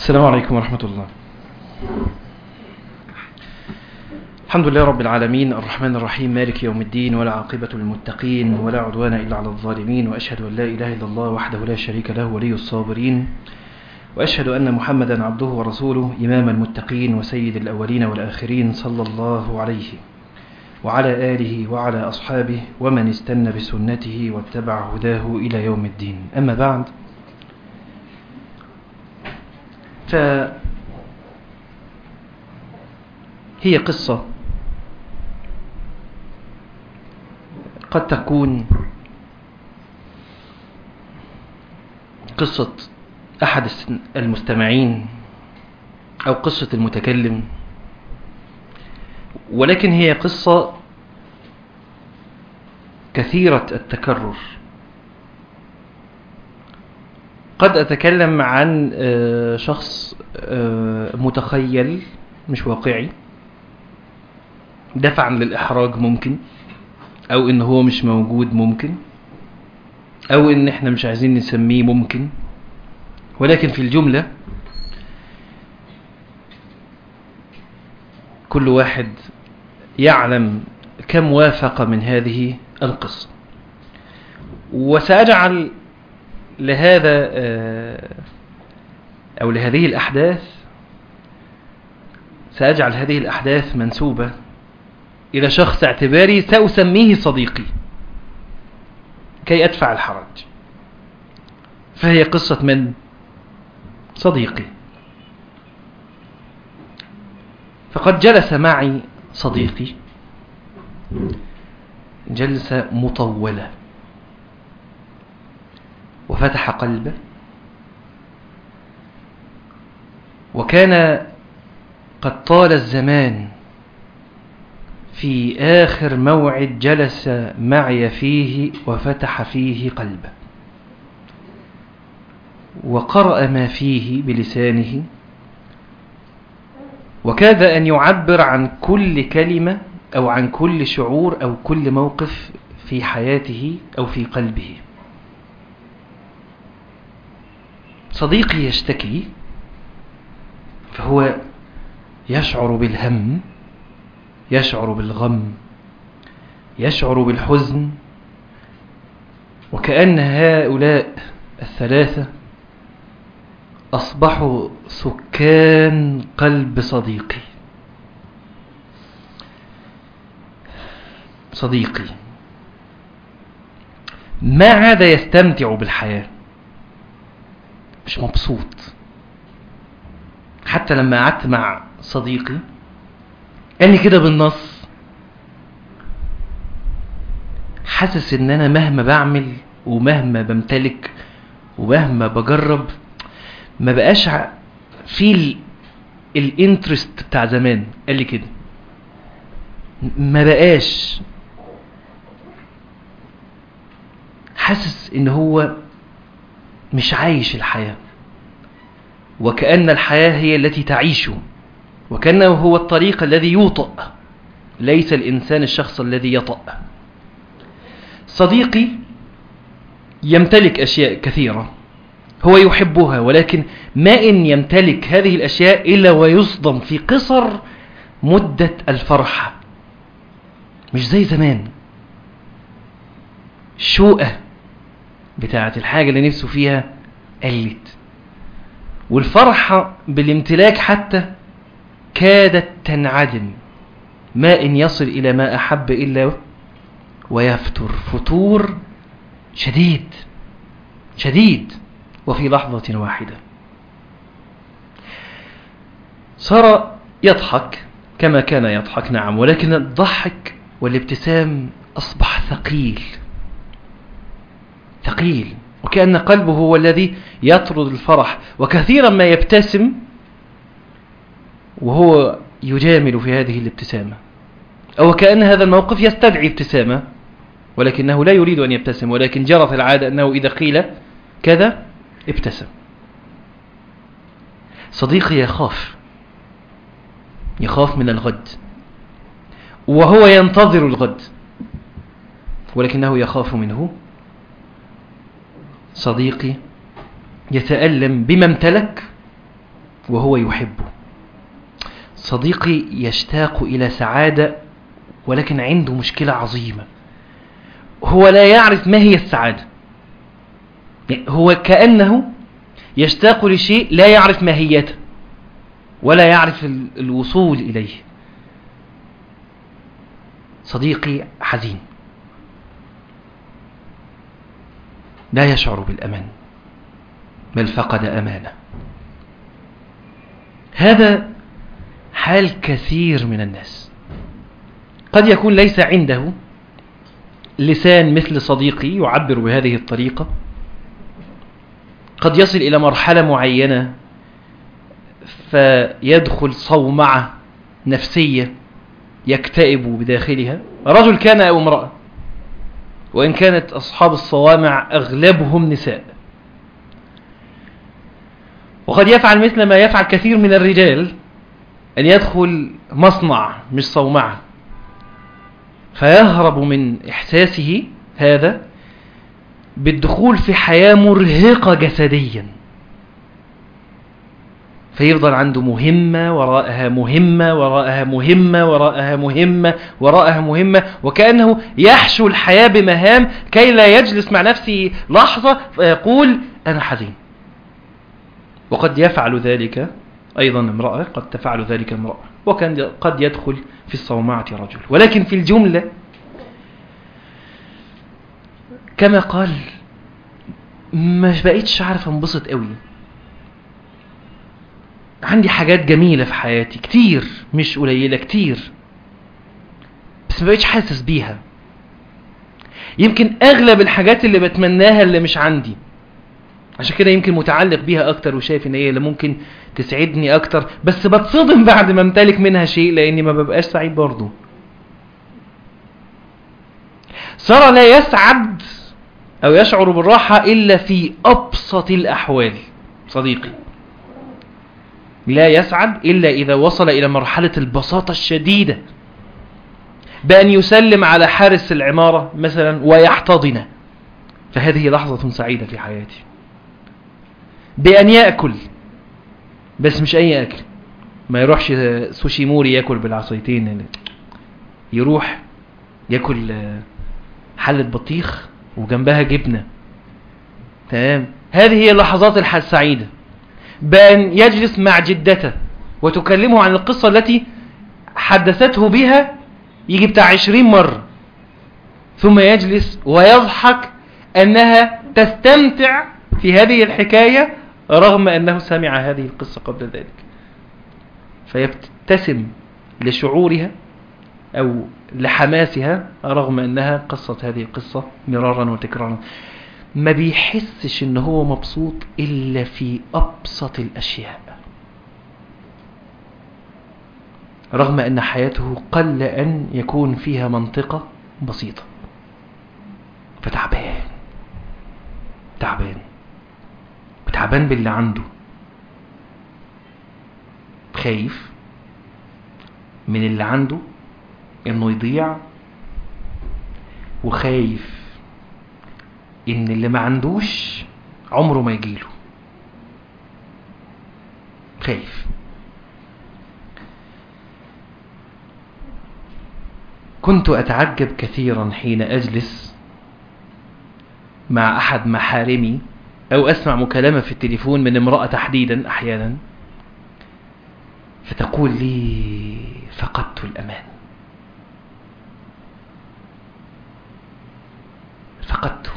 السلام عليكم ورحمة الله الحمد لله رب العالمين الرحمن الرحيم مالك يوم الدين ولا عاقبة للمتقين ولا عدوان إلا على الظالمين وأشهد أن لا إله إلا الله وحده لا شريك له ولي الصابرين وأشهد أن محمدا عبده ورسوله إمام المتقين وسيد الأولين والآخرين صلى الله عليه وعلى آله وعلى أصحابه ومن استنى بسنته واتبع هداه إلى يوم الدين أما بعد فهي قصة قد تكون قصة أحد المستمعين أو قصة المتكلم ولكن هي قصة كثيرة التكرر قد أتكلم عن شخص متخيل مش واقعي دفعا للإحراج ممكن أو إن هو مش موجود ممكن أو إن إحنا مش عايزين نسميه ممكن ولكن في الجملة كل واحد يعلم كم وافق من هذه القصة وسأجعل لهذا أو لهذه الأحداث سأجعل هذه الأحداث منسوبة إلى شخص اعتباري سأسميه صديقي كي أدفع الحرج فهي قصة من صديقي فقد جلس معي صديقي جلسة مطولة وفتح قلبه وكان قد طال الزمان في آخر موعد جلس معي فيه وفتح فيه قلبه وقرأ ما فيه بلسانه وكاد أن يعبر عن كل كلمة أو عن كل شعور أو كل موقف في حياته أو في قلبه صديقي يشتكي فهو يشعر بالهم يشعر بالغم يشعر بالحزن وكأن هؤلاء الثلاثة أصبحوا سكان قلب صديقي صديقي ما عاد يستمتع بالحياة مش مبسوط حتى لما قعدت مع صديقي قال لي كده بالنص حاسس ان انا مهما بعمل ومهما بمتلك ومهما بجرب ما بقاش في الانترست بتاع زمان قال لي كده ما بقاش حاسس ان هو مش عايش الحياة وكأن الحياة هي التي تعيشه وكأنه هو الطريق الذي يوطأ ليس الإنسان الشخص الذي يطأ صديقي يمتلك أشياء كثيرة هو يحبها ولكن ما إن يمتلك هذه الأشياء إلا ويصدم في قصر مدة الفرحة مش زي زمان الشوقة بتاعة الحاجة اللي نفسه فيها قلت والفرحة بالامتلاك حتى كادت تنعدم ما إن يصل إلى ما أحب إلا ويفتر فتور شديد شديد وفي لحظة واحدة صار يضحك كما كان يضحك نعم ولكن الضحك والابتسام أصبح ثقيل ثقيل وكأن قلبه هو الذي يطرد الفرح وكثيرا ما يبتسم وهو يجامل في هذه الابتسامة أو كأن هذا الموقف يستدعي ابتسامة ولكنه لا يريد أن يبتسم ولكن جرت العادة أنه إذا قيل كذا ابتسم صديقي يخاف يخاف من الغد وهو ينتظر الغد ولكنه يخاف منه صديقي يتألم بما امتلك وهو يحبه صديقي يشتاق إلى سعادة ولكن عنده مشكلة عظيمة هو لا يعرف ما هي السعادة هو كأنه يشتاق لشيء لا يعرف ماهيته ولا يعرف الوصول إليه صديقي حزين لا يشعر بالأمان بل فقد أمانة هذا حال كثير من الناس قد يكون ليس عنده لسان مثل صديقي يعبر بهذه الطريقة قد يصل إلى مرحلة معينة فيدخل صومعة نفسية يكتئب بداخلها رجل كان أو امرأة وإن كانت أصحاب الصوامع أغلبهم نساء وقد يفعل مثل ما يفعل كثير من الرجال أن يدخل مصنع مش صومعة فيهرب من إحساسه هذا بالدخول في حياة مرهقة جسديا فيفضل عنده مهمة وراءها مهمة وراءها مهمة وراءها مهمة وراءها مهمة وكأنه يحشو الحياة بمهام كي لا يجلس مع نفسه لحظة فيقول أنا حزين وقد يفعل ذلك أيضا امرأة قد تفعل ذلك امرأة وكان قد يدخل في الصومعة رجل ولكن في الجملة كما قال مش بقيتش عارف انبسط قوي عندي حاجات جميلة في حياتي كتير مش قليلة كتير بس ما بقيتش حاسس بيها يمكن اغلب الحاجات اللي بتمناها اللي مش عندي عشان كده يمكن متعلق بيها اكتر وشايف ان هي اللي ممكن تسعدني اكتر بس بتصدم بعد ما امتلك منها شيء لاني ما ببقاش سعيد برضه سارة لا يسعد او يشعر بالراحة الا في ابسط الاحوال صديقي لا يسعد الا اذا وصل الى مرحلة البساطة الشديدة بأن يسلم على حارس العمارة مثلا ويحتضنه فهذه لحظة سعيدة في حياتي بأن يأكل بس مش أي أكل ما يروحش سوشي موري يأكل بالعصايتين يروح يأكل حلة بطيخ وجنبها جبنة تمام هذه هي اللحظات السعيدة بأن يجلس مع جدته وتكلمه عن القصة التي حدثته بها يجي بتاع عشرين مرة ثم يجلس ويضحك أنها تستمتع في هذه الحكاية رغم أنه سمع هذه القصة قبل ذلك فيبتسم لشعورها أو لحماسها رغم أنها قصت هذه القصة مرارا وتكرارا ما بيحسش ان هو مبسوط الا في ابسط الاشياء رغم ان حياته قل ان يكون فيها منطقة بسيطة فتعبان تعبان وتعبان باللي عنده خايف من اللي عنده انه يضيع وخايف ان اللي ما عندوش عمره ما يجيله خايف كنت اتعجب كثيرا حين اجلس مع احد محارمي او اسمع مكالمة في التليفون من امرأة تحديدا احيانا فتقول لي فقدت الامان فقدته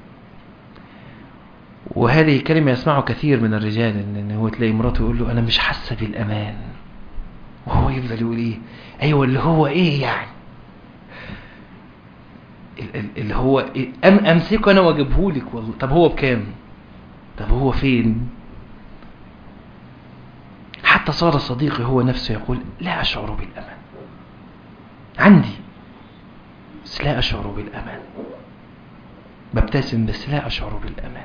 وهذه كلمة يسمعه كثير من الرجال ان هو تلاقي مراته يقول له انا مش حاسة بالامان وهو يفضل يقول ايه ايوه اللي هو ايه يعني اللي هو إيه؟ أم امسكه انا واجيبه لك والله طب هو بكام طب هو فين حتى صار صديقي هو نفسه يقول لا اشعر بالامان عندي بس لا اشعر بالامان ببتسم بس لا اشعر بالامان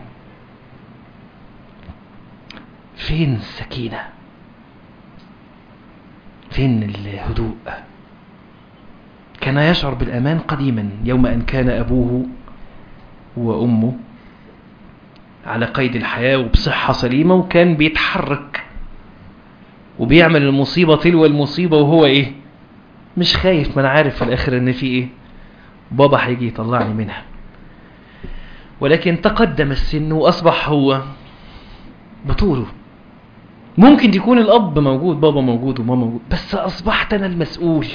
فين السكينة فين الهدوء كان يشعر بالأمان قديما يوم أن كان أبوه وأمه على قيد الحياة وبصحة سليمة وكان بيتحرك وبيعمل المصيبة تلو المصيبة وهو ايه مش خايف ما انا عارف في الاخر ان في ايه بابا هيجي يطلعني منها ولكن تقدم السن واصبح هو بطوله ممكن يكون الاب موجود بابا موجود وماما موجود بس اصبحت انا المسؤول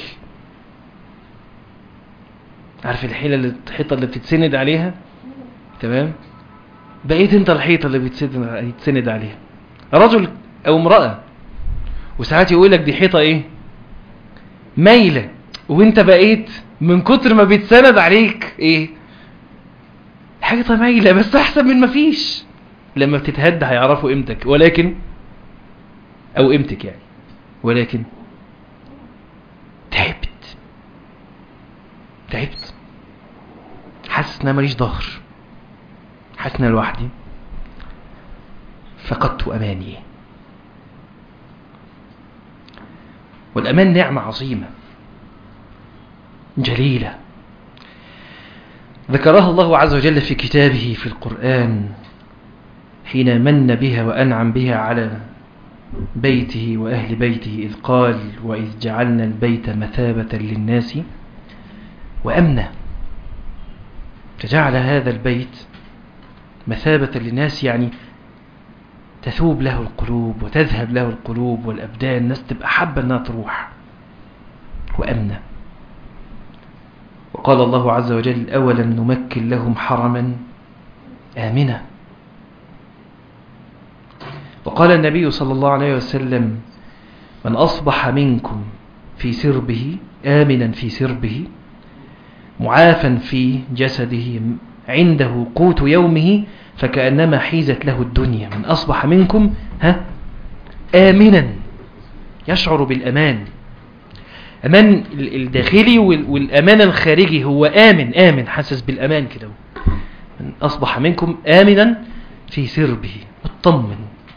عارف الحيله اللي الحيطه اللي بتتسند عليها تمام بقيت انت الحيطه اللي بتتسند عليها رجل او امراه وساعات يقول لك دي حيطه ايه مايله وانت بقيت من كتر ما بيتسند عليك ايه حيطه مايله بس احسن من ما فيش لما بتتهد هيعرفوا قيمتك ولكن او قيمتك يعني ولكن تعبت تعبت حاسس ان انا ماليش ظهر حاسس ان انا لوحدي فقدت اماني والامان نعمه عظيمه جليله ذكرها الله عز وجل في كتابه في القران حين من بها وانعم بها على بيته واهل بيته اذ قال واذ جعلنا البيت مثابه للناس وامنا فجعل هذا البيت مثابة للناس يعني تثوب له القلوب وتذهب له القلوب والأبدان الناس تبقى حابة أنها تروح وأمنة وقال الله عز وجل أولا نمكن لهم حرما آمنا وقال النبي صلى الله عليه وسلم من أصبح منكم في سربه آمنا في سربه معافا في جسده عنده قوت يومه فكأنما حيزت له الدنيا من أصبح منكم ها آمنا يشعر بالأمان أمان الداخلي والأمان الخارجي هو آمن آمن حاسس بالأمان كده من أصبح منكم آمنا في سربه مطمن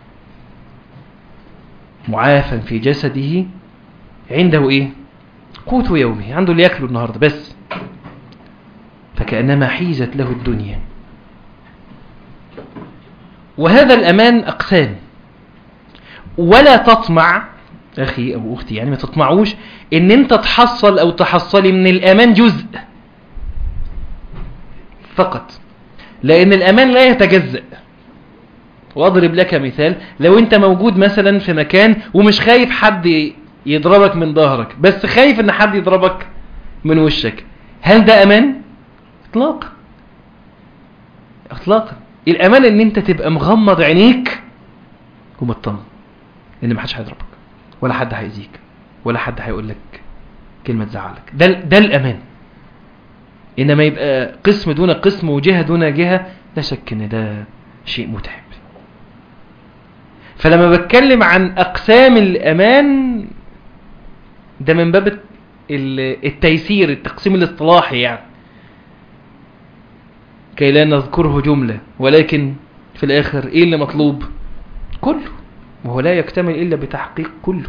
معافا في جسده عنده إيه قوت يومه عنده اللي يأكله النهاردة بس فكأنما حيزت له الدنيا وهذا الأمان أقسام ولا تطمع أخي أو أختي يعني ما تطمعوش إن أنت تحصل أو تحصلي من الأمان جزء فقط لأن الأمان لا يتجزأ وأضرب لك مثال لو أنت موجود مثلا في مكان ومش خايف حد يضربك من ظهرك بس خايف إن حد يضربك من وشك هل ده أمان؟ اطلاقا اطلاقا الامان ان انت تبقى مغمض عينيك ومطمن ان محدش هيضربك ولا حد هيأذيك ولا حد هيقول لك كلمة تزعلك ده ده الامان انما يبقى قسم دون قسم وجهة دون جهة لا شك ان ده شيء متعب فلما بتكلم عن اقسام الامان ده من باب التيسير التقسيم الاصطلاحي يعني كي لا نذكره جملة ولكن في الآخر إيه اللي مطلوب كله وهو لا يكتمل إلا بتحقيق كله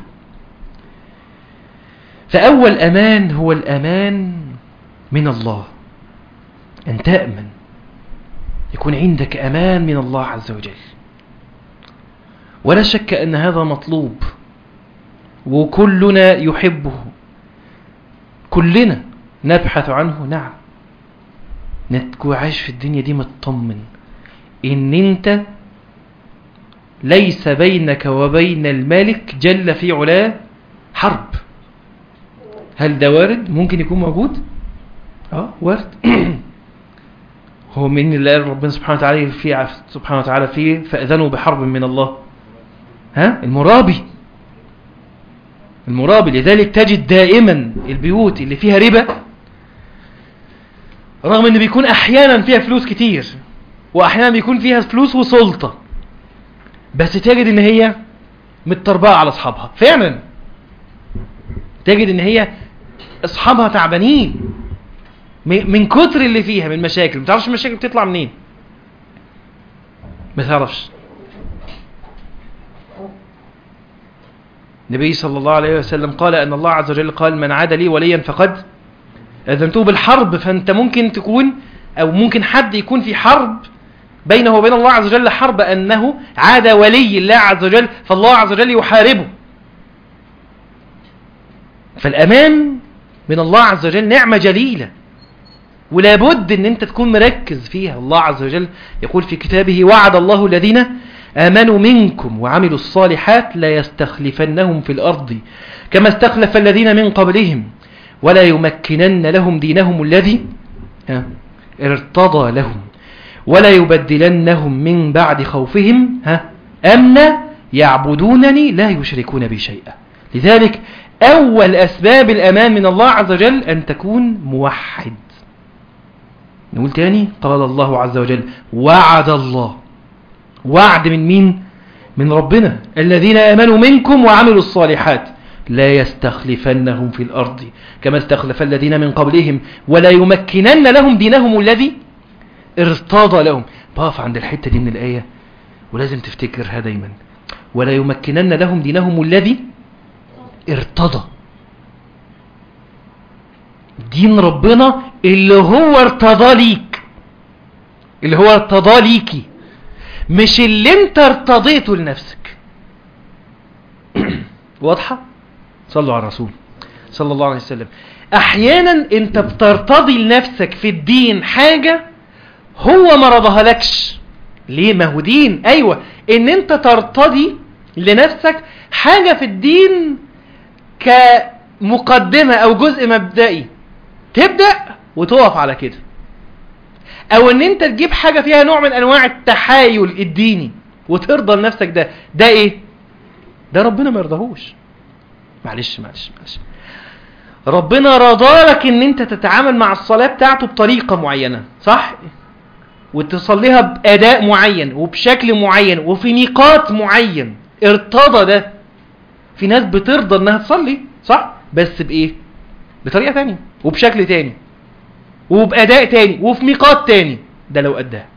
فأول أمان هو الأمان من الله أن تأمن يكون عندك أمان من الله عز وجل ولا شك أن هذا مطلوب وكلنا يحبه كلنا نبحث عنه نعم تكون عايش في الدنيا دي مطمن ان انت ليس بينك وبين الملك جل في علاه حرب هل ده وارد ممكن يكون موجود اه وارد هو من اللي قال ربنا سبحانه وتعالى في سبحانه وتعالى فيه فاذنوا بحرب من الله ها المرابي المرابي لذلك تجد دائما البيوت اللي فيها ربا رغم ان بيكون احيانا فيها فلوس كتير واحيانا بيكون فيها فلوس وسلطة بس تجد ان هي متطربقة على اصحابها فعلا تجد ان هي اصحابها تعبانين من كتر اللي فيها من مشاكل ما تعرفش المشاكل بتطلع منين ما تعرفش النبي صلى الله عليه وسلم قال ان الله عز وجل قال من عاد لي وليا فقد اذنته بالحرب فانت ممكن تكون او ممكن حد يكون في حرب بينه وبين الله عز وجل حرب انه عاد ولي الله عز وجل فالله عز وجل يحاربه فالأمان من الله عز وجل نعمة جليلة ولا بد ان انت تكون مركز فيها الله عز وجل يقول في كتابه وعد الله الذين آمنوا منكم وعملوا الصالحات لا يستخلفنهم في الأرض كما استخلف الذين من قبلهم ولا يمكنن لهم دينهم الذي ارتضى لهم ولا يبدلنهم من بعد خوفهم ها أمنا يعبدونني لا يشركون بي شيئا لذلك أول أسباب الأمان من الله عز وجل أن تكون موحد نقول تاني قال الله عز وجل وعد الله وعد من مين من ربنا الذين آمنوا منكم وعملوا الصالحات لا يستخلفنهم في الأرض كما استخلف الذين من قبلهم ولا يمكنن لهم دينهم الذي ارتضى لهم بقف عند الحتة دي من الآية ولازم تفتكرها دايما ولا يمكنن لهم دينهم الذي ارتضى دين ربنا اللي هو ارتضى ليك اللي هو ارتضى ليكي مش اللي انت ارتضيته لنفسك واضحة صلوا على الرسول صلى الله عليه وسلم احيانا انت بترتضي لنفسك في الدين حاجة هو ما رضاها لكش ليه ما هو دين ايوه ان انت ترتضي لنفسك حاجة في الدين كمقدمة او جزء مبدئي تبدأ وتقف على كده او ان انت تجيب حاجة فيها نوع من انواع التحايل الديني وترضى لنفسك ده ده ايه ده ربنا ما يرضاهوش معلش معلش معلش ربنا رضالك ان انت تتعامل مع الصلاة بتاعته بطريقة معينة صح وتصليها بأداء معين وبشكل معين وفي ميقات معين ارتضى ده في ناس بترضى انها تصلي صح بس بايه بطريقة تانية وبشكل تاني وبأداء تاني وفي ميقات تاني ده لو أداها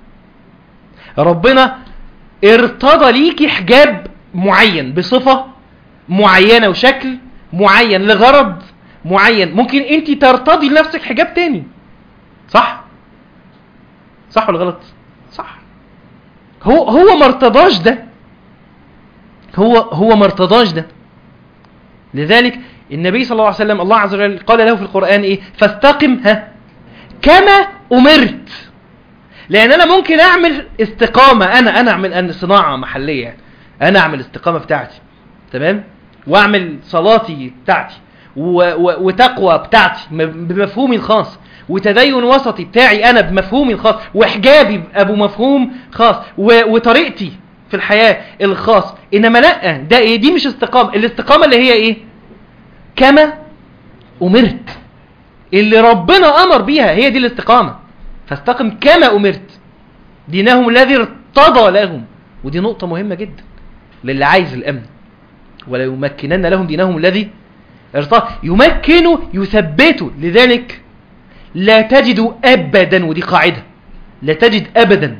ربنا ارتضى ليكي حجاب معين بصفة معينة وشكل معين لغرض معين ممكن انت ترتضي لنفسك حجاب تاني صح صح ولا غلط صح هو هو ما ارتضاش ده هو هو ما ارتضاش ده لذلك النبي صلى الله عليه وسلم الله عز وجل قال له في القرآن ايه فاستقم ها كما امرت لان انا ممكن اعمل استقامة انا انا اعمل أن صناعة محلية يعني. انا اعمل استقامة بتاعتي تمام واعمل صلاتي بتاعتي و و وتقوى بتاعتي بمفهومي الخاص وتدين وسطي بتاعي انا بمفهومي الخاص وحجابي ابو مفهوم خاص و وطريقتي في الحياة الخاص انما لا ده ايه دي مش استقامة الاستقامة اللي هي ايه كما امرت اللي ربنا امر بيها هي دي الاستقامة فاستقم كما امرت دينهم الذي ارتضى لهم ودي نقطة مهمة جدا للي عايز الامن ولا يمكنن لهم دينهم الذي ارتضى يمكنوا يثبتوا لذلك لا تجد ابدا ودي قاعدة لا تجد ابدا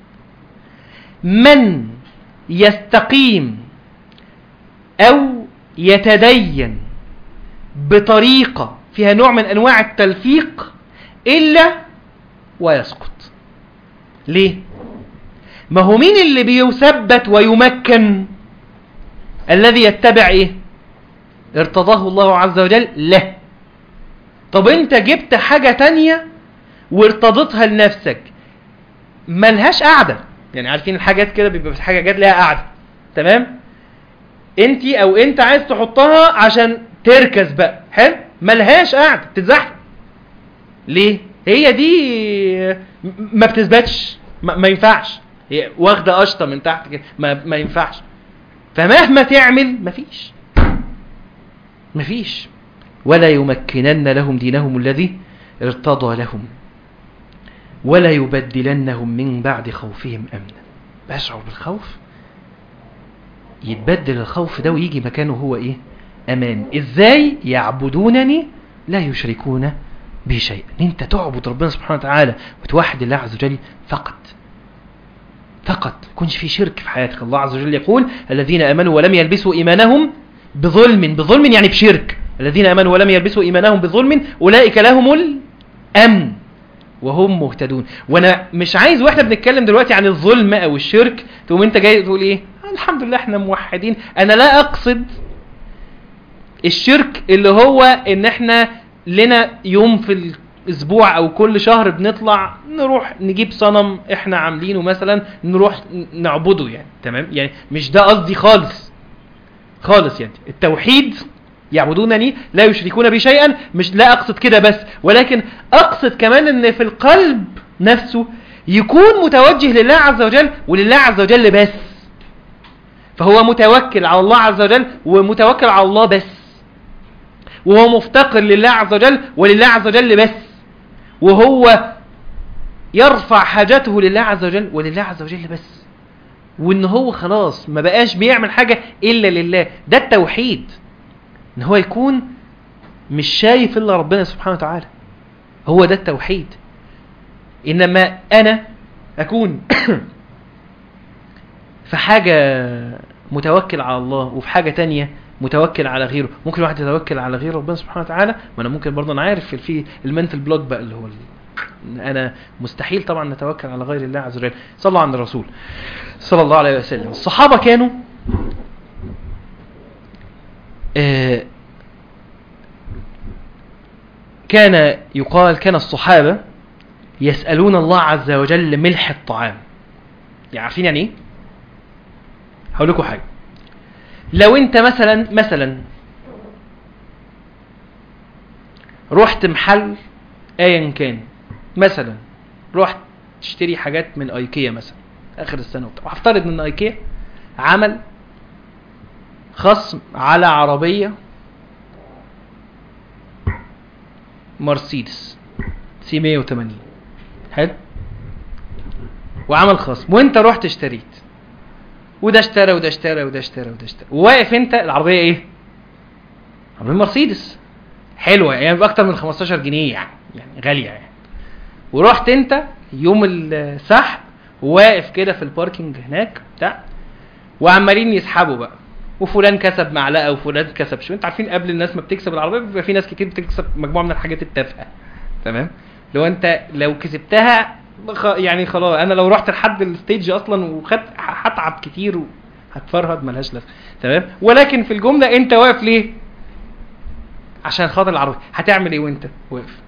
من يستقيم او يتدين بطريقة فيها نوع من انواع التلفيق الا ويسقط ليه ما هو مين اللي بيثبت ويمكن الذي يتبع ايه ارتضاه الله عز وجل له طب انت جبت حاجة تانية وارتضتها لنفسك ملهاش قاعدة يعني عارفين الحاجات كده بيبقى في حاجات لها قاعدة تمام انت او انت عايز تحطها عشان تركز بقى حلو ملهاش قاعدة تتزحف ليه هي دي ما بتثبتش ما, ما ينفعش هي واخده قشطه من تحت كده ما, ما ينفعش فمهما تعمل مفيش مفيش ولا يمكنن لهم دينهم الذي ارتضى لهم ولا يبدلنهم من بعد خوفهم امنا بشعر بالخوف يتبدل الخوف ده ويجي مكانه هو ايه امان ازاي يعبدونني لا يشركون به شيئا انت تعبد ربنا سبحانه وتعالى وتوحد الله عز وجل فقط فقط يكونش في شرك في حياتك الله عز وجل يقول الذين امنوا ولم يلبسوا ايمانهم بظلم بظلم يعني بشرك الذين امنوا ولم يلبسوا ايمانهم بظلم اولئك لهم الامن وهم مهتدون وانا مش عايز واحنا بنتكلم دلوقتي عن الظلم او الشرك تقوم انت جاي تقول ايه الحمد لله احنا موحدين انا لا اقصد الشرك اللي هو ان احنا لنا يوم في الاسبوع او كل شهر بنطلع نروح نجيب صنم احنا عاملينه مثلا نروح نعبده يعني تمام يعني مش ده قصدي خالص خالص يعني التوحيد يعبدونني لا يشركون بي شيئا مش لا اقصد كده بس ولكن اقصد كمان ان في القلب نفسه يكون متوجه لله عز وجل ولله عز وجل بس فهو متوكل على الله عز وجل ومتوكل على الله بس وهو مفتقر لله عز وجل ولله عز وجل بس وهو يرفع حاجته لله عز وجل ولله عز وجل بس وان هو خلاص ما بقاش بيعمل حاجة الا لله ده التوحيد ان هو يكون مش شايف الا ربنا سبحانه وتعالى هو ده التوحيد انما انا اكون في حاجة متوكل على الله وفي حاجة تانية متوكل على غيره ممكن واحد يتوكل على غير ربنا سبحانه وتعالى ما انا ممكن برضه انا عارف في المنتل بلوك بقى اللي هو انا مستحيل طبعا نتوكل على غير الله عز وجل صلوا على الرسول صلى الله عليه وسلم الصحابة كانوا آه كان يقال كان الصحابة يسألون الله عز وجل ملح الطعام يعني عارفين يعني ايه هقول لكم حاجة لو انت مثلا مثلا رحت محل ايا كان مثلا رحت تشتري حاجات من ايكيا مثلا اخر السنه وبتاع وهفترض ان ايكيا عمل خصم على عربيه مرسيدس سي 180 حلو وعمل خصم وانت رحت اشتريت وده اشترى وده اشترى وده اشترى وده اشترى وواقف انت العربيه ايه عربيه مرسيدس حلوه يعني باكتر من 15 جنيه يعني يعني غاليه يعني ورحت انت يوم السحب واقف كده في الباركينج هناك بتاع وعمالين يسحبوا بقى وفلان كسب معلقه وفلان كسب شو انت عارفين قبل الناس ما بتكسب العربيه بيبقى في ناس كتير بتكسب مجموعه من الحاجات التافهه تمام لو انت لو كسبتها يعني خلاص انا لو رحت لحد الستيج اصلا وخدت هتعب كتير وهتفرهد ملهاش لازمه تمام ولكن في الجمله انت واقف ليه عشان خاطر العربيه هتعمل ايه وانت واقف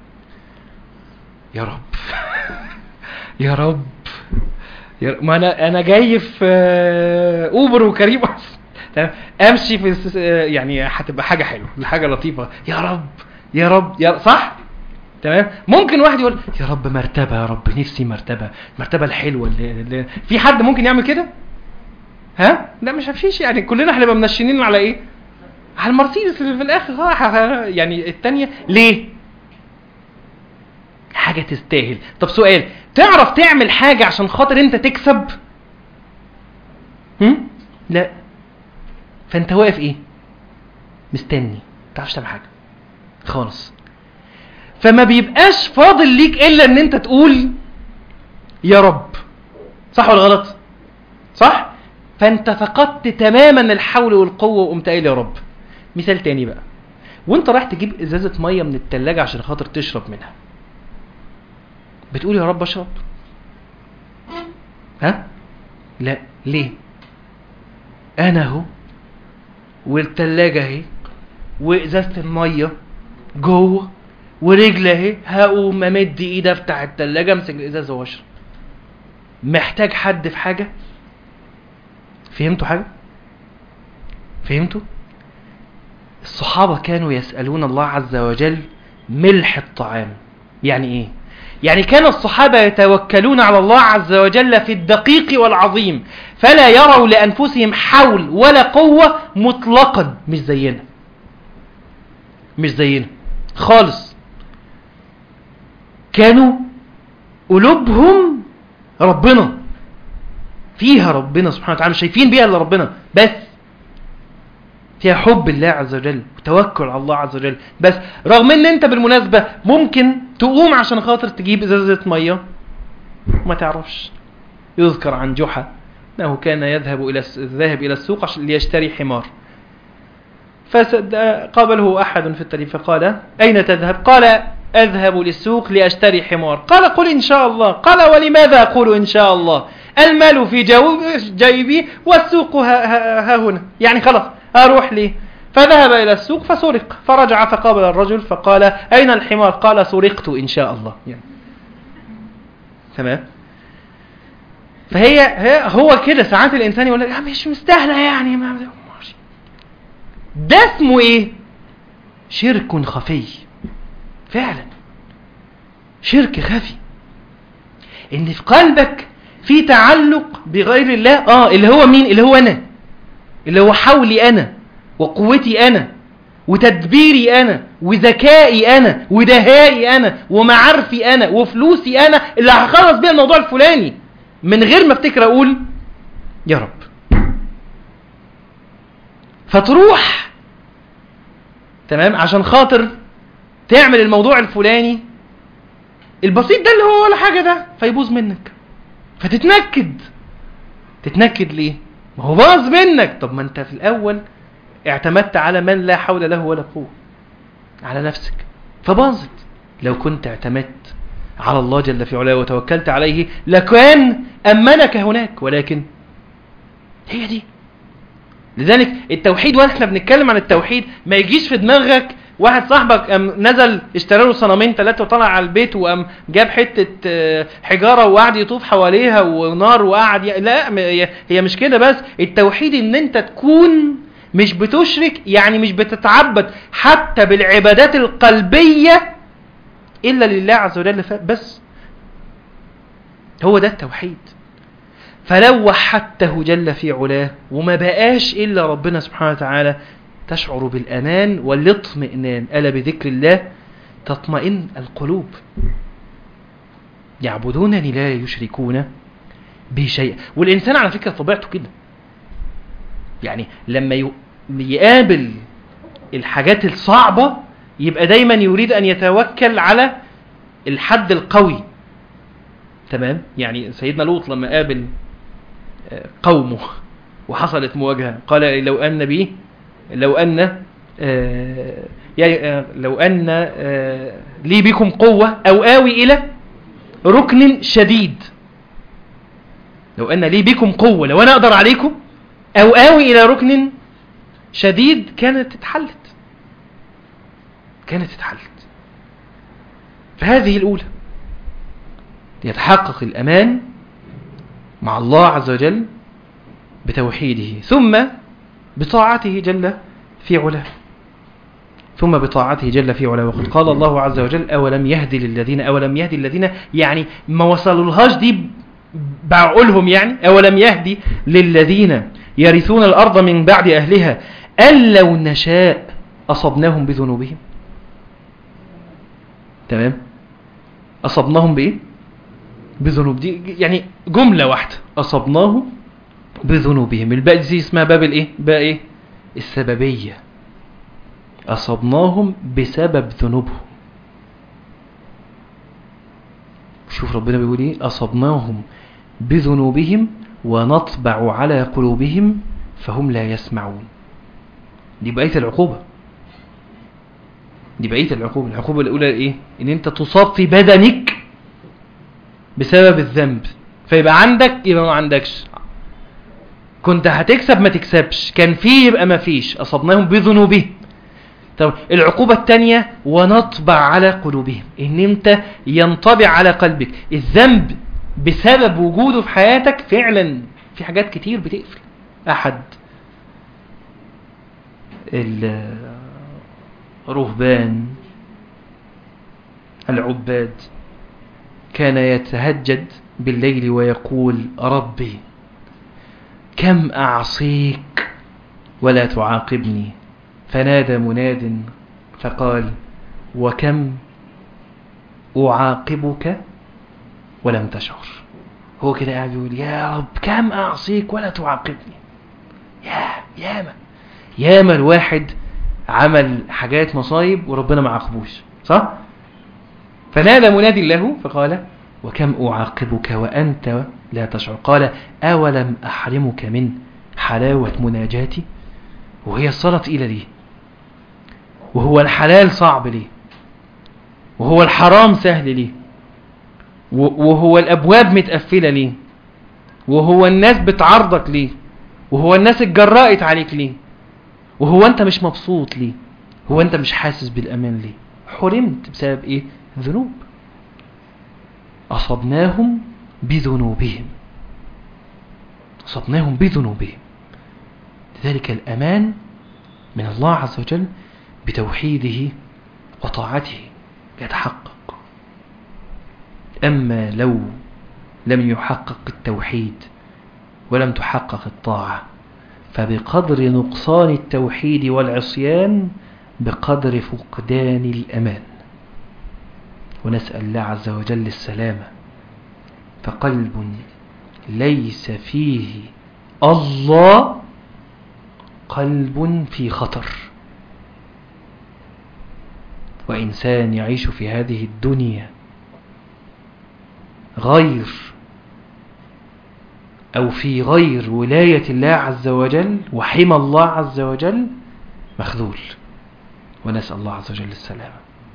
يا رب يا رب يا رب. ما انا انا جاي في اوبر وكريم تمام امشي في يعني هتبقى حاجه حلوه حاجه لطيفه يا رب يا رب يا صح تمام ممكن واحد يقول يا رب مرتبه يا رب نفسي مرتبه المرتبه الحلوه اللي, اللي في حد ممكن يعمل كده ها لا مش فيش يعني كلنا هنبقى منشنين على ايه على المرسيدس اللي في الاخر يعني الثانيه ليه حاجه تستاهل طب سؤال تعرف تعمل حاجه عشان خاطر انت تكسب هم لا فانت واقف ايه مستني ما تعرفش تعمل حاجه خالص فما بيبقاش فاضل ليك الا ان انت تقول يا رب صح ولا غلط صح فانت فقدت تماما الحول والقوه وقمت قايل يا رب مثال تاني بقى وانت رايح تجيب ازازه ميه من التلاجة عشان خاطر تشرب منها بتقول يا رب اشرب ها لا ليه انا اهو والتلاجة اهي وازازه الميه جوه ورجلي اهي هقوم امد ايدي افتح التلاجة امسك الازازه واشرب محتاج حد في حاجه فهمتوا حاجه فهمتوا الصحابه كانوا يسالون الله عز وجل ملح الطعام يعني ايه يعني كان الصحابة يتوكلون على الله عز وجل في الدقيق والعظيم فلا يروا لأنفسهم حول ولا قوة مطلقا مش زينا مش زينا خالص كانوا قلوبهم ربنا فيها ربنا سبحانه وتعالى شايفين بيها الا ربنا بس فيها حب الله عز وجل وتوكل على الله عز وجل بس رغم ان انت بالمناسبة ممكن تقوم عشان خاطر تجيب ازازة مية ما تعرفش يذكر عن جحا انه كان يذهب الى الذاهب الى السوق عشان ليشتري حمار فقابله احد في الطريق فقال اين تذهب قال اذهب للسوق لاشتري حمار قال قل ان شاء الله قال ولماذا اقول ان شاء الله المال في جيبي والسوق ها, ها, ها هنا يعني خلاص اروح ليه فذهب إلى السوق فسرق فرجع فقابل الرجل فقال أين الحمار قال سرقت إن شاء الله يعني. تمام فهي هي هو كده ساعات الإنسان يقول لك مش مستاهلة يعني ما ده اسمه إيه شرك خفي فعلا شرك خفي ان في قلبك في تعلق بغير الله اه اللي هو مين اللي هو انا اللي هو حولي انا وقوتي انا وتدبيري انا وذكائي انا ودهائي انا ومعارفي انا وفلوسي انا اللي هخلص بيها الموضوع الفلاني من غير ما افتكر اقول يا رب فتروح تمام عشان خاطر تعمل الموضوع الفلاني البسيط ده اللي هو ولا حاجة ده فيبوظ منك فتتنكد تتنكد ليه ما هو باظ منك طب ما انت في الاول اعتمدت على من لا حول له ولا قوة على نفسك فباظت لو كنت اعتمدت على الله جل في علاه وتوكلت عليه لكان أمنك هناك ولكن هي دي لذلك التوحيد واحنا بنتكلم عن التوحيد ما يجيش في دماغك واحد صاحبك أم نزل اشترى له صنمين ثلاثه وطلع على البيت وقام جاب حته آه، حجاره وقعد يطوف حواليها ونار وقعد ي... لا م- هي- هي مش كده بس التوحيد ان انت تكون مش بتشرك يعني مش بتتعبد حتى بالعبادات القلبيه الا لله عز وجل ف- بس هو ده التوحيد فلو وحدته جل في علاه وما بقاش إلا ربنا سبحانه وتعالى تشعر بالأمان والاطمئنان ألا بذكر الله تطمئن القلوب يعبدونني لا يشركون بي شيئا والإنسان على فكرة طبيعته كده يعني لما ي- يقابل الحاجات الصعبة يبقى دايما يريد أن يتوكل على الحد القوي تمام يعني سيدنا لوط لما قابل آه، قومه وحصلت مواجهة قال لو أن بي لو أن آه، يعني آه، لو أن آه، لي بكم قوة أو آوي إلى ركن شديد لو أن لي بكم قوة لو أنا أقدر عليكم أو آوي إلى ركن شديد كانت اتحلت كانت اتحلت فهذه الأولى يتحقق الأمان مع الله عز وجل بتوحيده ثم بطاعته جل في علاه ثم بطاعته جل في علاه وقد قال الله عز وجل أولم يهدي للذين أولم يهدي الذين يعني ما وصلوا لهاش دي بعقولهم يعني أولم يهدي للذين يرثون الأرض من بعد أهلها أن لو نشاء أصبناهم بذنوبهم تمام أصبناهم بإيه بذنوب دي يعني جملة واحدة أصبناه بذنوبهم الباقي دي اسمها باب الايه بقى ايه السببية أصبناهم بسبب ذنوبهم شوف ربنا بيقول ايه أصبناهم بذنوبهم ونطبع على قلوبهم فهم لا يسمعون دي بقية العقوبة دي بقية العقوبة العقوبة الأولى ايه ان انت تصاب في بدنك بسبب الذنب فيبقى عندك يبقى ما عندكش كنت هتكسب ما تكسبش كان فيه يبقى ما فيش أصبناهم بذنوبهم طب العقوبة الثانية ونطبع على قلوبهم ان انت ينطبع على قلبك الذنب بسبب وجوده في حياتك فعلا في حاجات كتير بتقفل احد الرهبان العباد كان يتهجد بالليل ويقول ربي كم أعصيك ولا تعاقبني فنادى مناد فقال وكم أعاقبك ولم تشعر هو كده قاعد يقول يا رب كم أعصيك ولا تعاقبني يا ياما ياما الواحد عمل حاجات مصايب وربنا ما عاقبوش صح فنادى منادي له فقال وكم أعاقبك وأنت لا تشعر قال أولم أحرمك من حلاوة مناجاتي وهي الصلاة إلى ليه وهو الحلال صعب ليه وهو الحرام سهل ليه وهو الأبواب متقفلة ليه وهو الناس بتعرضك ليه وهو الناس اتجرأت عليك ليه وهو انت مش مبسوط ليه هو انت مش حاسس بالامان ليه حرمت بسبب ايه ذنوب اصبناهم بذنوبهم اصبناهم بذنوبهم لذلك الامان من الله عز وجل بتوحيده وطاعته يتحقق اما لو لم يحقق التوحيد ولم تحقق الطاعه فبقدر نقصان التوحيد والعصيان بقدر فقدان الأمان ونسأل الله عز وجل السلامة فقلب ليس فيه الله قلب في خطر وإنسان يعيش في هذه الدنيا غير أو في غير ولاية الله عز وجل وحمى الله عز وجل مخذول ونسأل الله عز وجل السلامة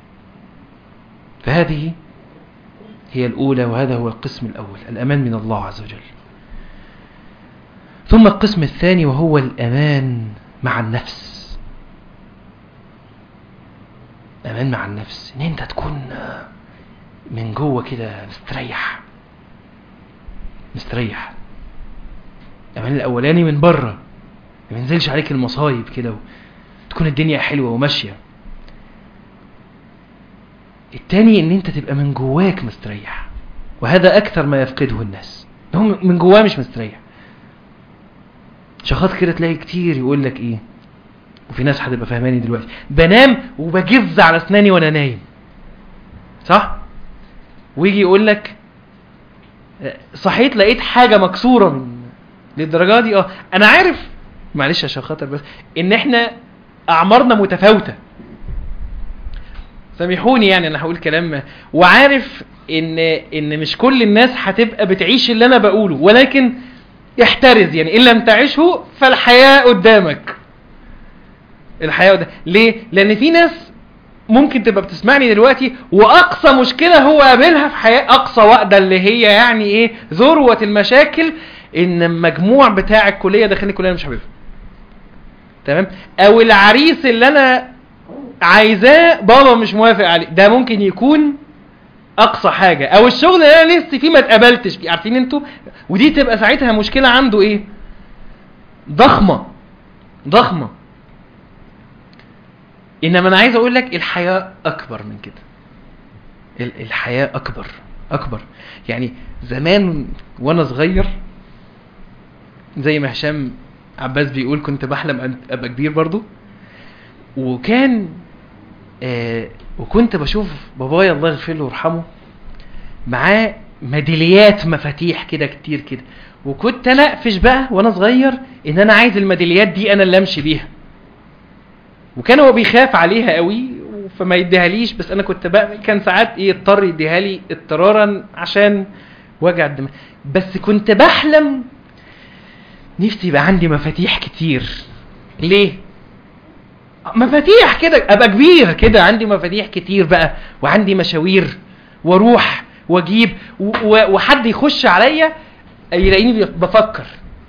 فهذه هي الأولى وهذا هو القسم الأول الأمان من الله عز وجل ثم القسم الثاني وهو الأمان مع النفس أمان مع النفس إن أنت تكون من جوه كده مستريح مستريح الأمان الأولاني من بره ما ينزلش عليك المصايب كده تكون الدنيا حلوة وماشية التاني ان انت تبقى من جواك مستريح وهذا اكثر ما يفقده الناس هم من جواه مش مستريح شخص كده تلاقي كتير يقول لك ايه وفي ناس هتبقى فاهماني دلوقتي بنام وبجز على اسناني وانا نايم صح ويجي يقول لك صحيت لقيت حاجه مكسوره من للدرجه دي اه انا عارف معلش عشان خاطر بس ان احنا اعمارنا متفاوته سامحوني يعني انا هقول كلام وعارف ان ان مش كل الناس هتبقى بتعيش اللي انا بقوله ولكن احترز يعني ان لم تعيشه فالحياه قدامك الحياه قدامك ليه لان في ناس ممكن تبقى بتسمعني دلوقتي واقصى مشكله هو قابلها في حياه اقصى وقده اللي هي يعني ايه ذروه المشاكل ان المجموع بتاع الكليه داخلني الكليه مش حاببها تمام او العريس اللي انا عايزاه بابا مش موافق عليه ده ممكن يكون اقصى حاجه او الشغل اللي انا لسه فيه ما اتقبلتش فيه عارفين انتوا ودي تبقى ساعتها مشكله عنده ايه ضخمه ضخمه انما انا عايز اقول لك الحياه اكبر من كده الحياه اكبر اكبر يعني زمان وانا صغير زي ما هشام عباس بيقول كنت بحلم ابقى كبير برضو وكان آه وكنت بشوف بابايا الله يغفر له ويرحمه معاه ميداليات مفاتيح كده كتير كده وكنت انا اقفش بقى وانا صغير ان انا عايز الميداليات دي انا اللي امشي بيها وكان هو بيخاف عليها قوي فما يديهاليش بس انا كنت بقى كان ساعات ايه يضطر يديها لي اضطرارا عشان وجع الدماغ بس كنت بحلم نفسي يبقى عندي مفاتيح كتير ليه مفاتيح كده ابقى كبير كده عندي مفاتيح كتير بقى وعندي مشاوير واروح واجيب وحد يخش عليا يلاقيني بفكر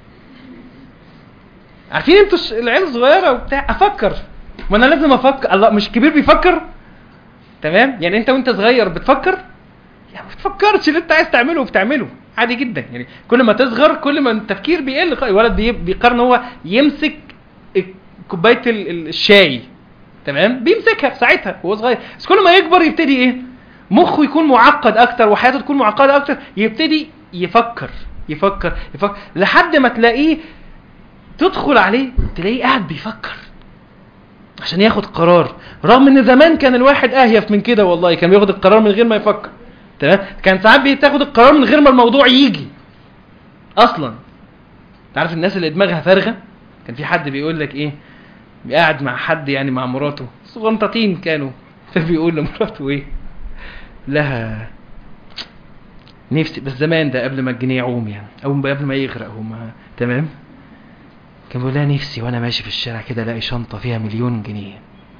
عارفين انتوا العيال الصغيره وبتاع افكر ما انا لازم افكر الله مش كبير بيفكر تمام يعني انت وانت صغير بتفكر يا ما بتفكرش اللي انت عايز تعمله بتعمله عادي جدا يعني كل ما تصغر كل ما التفكير بيقل الولد بيقرر هو يمسك كوبايه الشاي تمام بيمسكها في ساعتها وهو صغير بس كل ما يكبر يبتدي ايه مخه يكون معقد اكتر وحياته تكون معقده اكتر يبتدي يفكر يفكر يفكر لحد ما تلاقيه تدخل عليه تلاقيه قاعد بيفكر عشان ياخد قرار رغم ان زمان كان الواحد اهيف من كده والله كان بياخد القرار من غير ما يفكر تمام كان ساعات بتاخد القرار من غير ما الموضوع يجي اصلا تعرف الناس اللي دماغها فارغه كان في حد بيقول لك ايه قاعد مع حد يعني مع مراته صغنطتين كانوا فبيقول لمراته ايه لها نفسي بس زمان ده قبل ما الجنيه يعوم يعني او قبل ما يغرق هما تمام كان بيقول لها نفسي وانا ماشي في الشارع كده الاقي شنطه فيها مليون جنيه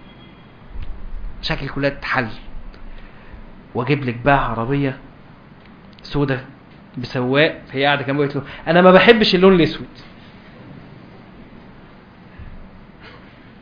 شكل كلها تتحل واجيب لك بقى عربيه سودة بسواق هي قاعده كان قالت له انا ما بحبش اللون الاسود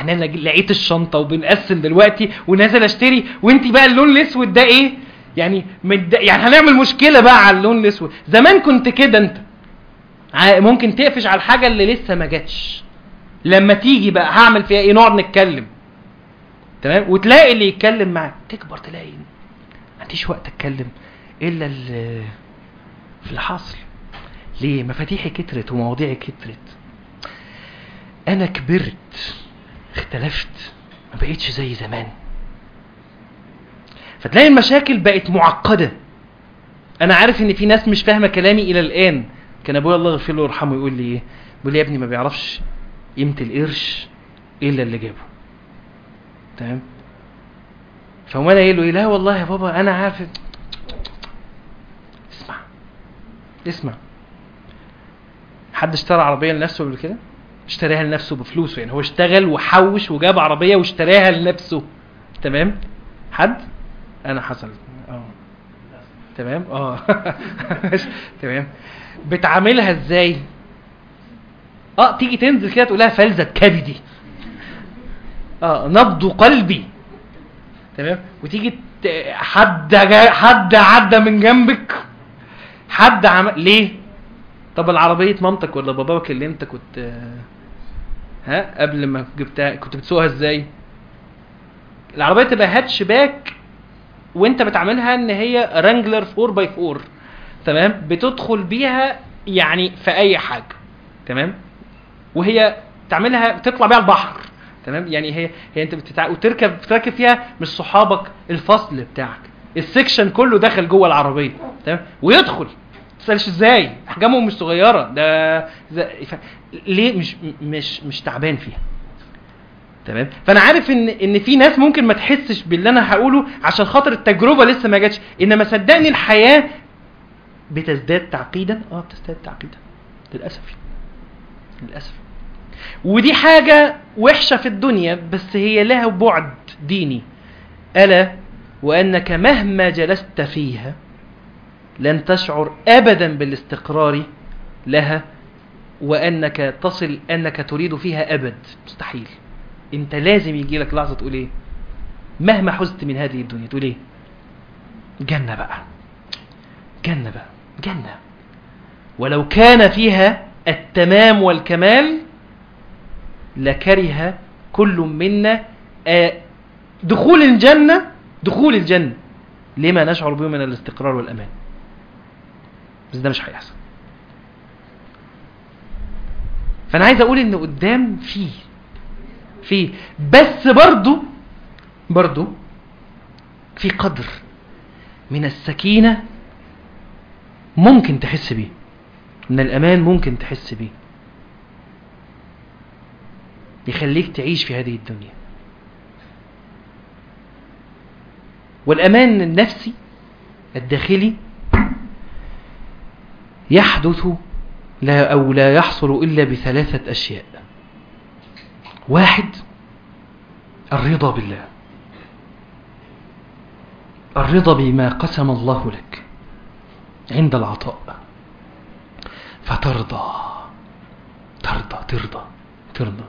يعني انا لقيت الشنطه وبنقسم دلوقتي ونازل اشتري وانت بقى اللون الاسود ده ايه يعني مد... يعني هنعمل مشكله بقى على اللون الاسود زمان كنت كده انت ع- ممكن تقفش على الحاجه اللي لسه ما جاتش لما تيجي بقى هعمل فيها ايه نقعد نتكلم تمام وتلاقي اللي يتكلم معاك تكبر تلاقي ما عنديش وقت اتكلم الا ال- في الحاصل ليه مفاتيحي كترت ومواضيعي كترت انا كبرت اختلفت ما بقيتش زي زمان فتلاقي المشاكل بقت معقده انا عارف ان في ناس مش فاهمه كلامي الى الان كان ابويا الله يغفر له ويرحمه يقول لي ايه يقول لي يا ابني ما بيعرفش قيمه القرش الا اللي جابه تمام فهو انا قايل له ايه لا والله يا بابا انا عارف اسمع اسمع حد اشترى عربيه لنفسه قبل كده اشتراها لنفسه بفلوسه يعني هو اشتغل وحوش وجاب عربيه واشتراها لنفسه تمام حد انا حصل اه تمام اه تمام بتعاملها ازاي اه تيجي تنزل كده تقول لها فلذة كبدي اه نبض قلبي تمام وتيجي ت- حد جا حد عدى من جنبك حد عمل ليه طب العربية مامتك ولا باباك اللي انت كنت آه، ها قبل ما جبتها كنت بتسوقها ازاي العربية تبقى هاتش باك وانت بتعملها ان هي رانجلر 4 باي 4 تمام بتدخل بيها يعني في اي حاجة تمام وهي تعملها تطلع بيها البحر تمام يعني هي هي انت بتتع... وتركب بتركب فيها مش صحابك الفصل بتاعك السكشن كله داخل جوه العربيه تمام ويدخل تسالش ازاي احجامهم مش صغيره ده ز... ف... ليه مش مش مش تعبان فيها تمام فانا عارف ان ان في ناس ممكن ما تحسش باللي انا هقوله عشان خاطر التجربه لسه ما جاتش انما صدقني الحياه بتزداد تعقيدا اه بتزداد تعقيدا للاسف للاسف ودي حاجة وحشة في الدنيا بس هي لها بعد ديني ألا وأنك مهما جلست فيها لن تشعر أبدا بالاستقرار لها وأنك تصل أنك تريد فيها أبد مستحيل أنت لازم يجي لك لحظة تقول إيه مهما حزت من هذه الدنيا تقول إيه جنة بقى جنة بقى جنة ولو كان فيها التمام والكمال لكره كل منا آه، دخول الجنة دخول الجنة لما نشعر به من الاستقرار والأمان بس ده مش هيحصل فأنا عايز أقول إن قدام فيه فيه بس برضو برضو في قدر من السكينة ممكن تحس بيه من الأمان ممكن تحس بيه يخليك تعيش في هذه الدنيا والأمان النفسي الداخلي يحدث لا أو لا يحصل إلا بثلاثة أشياء واحد الرضا بالله الرضا بما قسم الله لك عند العطاء فترضى ترضى ترضى ترضى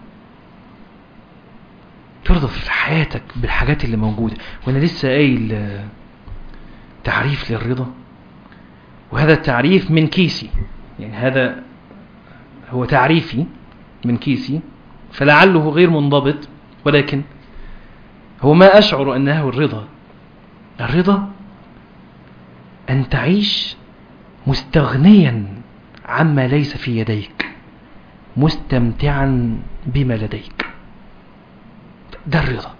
ترضى في حياتك بالحاجات اللي موجودة وانا لسه قايل آه، تعريف للرضا وهذا التعريف من كيسي يعني هذا هو تعريفي من كيسي فلعله غير منضبط ولكن هو ما أشعر أنه الرضا الرضا أن تعيش مستغنيا عما ليس في يديك مستمتعا بما لديك ده الرضا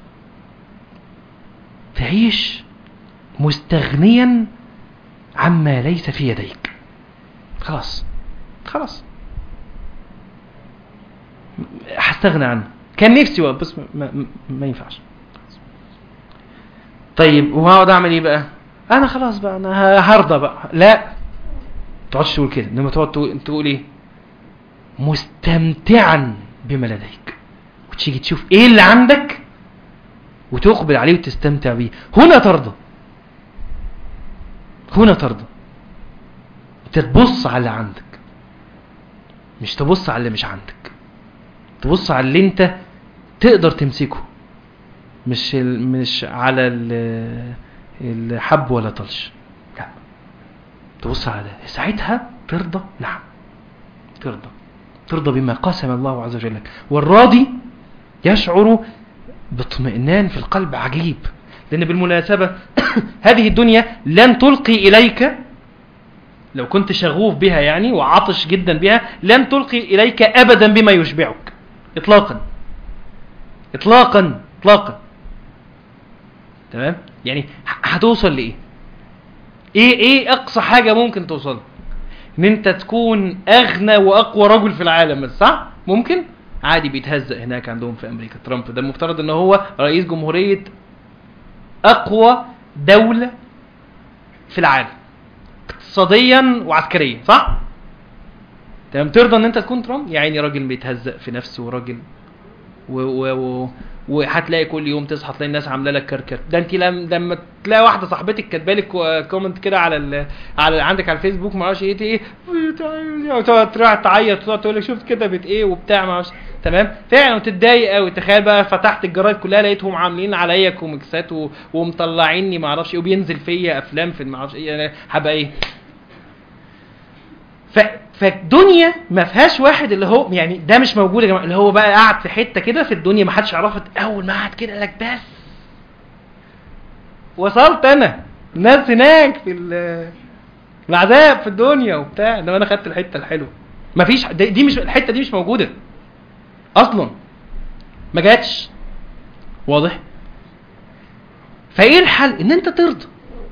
تعيش مستغنيا عما ليس في يديك خلاص خلاص هستغنى عنه كان نفسي وقت بس ما, ما, ما ينفعش طيب وهقعد اعمل ايه بقى انا خلاص بقى انا هرضى بقى لا تقعدش تقول كده انما تقعد تقول, تقول ايه مستمتعا بما لديك وتيجي تشوف ايه اللي عندك وتقبل عليه وتستمتع بيه هنا ترضى هنا ترضى انت تبص على اللي عندك مش تبص على اللي مش عندك تبص على اللي انت تقدر تمسكه مش ال... مش على ال... الحب ولا طلش لا تبص على ده ساعتها ترضى نعم ترضى ترضى بما قسم الله عز وجل لك والراضي يشعر باطمئنان في القلب عجيب لأن بالمناسبة هذه الدنيا لن تلقي إليك لو كنت شغوف بها يعني وعطش جدا بها لن تلقي إليك أبدا بما يشبعك إطلاقا إطلاقا إطلاقا تمام يعني هتوصل لإيه إيه إيه أقصى حاجة ممكن توصل إن أنت تكون أغنى وأقوى رجل في العالم بس صح ممكن عادي بيتهزق هناك عندهم في أمريكا ترامب ده المفترض إن هو رئيس جمهورية أقوى دولة في العالم اقتصاديا وعسكريا صح؟ تمام ترضى ان انت تكون ترامب يا عيني راجل بيتهزق في نفسه وراجل و و و وهتلاقي كل يوم تصحى تلاقي الناس عامله لك كركر ده انت لما لما تلاقي واحده صاحبتك كاتبه لك كومنت كده على ال... على عندك على الفيسبوك ما اعرفش ايه ايه وتقعد تروح تعيط وتقعد تقول لك شفت كتبت ايه وبتاع ما اعرفش تمام فعلا وتتضايق قوي تخيل بقى فتحت الجرايد كلها لقيتهم عاملين عليا كوميكسات و... ومطلعيني ما اعرفش ايه وبينزل فيا افلام في ما اعرفش ايه انا هبقى ايه ف... فالدنيا ما فيهاش واحد اللي هو يعني ده مش موجود يا جماعه اللي هو بقى قاعد في حته كده في الدنيا ما حدش يعرفها اول ما قعد كده لك بس وصلت انا الناس هناك في العذاب في الدنيا وبتاع انما انا خدت الحته الحلوه مفيش دي مش الحته دي مش موجوده اصلا ما جاتش واضح فايه الحل ان انت ترضى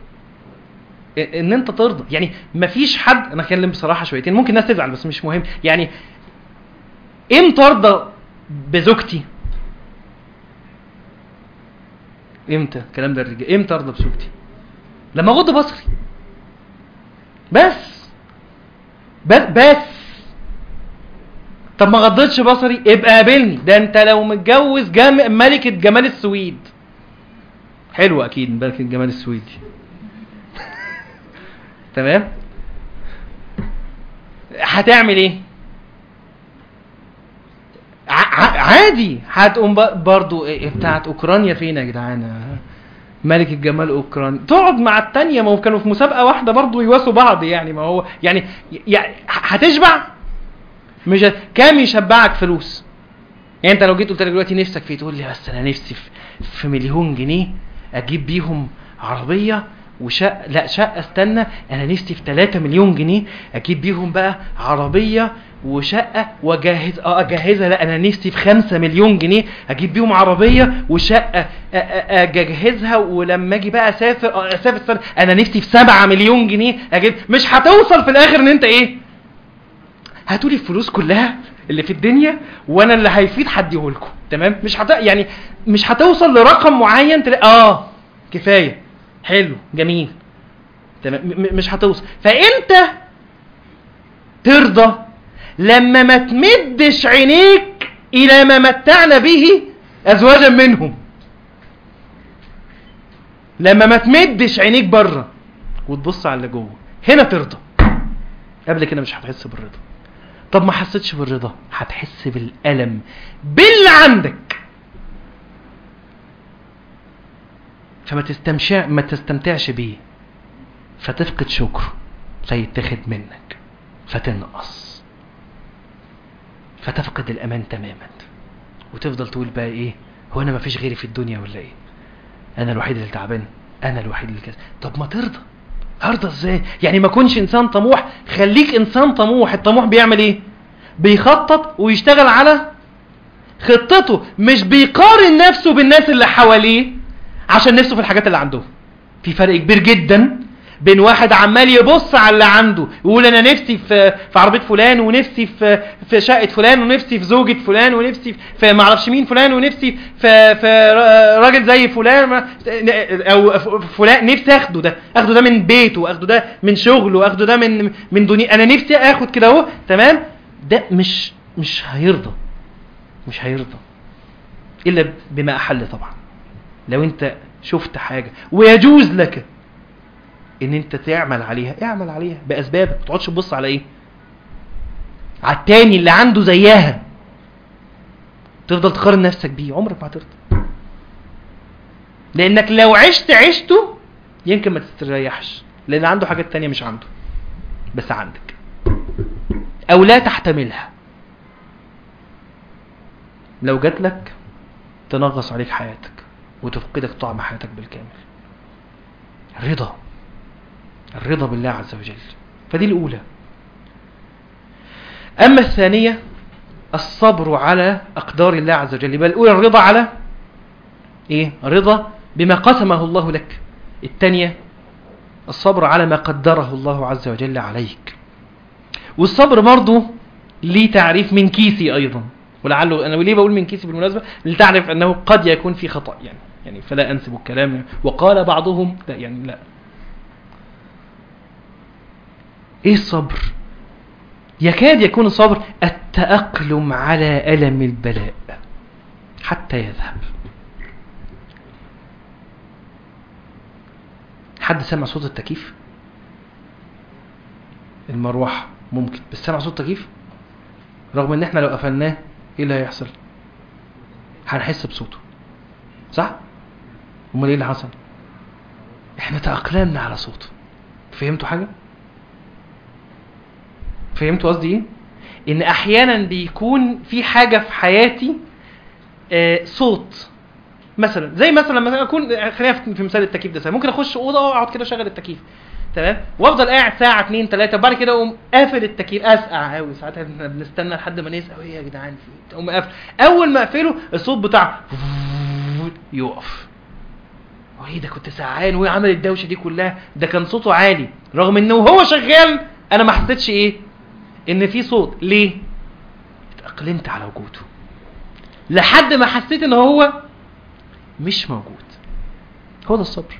ان انت ترضى يعني مفيش حد انا اتكلم بصراحه شويتين ممكن الناس تزعل بس مش مهم يعني امتى ارضى بزوجتي امتى الكلام ده الرجال امتى ارضى بزوجتي لما اغض بصري بس بس طب ما غضتش بصري ابقى قابلني ده انت لو متجوز جم... ملكة جمال السويد حلوة اكيد ملكة جمال السويد دي تمام هتعمل ايه عادي هتقوم برضو إيه بتاعت اوكرانيا فين يا جدعان ملك الجمال اوكرانيا تقعد مع التانية ما هو كانوا في مسابقة واحدة برضو يواسوا بعض يعني ما هو يعني يعني هتشبع مش كام يشبعك فلوس يعني انت لو جيت قلت لك دلوقتي نفسك فيه تقول لي بس انا نفسي في, في مليون جنيه اجيب بيهم عربيه وشقة لا شقة استنى انا نفسي في 3 مليون جنيه اجيب بيهم بقى عربية وشقة واجهز اه اجهزها لا انا نفسي في 5 مليون جنيه اجيب بيهم عربية وشقة اجهزها ولما اجي بقى اسافر اسافر السنة انا نفسي في 7 مليون جنيه اجيب مش هتوصل في الاخر ان انت ايه هاتولي الفلوس كلها اللي في الدنيا وانا اللي هيفيد هديهولكم تمام مش هت... يعني مش هتوصل لرقم معين تلاقي اه كفايه حلو جميل تمام مش هتوصل فانت ترضى لما ما تمدش عينيك الى ما متعنا به ازواجا منهم لما ما تمدش عينيك بره وتبص على اللي جوه هنا ترضى قبل كده مش هتحس بالرضا طب ما حسيتش بالرضا هتحس بالالم باللي عندك فما تستمشع ما تستمتعش بيه فتفقد شكره فيتخذ منك فتنقص فتفقد الامان تماما وتفضل تقول بقى ايه هو انا ما فيش غيري في الدنيا ولا ايه انا الوحيد اللي تعبان انا الوحيد اللي كذا طب ما ترضى ارضى ازاي يعني ما كنش انسان طموح خليك انسان طموح الطموح بيعمل ايه بيخطط ويشتغل على خطته مش بيقارن نفسه بالناس اللي حواليه عشان نفسه في الحاجات اللي عنده في فرق كبير جدا بين واحد عمال يبص على اللي عنده يقول انا نفسي في في عربيه فلان ونفسي في في شقه فلان ونفسي في زوجة فلان ونفسي في ما اعرفش مين فلان ونفسي في في راجل زي فلان او فلان نفسي اخده ده اخده ده من بيته اخده ده من شغله اخده ده من من دنيا انا نفسي اخد كده اهو تمام ده مش مش هيرضى مش هيرضى الا بما احل طبعا لو انت شفت حاجة ويجوز لك ان انت تعمل عليها اعمل عليها باسبابك ما تقعدش تبص على ايه على التاني اللي عنده زيها تفضل تقارن نفسك بيه عمرك ما هترضى لانك لو عشت عشته يمكن ما تستريحش لان عنده حاجات تانية مش عنده بس عندك او لا تحتملها لو جات لك تنغص عليك حياتك وتفقدك طعم حياتك بالكامل الرضا الرضا بالله عز وجل فدي الأولى أما الثانية الصبر على أقدار الله عز وجل يبقى الأولى الرضا على إيه؟ رضا بما قسمه الله لك الثانية الصبر على ما قدره الله عز وجل عليك والصبر برضه ليه تعريف من كيسي أيضا ولعله أنا ليه بقول من كيسي بالمناسبة لتعرف أنه قد يكون في خطأ يعني يعني فلا أنسب الكلام وقال بعضهم لا يعني لا ايه الصبر يكاد يكون الصبر التأقلم على ألم البلاء حتى يذهب حد سمع صوت التكييف المروحة ممكن بس سمع صوت التكييف رغم ان احنا لو قفلناه ايه اللي هيحصل هنحس بصوته صح امال ايه اللي حصل احنا تأقلمنا على صوته فهمتوا حاجة فهمتوا قصدي ايه ان احيانا بيكون في حاجة في حياتي آه صوت مثلا زي مثلا لما اكون خلينا في مثال التكييف ده سهل. ممكن اخش اوضه واقعد كده اشغل التكييف تمام وافضل قاعد ساعه اتنين تلاته وبعد كده اقوم قافل التكييف اسقع قوي ساعات احنا بنستنى لحد ما نسقع ايه يا جدعان في اقوم قافل اول ما اقفله الصوت بتاع يقف وايه ده كنت سعان وايه عمل الدوشه دي كلها ده كان صوته عالي رغم انه وهو شغال انا ما حسيتش ايه ان في صوت ليه اتاقلمت على وجوده لحد ما حسيت ان هو مش موجود هو ده الصبر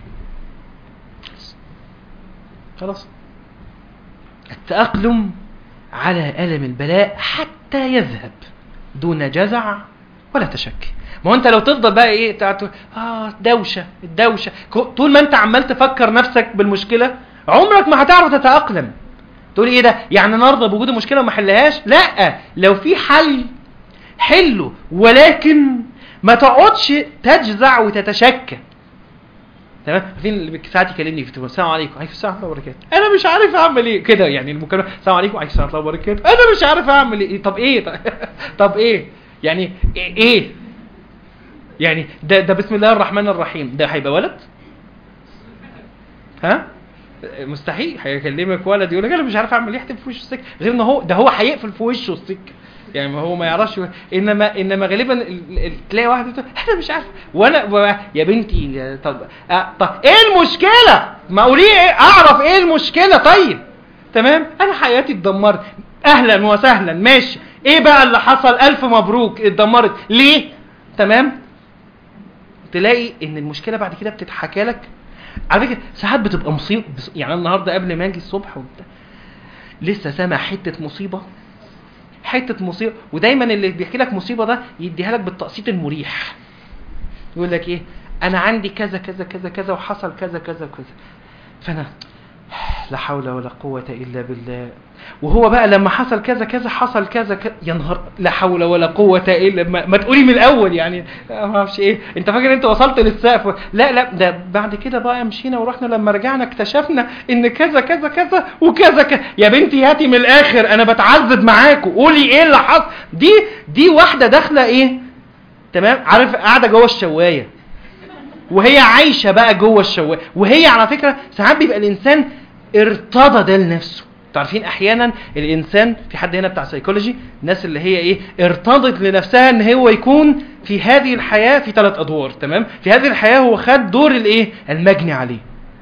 خلاص التأقلم على ألم البلاء حتى يذهب دون جزع ولا تشكي ما هو انت لو تفضل بقى ايه تقعد اه دوشه الدوشه طول ما انت عمال تفكر نفسك بالمشكله عمرك ما هتعرف تتاقلم تقول ايه ده يعني نرضى بوجود المشكله وما حلهاش لا لو في حل حله ولكن ما تقعدش تجزع وتتشكى تمام فين اللي ساعات يكلمني في التليفون السلام عليكم وعليكم السلام ورحمه الله وبركاته انا مش عارف اعمل ايه كده يعني المكالمه السلام عليكم وعليكم السلام ورحمه الله وبركاته انا مش عارف اعمل ايه طب ايه طب, طب ايه يعني ايه يعني ده ده بسم الله الرحمن الرحيم ده هيبقى ولد ها مستحيل هيكلمك ولد يقول لك انا مش عارف اعمل ايه يحتف في وشه السكه غير ان هو ده هو هيقفل في وشه السكه يعني ما هو ما يعرفش انما انما غالبا ال- ال- تلاقي واحد بتقول انا مش عارف وانا و- يا بنتي يا- طب أه طب ايه المشكله ما قولي ايه اعرف ايه المشكله طيب تمام انا حياتي اتدمرت اهلا وسهلا ماشي ايه بقى اللي حصل الف مبروك اتدمرت ليه تمام تلاقي ان المشكله بعد كده بتتحكى لك على فكره ساعات بتبقى مصيبه بس- يعني أنا النهارده قبل ما اجي الصبح وبتاع لسه سامع حته مصيبه حته مصيبه ودايما اللي بيحكي لك مصيبه ده يديها لك بالتقسيط المريح يقول لك ايه انا عندي كذا كذا كذا كذا وحصل كذا كذا وكذا فانا لا حول ولا قوة إلا بالله وهو بقى لما حصل كذا كذا حصل كذا كذا يا نهار لا حول ولا قوة إلا ما, ما تقولي من الأول يعني ما اعرفش إيه أنت فاكر أنت وصلت للسقف لا لا ده بعد كده بقى مشينا ورحنا لما رجعنا اكتشفنا إن كذا كذا كذا وكذا كذا يا بنتي هاتي من الآخر أنا بتعذب معاكوا قولي إيه اللي حصل دي دي واحدة داخلة إيه تمام عارف قاعدة جوه الشواية وهي عايشه بقى جوه الشوايه وهي على فكره ساعات بيبقى الانسان ارتضى ده لنفسه انتوا عارفين احيانا الانسان في حد هنا بتاع سيكولوجي الناس اللي هي ايه ارتضت لنفسها ان هو يكون في هذه الحياه في ثلاث ادوار تمام في هذه الحياه هو خد دور الايه المجني عليه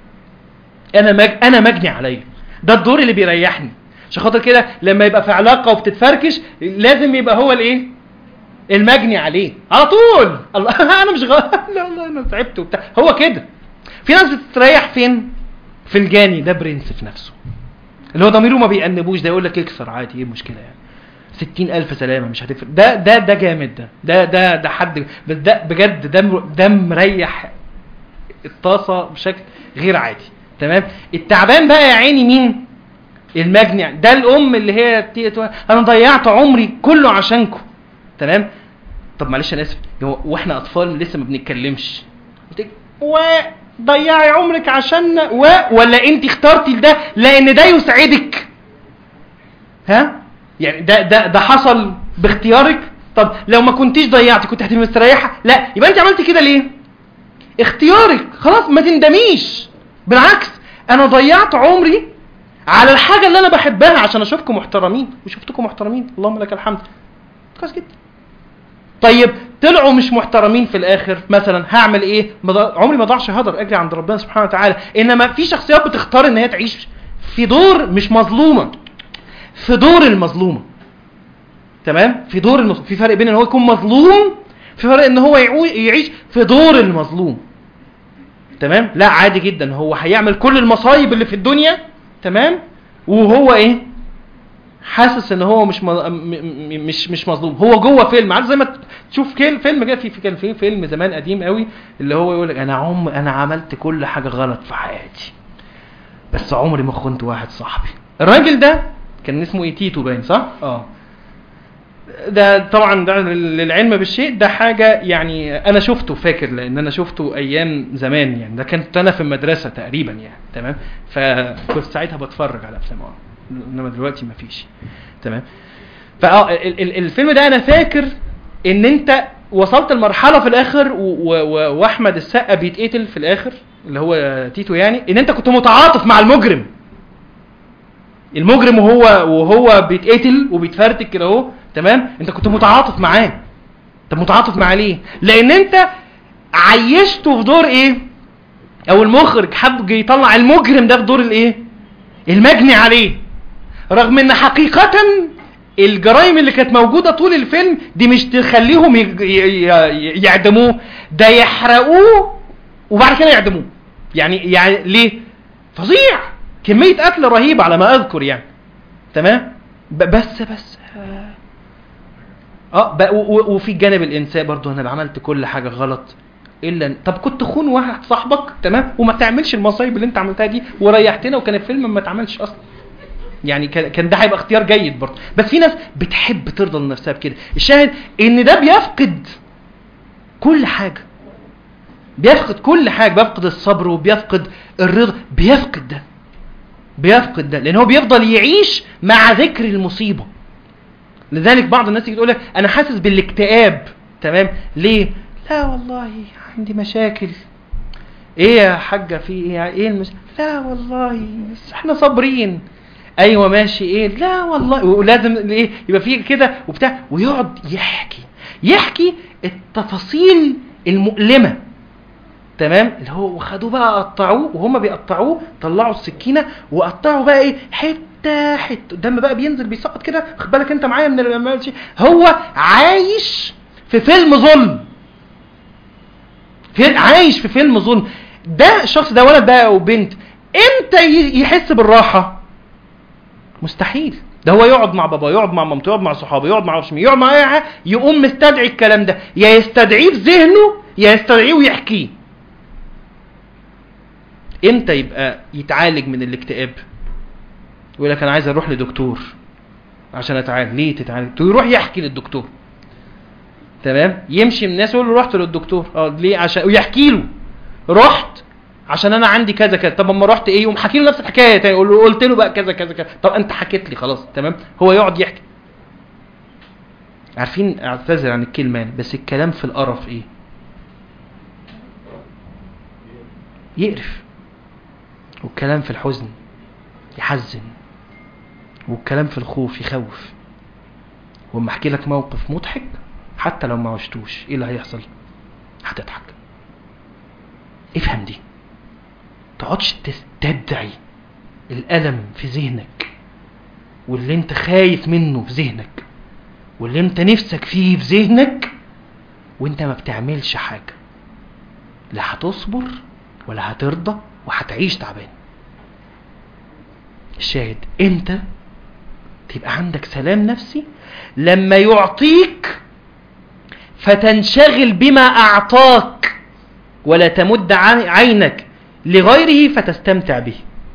انا مج... انا مجني عليه ده الدور اللي بيريحني عشان خاطر كده لما يبقى في علاقه وبتتفركش لازم يبقى هو الايه المجني عليه على طول الله انا مش غ... لا والله انا تعبت وبتاع هو كده في ناس بتستريح فين في الجاني ده برنس في نفسه اللي هو ضميره ما بيأنبوش ده يقول لك اكسر عادي ايه المشكله يعني ستين ألف سلامة مش هتفرق ده ده ده جامد ده ده ده ده حد بس ده بجد ده مر- ده مريح الطاسة بشكل غير عادي تمام التعبان بقى يا عيني مين المجني ده الأم اللي هي تيجي تقول أنا ضيعت عمري كله عشانكم تمام طب معلش انا اسف هو واحنا اطفال لسه ما بنتكلمش قلت لك، وضيعي عمرك عشان و ولا انت اخترتي ده لان ده يسعدك ها يعني ده ده ده حصل باختيارك طب لو ما كنتيش ضيعتي كنت هتبقي مستريحه لا يبقى انت عملتي كده ليه اختيارك خلاص ما تندميش بالعكس انا ضيعت عمري على الحاجه اللي انا بحبها عشان اشوفكم محترمين وشفتكم محترمين اللهم لك الحمد كويس جدا طيب طلعوا مش محترمين في الاخر مثلا هعمل ايه ما ض- عمري ما ضاعش هدر اجري عند ربنا سبحانه وتعالى انما في شخصيات بتختار ان هي تعيش في دور مش مظلومه في دور المظلومه تمام في دور المظلوم في فرق بين ان هو يكون مظلوم في فرق ان هو يعو- يعيش في دور المظلوم تمام لا عادي جدا هو هيعمل كل المصايب اللي في الدنيا تمام وهو ايه حاسس ان هو مش مظ- م- م- مش مش مظلوم هو جوه فيلم عارف زي ما تشوف كيل فيلم كده في في- كان في فيلم زمان قديم قوي اللي هو يقول لك انا عم انا عملت كل حاجه غلط في حياتي بس عمري ما خنت واحد صاحبي الراجل ده كان اسمه ايه تيتو باين صح اه ده طبعا ده للعلم بالشيء ده حاجه يعني انا شفته فاكر لان انا شفته ايام زمان يعني ده كنت انا في المدرسه تقريبا يعني تمام فكنت ساعتها بتفرج على افلام اه انما دلوقتي مفيش تمام فاه ال- ال- الفيلم ده انا فاكر ان انت وصلت لمرحله في الاخر و- و- و- واحمد السقا بيتقتل في الاخر اللي هو تيتو يعني ان انت كنت متعاطف مع المجرم المجرم وهو وهو بيتقتل وبيتفرتك كده اهو تمام انت كنت متعاطف معاه طب متعاطف معاه ليه لان انت عيشته في دور ايه او المخرج حب جه يطلع المجرم ده في دور الايه المجني عليه رغم ان حقيقة الجرائم اللي كانت موجودة طول الفيلم دي مش تخليهم ي- ي- ي- يعدموه ده يحرقوه وبعد كده يعدموه يعني يعني ليه فظيع كمية قتل رهيبة على ما اذكر يعني تمام ب- بس بس آه. اه ب- و- و- وفي الجانب الانساني برضو انا عملت كل حاجه غلط الا إن- طب كنت تخون واحد صاحبك تمام وما تعملش المصايب اللي انت عملتها دي وريحتنا وكان الفيلم ما اتعملش اصلا يعني كان كان ده هيبقى اختيار جيد برضه بس في ناس بتحب ترضى لنفسها بكده الشاهد ان ده بيفقد كل حاجه بيفقد كل حاجه بيفقد الصبر وبيفقد الرضا بيفقد ده بيفقد ده لان هو بيفضل يعيش مع ذكر المصيبه لذلك بعض الناس يجي تقول لك انا حاسس بالاكتئاب تمام ليه لا والله عندي مشاكل ايه يا حاجه في ايه ايه المش... لا والله بس احنا صابرين ايوه ماشي ايه لا والله ولازم ايه يبقى في كده وبتاع ويقعد يحكي يحكي التفاصيل المؤلمه تمام اللي هو وخدوه بقى قطعوه وهم بيقطعوه طلعوا السكينه وقطعوا بقى ايه حته حته الدم بقى بينزل بيسقط كده خد بالك انت معايا من ال- هو عايش في فيلم ظلم في عايش في فيلم ظلم ده الشخص ده ولد بقى وبنت امتى ي- يحس بالراحه مستحيل ده هو يقعد مع بابا يقعد مع مامته يقعد مع صحابه يقعد مع عرفش مين يقعد مع اي حاجة، يقوم مستدعي الكلام ده يا يستدعيه في ذهنه يا يستدعيه ويحكيه امتى يبقى يتعالج من الاكتئاب يقول لك انا عايز اروح لدكتور عشان اتعالج ليه تتعالج يروح يحكي للدكتور تمام يمشي من الناس يقول له رحت للدكتور اه ليه عشان ويحكي له رحت عشان انا عندي كذا كذا طب اما رحت ايه يقوم حكي له نفس الحكايه تاني يقول له قلت له بقى كذا كذا كذا طب انت حكيت لي خلاص تمام هو يقعد يحكي عارفين اعتذر عن الكلمه يعني بس الكلام في القرف ايه يقرف والكلام في الحزن يحزن والكلام في الخوف يخوف واما احكي لك موقف مضحك حتى لو ما عشتوش ايه اللي هيحصل هتضحك افهم دي تقعدش تستدعي الألم في ذهنك واللي انت خايف منه في ذهنك واللي انت نفسك فيه في ذهنك وانت ما بتعملش حاجة لا هتصبر ولا هترضى وهتعيش تعبان الشاهد انت تبقى عندك سلام نفسي لما يعطيك فتنشغل بما اعطاك ولا تمد عينك لغيره فتستمتع به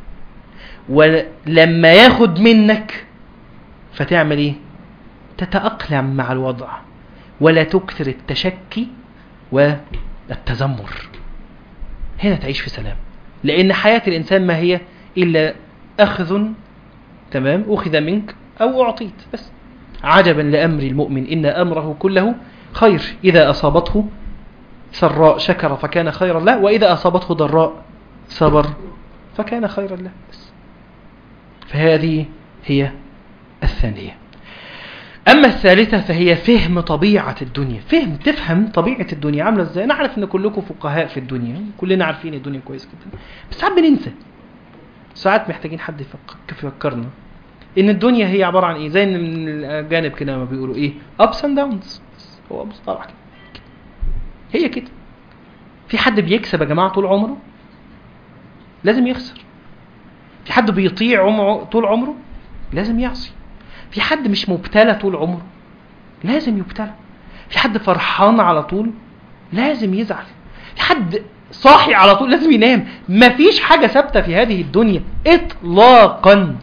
ولما ياخد منك فتعمل ايه تتأقلم مع الوضع ولا تكثر التشكي والتذمر هنا تعيش في سلام لأن حياة الإنسان ما هي إلا أخذ تمام أخذ منك أو أعطيت بس عجبا لأمر المؤمن إن أمره كله خير إذا أصابته سراء شكر فكان خيرا له وإذا أصابته ضراء صبر فكان خيرا له بس فهذه هي الثانية أما الثالثة فهي فهم طبيعة الدنيا فهم تفهم طبيعة الدنيا عاملة ازاي نعرف ان كلكم فقهاء في الدنيا كلنا عارفين الدنيا كويس جدا بس ساعات بننسى ساعات محتاجين حد يفكر كيف يفكرنا ان الدنيا هي عبارة عن ايه زي ان من الاجانب كده ما بيقولوا ايه ups and downs هو مصطلح كده هي كده في حد بيكسب يا جماعة طول عمره لازم يخسر في حد بيطيع عمره طول عمره لازم يعصي في حد مش مبتلى طول عمره لازم يبتلى في حد فرحان على طول لازم يزعل في حد صاحي على طول لازم ينام مفيش حاجة ثابتة في هذه الدنيا اطلاقا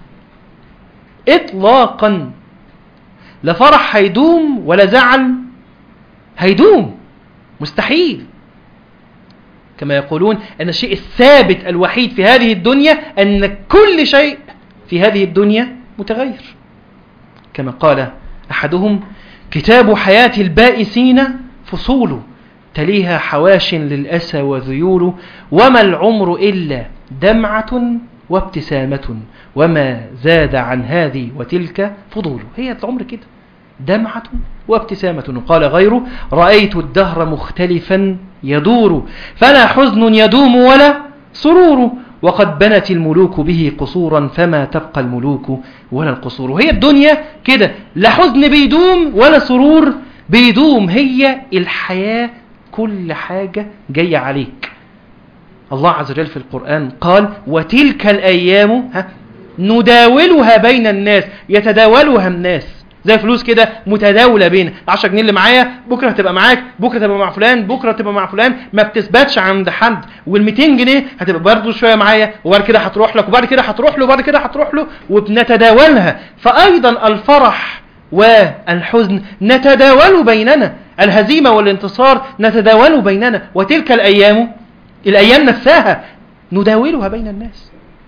اطلاقا لا فرح هيدوم ولا زعل هيدوم مستحيل كما يقولون أن الشيء الثابت الوحيد في هذه الدنيا أن كل شيء في هذه الدنيا متغير كما قال أحدهم كتاب حياة البائسين فصول تليها حواش للأسى وذيول وما العمر إلا دمعة وابتسامة وما زاد عن هذه وتلك فضول هي العمر كده دمعة وابتسامة قال غيره رأيت الدهر مختلفا يدور فلا حزن يدوم ولا سرور وقد بنت الملوك به قصورا فما تبقى الملوك ولا القصور هي الدنيا كده لا حزن بيدوم ولا سرور بيدوم هي الحياة كل حاجة جاية عليك الله عز وجل في القرآن قال وتلك الأيام ها نداولها بين الناس يتداولها الناس زي فلوس كده متداوله بين 10 جنيه اللي معايا بكره هتبقى معاك بكره تبقى مع فلان بكره تبقى مع فلان ما بتثبتش عند حد وال200 جنيه هتبقى برضه شويه معايا وبعد كده هتروح لك وبعد كده هتروح له وبعد كده هتروح له وبنتداولها فايضا الفرح والحزن نتداول بيننا الهزيمه والانتصار نتداول بيننا وتلك الايام الايام نفسها نداولها بين الناس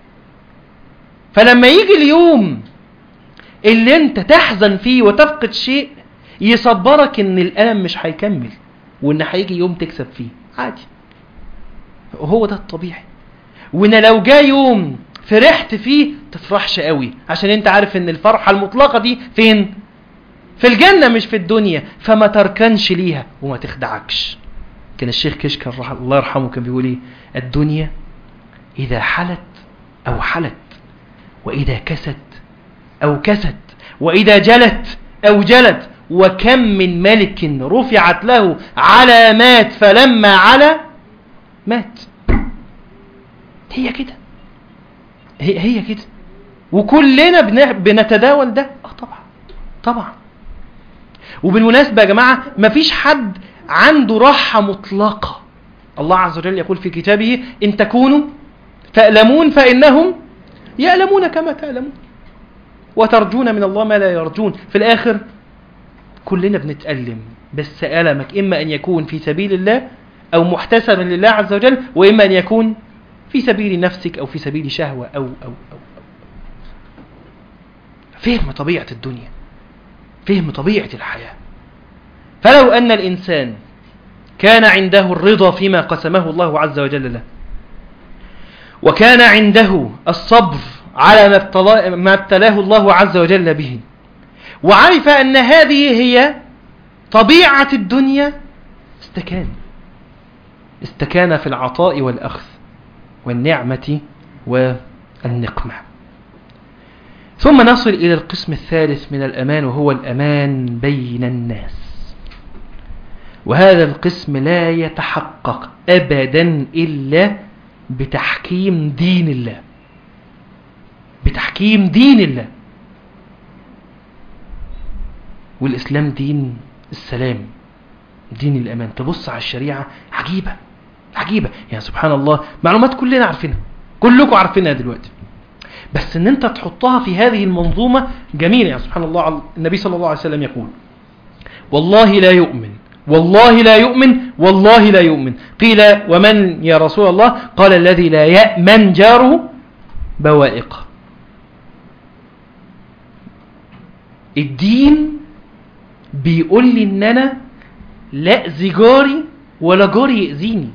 فلما يجي اليوم اللي انت تحزن فيه وتفقد شيء يصبرك ان الالم مش هيكمل وان هيجي يوم تكسب فيه عادي هو ده الطبيعي وان لو جاء يوم فرحت فيه تفرحش قوي عشان انت عارف ان الفرحة المطلقة دي فين في الجنة مش في الدنيا فما تركنش ليها وما تخدعكش كان الشيخ كشكر الله يرحمه كان بيقول ايه الدنيا اذا حلت او حلت واذا كست أو كست وإذا جلت أو جلت وكم من ملك رفعت له علامات فلما على مات هي كده هي, هي كده وكلنا بنتداول ده اه طبعا طبعا وبالمناسبة يا جماعة مفيش حد عنده راحة مطلقة الله عز وجل يقول في كتابه إن تكونوا تألمون فإنهم يألمون كما تألمون وترجون من الله ما لا يرجون في الآخر كلنا بنتألم بس ألمك إما أن يكون في سبيل الله أو محتسبا لله عز وجل وإما أن يكون في سبيل نفسك أو في سبيل شهوة أو أو أو, أو. فهم طبيعة الدنيا فهم طبيعة الحياة فلو أن الإنسان كان عنده الرضا فيما قسمه الله عز وجل له وكان عنده الصبر على ما, ابتلا ما ابتلاه الله عز وجل به وعرف أن هذه هي طبيعة الدنيا استكان استكان في العطاء والأخذ والنعمة والنقمة ثم نصل إلى القسم الثالث من الأمان وهو الأمان بين الناس وهذا القسم لا يتحقق أبدا إلا بتحكيم دين الله بتحكيم دين الله والإسلام دين السلام دين الأمان تبص على الشريعة عجيبة عجيبة يعني سبحان الله معلومات كلنا عارفينها كلكم عارفينها دلوقتي بس ان انت تحطها في هذه المنظومة جميلة يعني سبحان الله النبي صلى الله عليه وسلم يقول والله لا يؤمن والله لا يؤمن والله لا يؤمن قيل ومن يا رسول الله قال الذي لا يأمن جاره بوائقه الدين بيقول لي ان انا لا اذي جاري ولا جاري يأذيني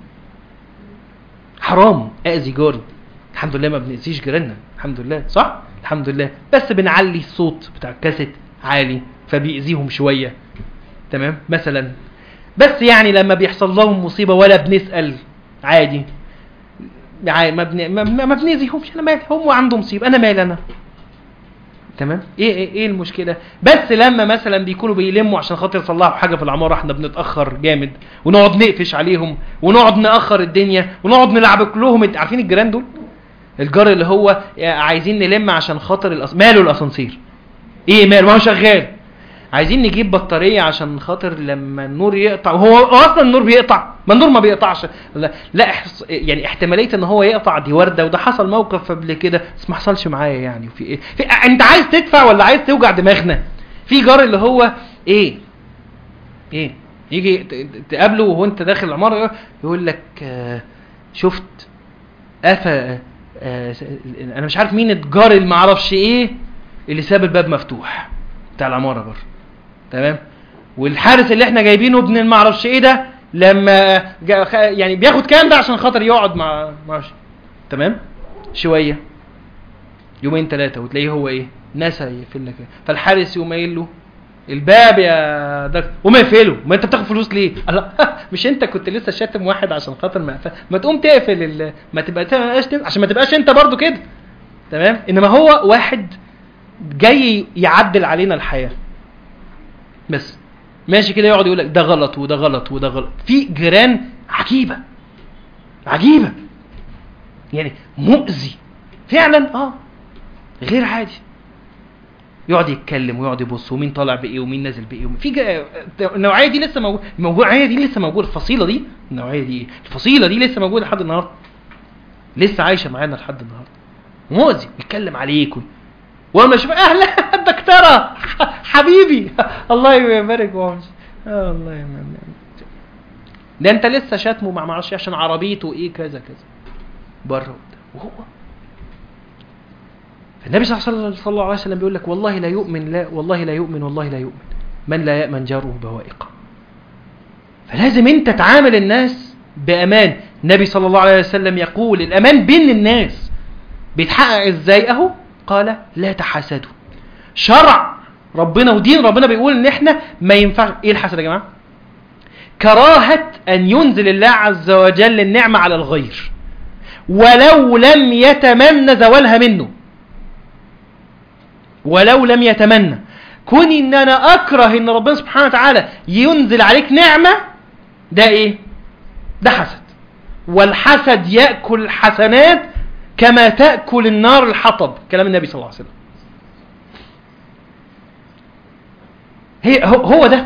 حرام اذي جاري الحمد لله ما بنأذيش جيراننا الحمد لله صح الحمد لله بس بنعلي الصوت بتاع الكاسيت عالي فبيأذيهم شوية تمام مثلا بس يعني لما بيحصل لهم مصيبة ولا بنسأل عادي عادي ما بن... ما, ما بنأذيهمش انا مالي هم عنده مصيبة انا مالي انا تمام ايه ايه ايه المشكله بس لما مثلا بيكونوا بيلموا عشان خاطر يصلحوا حاجه في العماره احنا بنتاخر جامد ونقعد نقفش عليهم ونقعد ناخر الدنيا ونقعد نلعب لهم عارفين الجيران دول الجار اللي هو عايزين نلم عشان خاطر الأص... ماله الاسانسير ايه ماله ما هو شغال عايزين نجيب بطاريه عشان خاطر لما النور يقطع وهو اصلا النور بيقطع ما النور ما بيقطعش لا, لا احس... يعني احتماليه ان هو يقطع دي ورده وده حصل موقف قبل كده بس ما حصلش معايا يعني في ايه في... انت عايز تدفع ولا عايز توجع دماغنا في جار اللي هو ايه ايه يجي تقابله وهو انت داخل العماره يقول لك آه شفت قفا آه انا مش عارف مين الجار اللي ما اعرفش ايه اللي ساب الباب مفتوح بتاع العماره بره تمام والحارس اللي احنا جايبينه ابن ما اعرفش ايه ده لما يعني بياخد كام ده عشان خاطر يقعد مع ما اعرفش تمام شويه يومين ثلاثه وتلاقيه هو ايه نسى يقفل لك فالحارس يقوم قايل له الباب يا دكتور قوم اقفله ما انت بتاخد فلوس ليه الله مش انت كنت لسه شاتم واحد عشان خاطر ما ما تقوم تقفل ال... ما تبقى تبقاش عشان ما تبقاش انت برضو كده تمام انما هو واحد جاي يعدل علينا الحياه بس ماشي كده يقعد يقول لك ده غلط وده غلط وده غلط في جيران عجيبه عجيبه يعني مؤذي فعلا اه غير عادي يقعد يتكلم ويقعد يبص ومين طالع بايه ومين نازل بايه ومين في جا... النوعيه دي لسه موجوده النوعيه دي لسه موجوده الفصيله دي النوعيه دي الفصيله دي لسه موجوده لحد النهارده لسه عايشه معانا لحد النهارده مؤذي بيتكلم عليك وانا اشوف اهلا الدكتوره حبيبي الله يبارك وامشي آه الله يبارك ده انت لسه شاتمه مع معرفش عشان عربيته ايه كذا كذا بره وهو فالنبي صلى الله عليه وسلم بيقول لك والله لا يؤمن لا والله لا يؤمن والله لا يؤمن من لا يأمن جاره بوائقه فلازم انت تعامل الناس بأمان النبي صلى الله عليه وسلم يقول الأمان بين الناس بيتحقق ازاي اهو قال لا تحاسدوا شرع ربنا ودين ربنا بيقول ان احنا ما ينفعش ايه الحسد يا جماعه كراهه ان ينزل الله عز وجل النعمه على الغير ولو لم يتمنى زوالها منه ولو لم يتمنى كوني ان انا اكره ان ربنا سبحانه وتعالى ينزل عليك نعمه ده ايه ده حسد والحسد ياكل الحسنات كما تأكل النار الحطب كلام النبي صلى الله عليه وسلم هي هو ده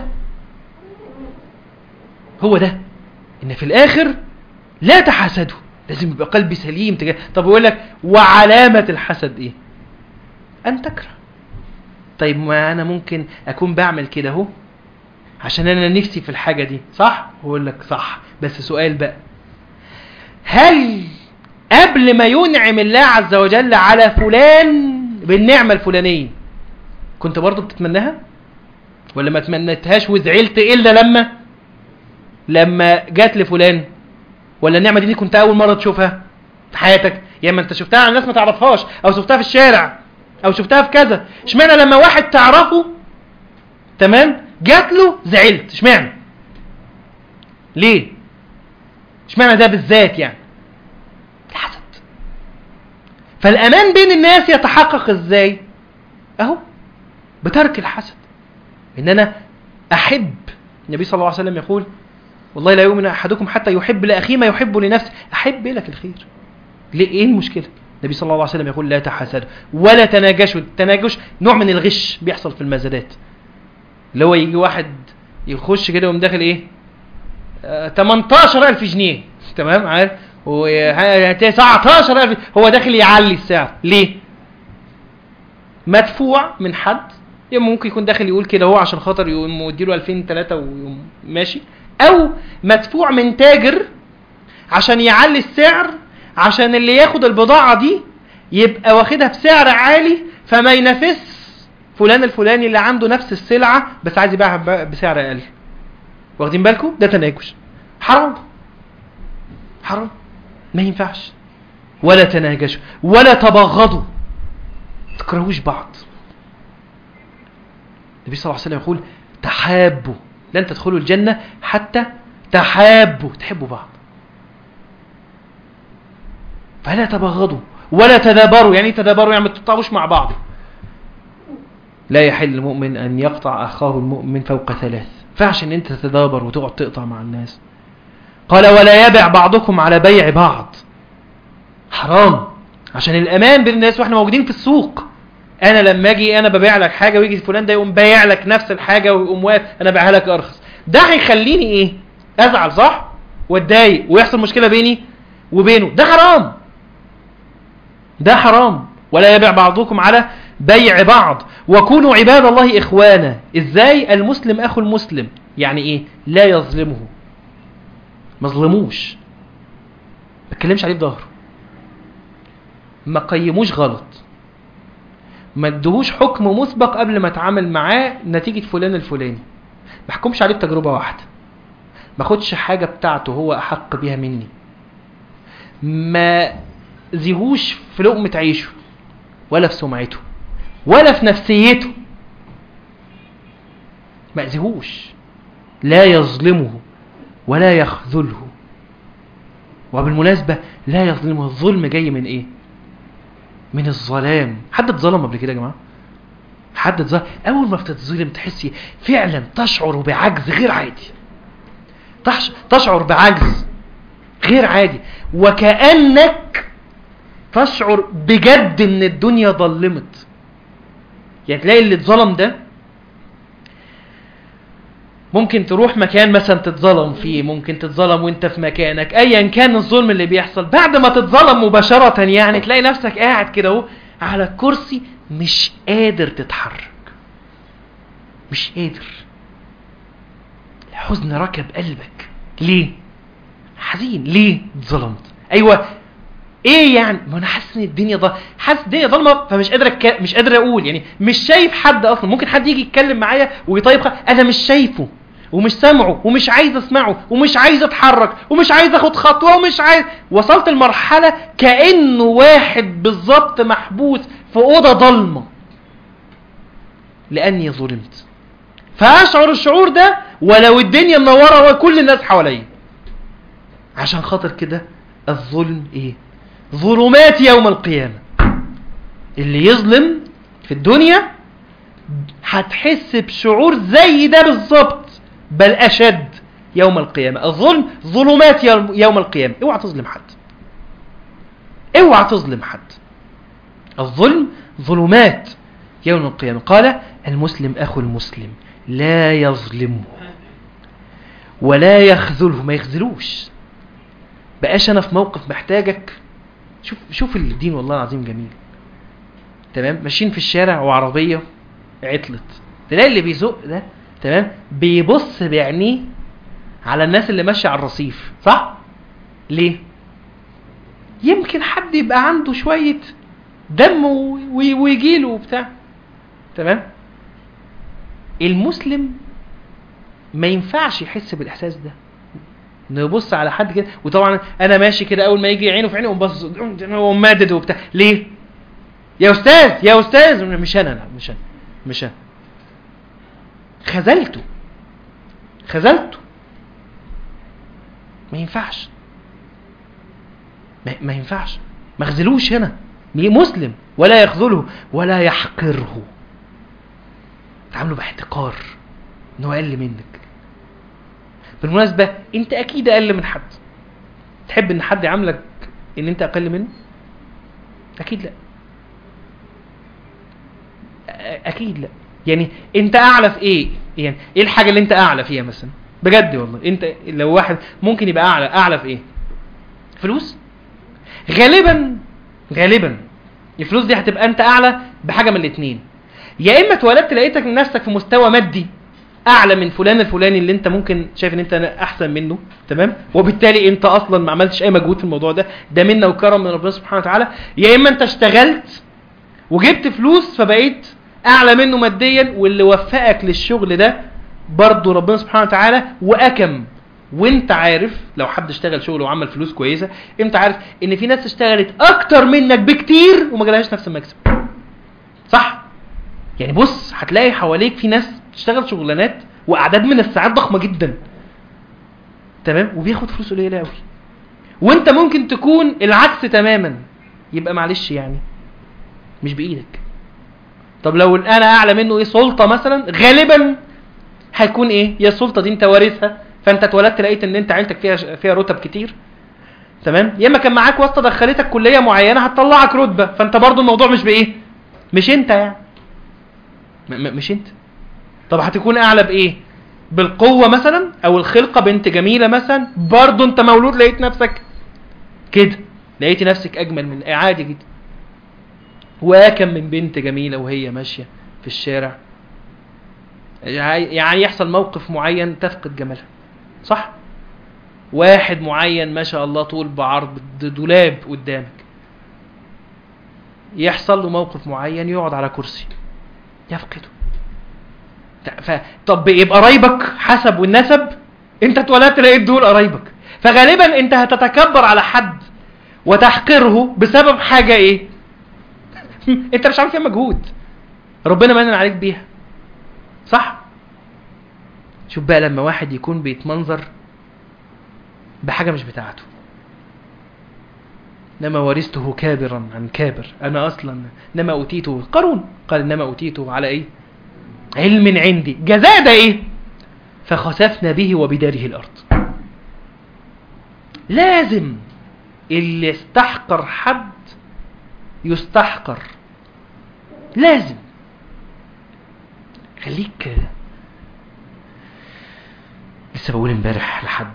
هو ده ان في الاخر لا تحاسدوا لازم يبقى قلبي سليم تجاه طب يقول لك وعلامة الحسد ايه ان تكره طيب ما انا ممكن اكون بعمل كده اهو عشان انا نفسي في الحاجة دي صح يقول لك صح بس سؤال بقى هل قبل ما ينعم الله عز وجل على فلان بالنعمة الفلانية كنت برضو بتتمناها ولا ما تمنيتهاش وزعلت إلا لما لما جات لفلان ولا النعمة دي, دي كنت أول مرة تشوفها في حياتك يا اما انت شفتها على الناس ما تعرفهاش او شفتها في الشارع او شفتها في كذا اشمعنى لما واحد تعرفه تمام جات له زعلت اشمعنى ليه اشمعنى ده بالذات يعني الحسد فالامان بين الناس يتحقق ازاي اهو بترك الحسد ان انا احب النبي صلى الله عليه وسلم يقول والله لا يؤمن احدكم حتى يحب لاخيه ما يحب لنفسه احب لك الخير ليه ايه المشكله النبي صلى الله عليه وسلم يقول لا تحاسدوا ولا تناجشوا التناجش نوع من الغش بيحصل في المزادات اللي هو يجي واحد يخش كده ويقوم داخل ايه آه 18000 جنيه تمام عارف و 19000 هو داخل يعلي السعر ليه مدفوع من حد يا ممكن يكون داخل يقول كده هو عشان خاطر يقوم مديله 2000 3 ويقوم ماشي او مدفوع من تاجر عشان يعلي السعر عشان اللي ياخد البضاعة دي يبقى واخدها بسعر عالي فما ينافس فلان الفلاني اللي عنده نفس السلعة بس عايز يبيعها ب- بسعر اقل واخدين بالكم ده تناجش حرام حرام ما ينفعش ولا تناجشوا ولا تباغضوا تكرهوش بعض النبي صلى الله عليه وسلم يقول تحابوا لن تدخلوا الجنة حتى تحابوا تحبوا بعض فلا تبغضوا ولا تدابروا يعني ايه تدابروا يعني ما تقطعوش مع بعض لا يحل المؤمن ان يقطع اخاه المؤمن فوق ثلاث فعش ان انت تتدابر وتقعد تقطع مع الناس قال ولا يبع بعضكم على بيع بعض حرام عشان الامان بين الناس واحنا موجودين في السوق انا لما اجي انا ببيع لك حاجه ويجي فلان ده يقوم بايع لك نفس الحاجه ويقوم واقف انا بايعها لك ارخص ده هيخليني ايه ازعل صح واتضايق ويحصل مشكله بيني وبينه ده حرام ده حرام ولا يبيع بعضكم على بيع بعض وكونوا عباد الله اخوانا ازاي المسلم اخو المسلم يعني ايه لا يظلمه ما ظلموش ما اتكلمش عليه بظهره ما قيموش غلط ما ادهوش حكم مسبق قبل ما اتعامل معاه نتيجة فلان الفلاني ما احكمش عليه بتجربة واحدة ما اخدش حاجة بتاعته هو احق بيها مني ما زيهوش في لقمة عيشه ولا في سمعته ولا في نفسيته ما اذيهوش لا يظلمه ولا يخذله وبالمناسبة لا يظلمه الظلم جاي من ايه من الظلام حد اتظلم قبل كده يا جماعه حد اتظلم اول ما بتتظلم تحسي فعلا تشعر بعجز غير عادي تحش... تشعر بعجز غير عادي وكأنك تشعر بجد ان الدنيا ظلمت يعني تلاقي اللي اتظلم ده ممكن تروح مكان مثلا تتظلم فيه ممكن تتظلم وانت في مكانك ايا كان الظلم اللي بيحصل بعد ما تتظلم مباشرة يعني تلاقي نفسك قاعد كده اهو على كرسي مش قادر تتحرك مش قادر الحزن ركب قلبك ليه حزين ليه اتظلمت ايوه ايه يعني ما انا حاسس ان الدنيا ضل... حاسس الدنيا ظلمه فمش قادر أك... مش قادر اقول يعني مش شايف حد اصلا ممكن حد يجي يتكلم معايا ويطيب خ... انا مش شايفه ومش سامعه ومش عايز اسمعه ومش عايز اتحرك ومش عايز اخد خطوه ومش عايز وصلت لمرحله كانه واحد بالظبط محبوس في اوضه ضلمه لاني ظلمت فاشعر الشعور ده ولو الدنيا منوره وكل الناس حواليا عشان خاطر كده الظلم ايه ظلمات يوم القيامه اللي يظلم في الدنيا هتحس بشعور زي ده بالظبط بل اشد يوم القيامه الظلم ظلمات يوم يوم القيامه اوعى تظلم حد اوعى تظلم حد الظلم ظلمات يوم القيامه قال المسلم اخو المسلم لا يظلمه ولا يخذله ما يخذلوش بقاش انا في موقف محتاجك شوف شوف الدين والله العظيم جميل تمام ماشيين في الشارع وعربيه عطلت تلاقي اللي بيزق ده تمام بيبص بعينيه على الناس اللي ماشيه على الرصيف صح ليه يمكن حد يبقى عنده شويه دم ويجي له وبتاع تمام المسلم ما ينفعش يحس بالاحساس ده انه يبص على حد كده وطبعا انا ماشي كده اول ما يجي عينه في عينه اقوم بص اقوم مادد وبتاع ليه يا استاذ يا استاذ مش انا لا مش انا مش انا خذلته خذلته ما ينفعش ما, ما ينفعش ما خذلوش هنا مسلم ولا يخذله ولا يحقره تعامله باحتقار انه اقل منك بالمناسبة انت اكيد اقل من حد تحب ان حد يعاملك ان انت اقل منه اكيد لا اكيد لا يعني انت اعلى في ايه يعني ايه الحاجة اللي انت اعلى فيها مثلا بجد والله انت لو واحد ممكن يبقى اعلى اعلى في ايه فلوس غالبا غالبا الفلوس دي هتبقى انت اعلى بحاجة من الاتنين يا اما اتولدت لقيتك نفسك في مستوى مادي اعلى من فلان الفلاني اللي انت ممكن شايف ان انت احسن منه تمام وبالتالي انت اصلا ما عملتش اي مجهود في الموضوع ده ده منا وكرم من ربنا سبحانه وتعالى يا اما انت اشتغلت وجبت فلوس فبقيت اعلى منه ماديا واللي وفقك للشغل ده برضه ربنا سبحانه وتعالى واكم وانت عارف لو حد اشتغل شغل وعمل فلوس كويسه انت عارف ان في ناس اشتغلت اكتر منك بكتير وما جالهاش نفس المكسب صح يعني بص هتلاقي حواليك في ناس بتشتغل شغلانات واعداد من الساعات ضخمه جدا تمام وبياخد فلوس قليله قوي وانت ممكن تكون العكس تماما يبقى معلش يعني مش بايدك طب لو انا اعلى منه ايه سلطه مثلا غالبا هيكون ايه يا السلطه دي انت وارثها فانت اتولدت لقيت ان انت عيلتك فيها فيها رتب كتير تمام يا اما كان معاك واسطه دخلتك كليه معينه هتطلعك رتبه فانت برضو الموضوع مش بايه مش انت يعني م- مش انت طب هتكون اعلى بايه بالقوه مثلا او الخلقه بنت جميله مثلا برضو انت مولود لقيت نفسك كده لقيت نفسك اجمل من عادي جدا وكم من بنت جميله وهي ماشيه في الشارع يعني يحصل موقف معين تفقد جمالها صح واحد معين ما شاء الله طول بعرض دولاب قدامك يحصل له موقف معين يقعد على كرسي يفقده ف... طب يبقى قرايبك حسب والنسب انت اتولدت لقيت دول قرايبك فغالبا انت هتتكبر على حد وتحقره بسبب حاجه ايه انت مش عامل فيها مجهود ربنا منن عليك بيها صح شوف بقى لما واحد يكون بيتمنظر بحاجه مش بتاعته انما ورثته كابرا عن كابر انا اصلا انما اوتيته قارون قال انما اوتيته على ايه علم عندي جزاء ده ايه فخسفنا به وبداره الارض لازم اللي استحقر حد يستحقر لازم خليك لسه بقول امبارح لحد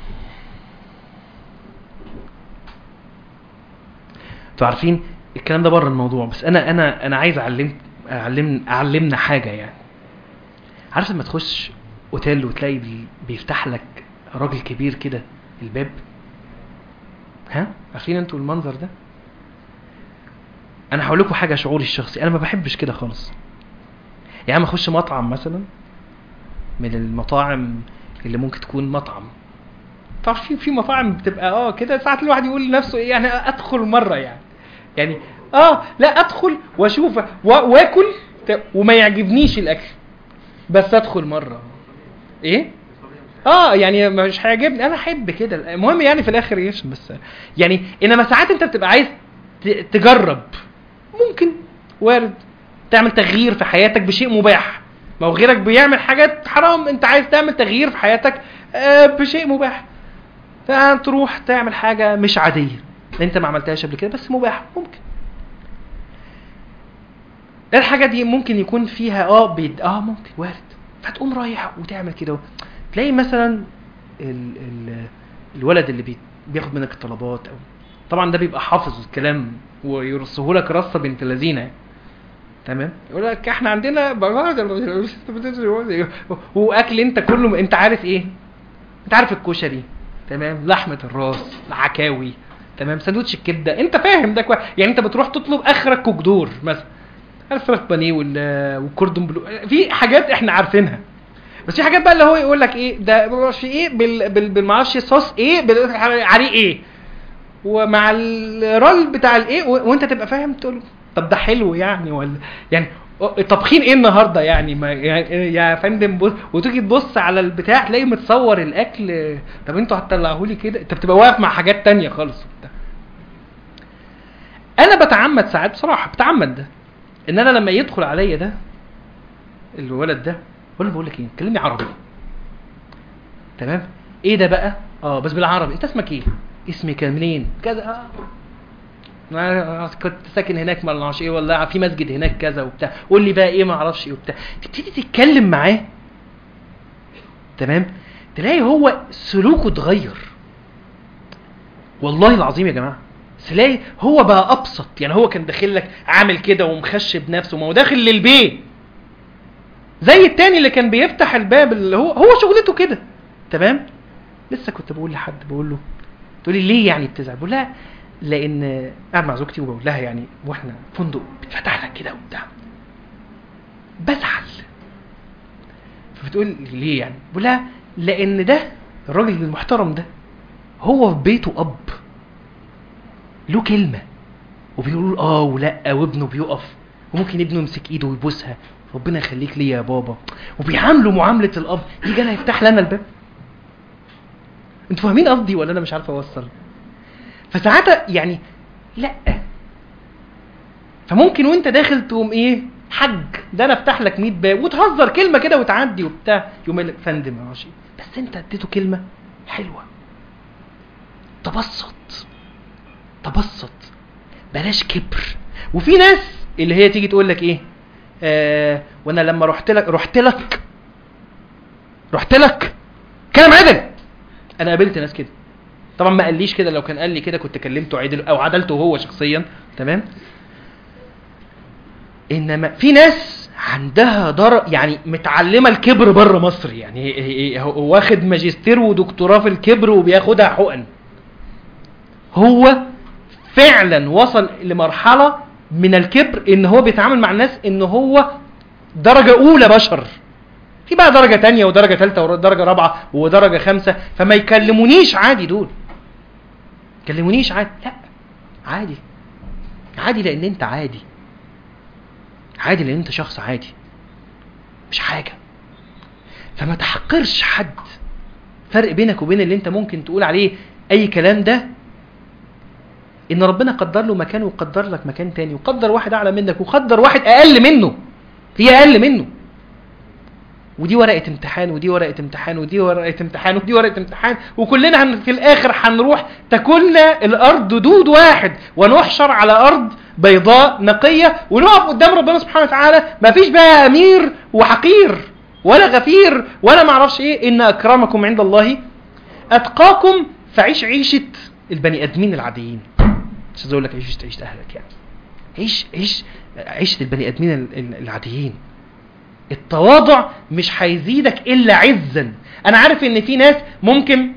انتوا عارفين الكلام ده بره الموضوع بس انا انا انا عايز اعلم اعلم اعلمنا حاجه يعني عارف لما تخش اوتيل وتلاقي بي- بيفتح لك راجل كبير كده الباب ها عارفين انتوا المنظر ده انا هقول لكم حاجه شعوري الشخصي انا ما بحبش كده خالص يعني أما اخش مطعم مثلا من المطاعم اللي ممكن تكون مطعم تعرف في في مطاعم بتبقى اه كده ساعات الواحد يقول لنفسه ايه يعني ادخل مره يعني يعني اه لا ادخل واشوف و- واكل ت- وما يعجبنيش الاكل بس ادخل مره ايه اه يعني مش هيعجبني انا احب كده المهم يعني في الاخر ايش بس يعني انما ساعات انت بتبقى عايز ت- تجرب ممكن وارد تعمل تغيير في حياتك بشيء مباح ما هو غيرك بيعمل حاجات حرام انت عايز تعمل تغيير في حياتك آه، بشيء مباح فتروح تعمل حاجه مش عاديه انت ما عملتهاش قبل كده بس مباح ممكن الحاجه دي ممكن يكون فيها اه بيد اه ممكن وارد فتقوم رايح وتعمل كده تلاقي مثلا ال ال الولد اللي بي بياخد منك الطلبات او طبعا ده بيبقى حافظ الكلام ويرصه لك رصه بنت لذينه تمام يقول لك احنا عندنا واكل انت كله انت عارف ايه انت عارف الكشري تمام لحمه الراس العكاوي تمام سندوتش الكبده انت فاهم ده كويس يعني انت بتروح تطلب اخرك كوكدور مثلا الفراخ بانيه وال- والكوردون بلو في حاجات احنا عارفينها بس في حاجات بقى اللي هو يقول لك ايه ده معرفش في ايه بال بال بالمعرفش صوص ايه بال- عليه ايه ومع الرول بتاع الايه و- وانت تبقى فاهم تقول له، طب ده حلو يعني ولا يعني طابخين ايه النهارده يعني ما يعني يا فندم بص وتيجي تبص على البتاع تلاقي متصور الاكل طب انتوا هتطلعوه لي كده انت بتبقى واقف مع حاجات تانية خالص وبتاع. انا بتعمد ساعات بصراحه بتعمد ده ان انا لما يدخل عليا ده الولد ده اقول له بقول لك ايه كلمني عربي تمام ايه ده بقى اه بس بالعربي انت اسمك ايه اسمك منين كذا آه. ما كنت ساكن هناك ما اعرفش ايه ولا في مسجد هناك كذا وبتاع قول لي بقى ايه ما اعرفش ايه وبتاع تبتدي تتكلم معاه تمام تلاقي هو سلوكه اتغير والله العظيم يا جماعه تلاقي هو بقى ابسط يعني هو كان داخل لك عامل كده ومخشب نفسه ما هو داخل للبيت زي التاني اللي كان بيفتح الباب اللي هو هو شغلته كده تمام لسه كنت بقول لحد بقول له تقول لي ليه يعني بتزعل بقول لها لان قاعد مع زوجتي وبقول لها يعني واحنا فندق بتفتح لك كده وبتاع بزعل فبتقول لي ليه يعني بقول لها لان ده الراجل المحترم ده هو في بيته اب له كلمه وبيقول اه ولا وابنه بيقف وممكن ابنه يمسك ايده ويبوسها ربنا يخليك ليا يا بابا وبيعامله معامله الاب يجي انا يفتح لنا الباب انتوا فاهمين قصدي ولا انا مش عارف اوصل فساعتها يعني لا فممكن وانت داخل تقوم ايه حج ده انا افتح لك 100 باب وتهزر كلمه كده وتعدي وبتاع يقوم قايل لك فندم يا رشيد بس انت اديته كلمه حلوه تبسط تبسط بلاش كبر وفي ناس اللي هي تيجي تقول لك ايه آه وانا لما رحت لك رحت لك رحت لك كلام عدل انا قابلت ناس كده طبعا ما قاليش كده لو كان قال لي كده كنت كلمته عدل او عدلته هو شخصيا تمام انما في ناس عندها در يعني متعلمه الكبر بره مصر يعني هي- هي- هي- هو واخد ماجستير ودكتوراه في الكبر وبياخدها حقن هو فعلا وصل لمرحله من الكبر ان هو بيتعامل مع الناس ان هو درجه اولى بشر في بقى درجه تانية ودرجه ثالثه ودرجه رابعه ودرجه خمسه فما يكلمونيش عادي دول يكلمونيش عادي لا عادي عادي لان انت عادي عادي لان انت شخص عادي مش حاجه فما تحقرش حد فرق بينك وبين اللي انت ممكن تقول عليه اي كلام ده ان ربنا قدر له مكان وقدر لك مكان تاني وقدر واحد اعلى منك وقدر واحد اقل منه هي اقل منه ودي ورقه امتحان ودي ورقه امتحان ودي ورقه امتحان ودي ورقه امتحان وكلنا هن في الاخر هنروح تاكلنا الارض دود واحد ونحشر على ارض بيضاء نقيه ونقف قدام ربنا سبحانه وتعالى ما فيش بقى امير وحقير ولا غفير ولا معرفش ايه ان اكرمكم عند الله اتقاكم فعيش عيشه البني ادمين العاديين مش عايز اقول لك عيش عيشه اهلك يعني عيش عيش عيشه البني ادمين ال- ال- العاديين التواضع مش هيزيدك الا عزا انا عارف ان في ناس ممكن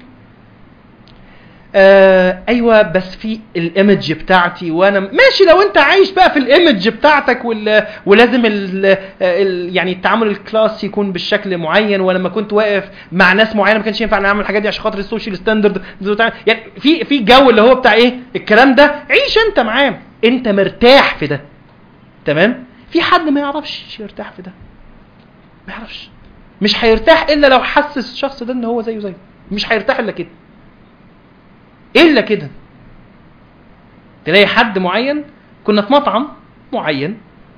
آه ايوه بس في الايمج بتاعتي وانا ماشي لو انت عايش بقى في الايمج بتاعتك وال... ولازم ال... ال... يعني التعامل الكلاس يكون بالشكل معين ولما كنت واقف مع ناس معينه ما كانش ينفع نعمل الحاجات دي عشان خاطر السوشيال ستاندرد يعني في في جو اللي هو بتاع ايه الكلام ده عيش انت معاه انت مرتاح في ده تمام في حد ما يعرفش يرتاح في ده ما يعرفش مش هيرتاح الا لو حسس الشخص ده ان هو زيه زيه مش هيرتاح الا كده الا كده تلاقي حد معين كنا في مطعم معين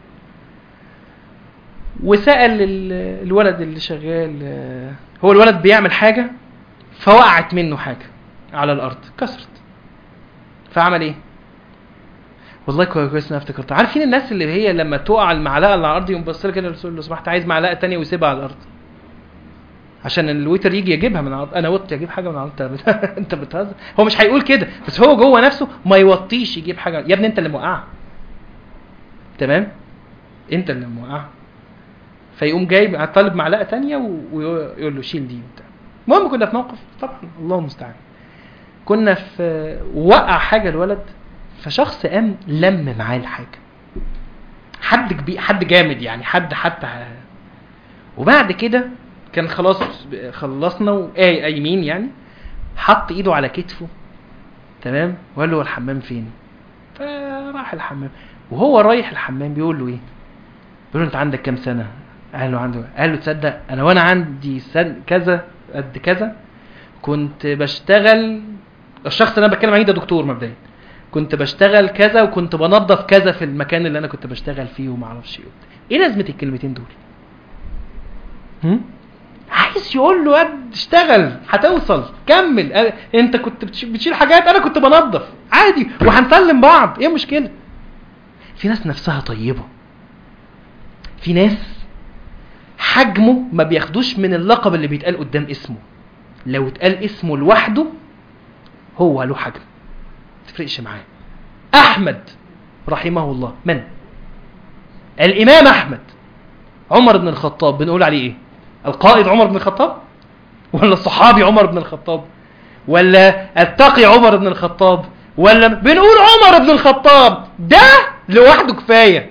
وسأل ال- الولد اللي شغال آه، هو الولد بيعمل حاجة فوقعت منه حاجة على الأرض كسرت فعمل ايه؟ والله كويس كويس إن انا افتكرت عارفين الناس اللي هي لما تقع المعلقه اللي على الارض يقوم بص لها كده يقول له لو سمحت عايز معلقه تانية ويسيبها على الارض عشان الويتر يجي يجيبها من على الارض انا وطي اجيب حاجه من على الارض أنت بت- انت بتهزر هو مش هيقول كده بس هو جوه نفسه ما يوطيش يجيب حاجه يا ابني انت اللي موقعها تمام انت اللي موقعها فيقوم جايب طالب معلقه تانية و- ويقول له شيل دي وبتاع المهم كنا في موقف طبعا الله المستعان كنا في وقع حاجه الولد فشخص قام لم معاه الحاجه حد كبير حد جامد يعني حد حتى وبعد كده كان خلاص خلصنا وقاي قايمين يعني حط ايده على كتفه تمام وقال له هو الحمام فين فراح الحمام وهو رايح الحمام بيقول له ايه بيقول له انت عندك كام سنه قال له عنده قال له تصدق انا وانا عندي سن كذا قد كذا كنت بشتغل الشخص اللي انا بتكلم عليه ده دكتور مبدئيا كنت بشتغل كذا وكنت بنظف كذا في المكان اللي انا كنت بشتغل فيه وما اعرفش ايه ايه لازمه الكلمتين دول هم؟ عايز يقول له قد اشتغل هتوصل كمل اه، انت كنت بتش- بتشيل حاجات انا كنت بنظف عادي وهنسلم بعض ايه المشكله في ناس نفسها طيبه في ناس حجمه ما بياخدوش من اللقب اللي بيتقال قدام اسمه لو اتقال اسمه لوحده هو له حجم تفرقش معاه احمد رحمه الله من الامام احمد عمر بن الخطاب بنقول عليه ايه القائد عمر بن الخطاب ولا الصحابي عمر بن الخطاب ولا التقي عمر بن الخطاب ولا بنقول عمر بن الخطاب ده لوحده كفايه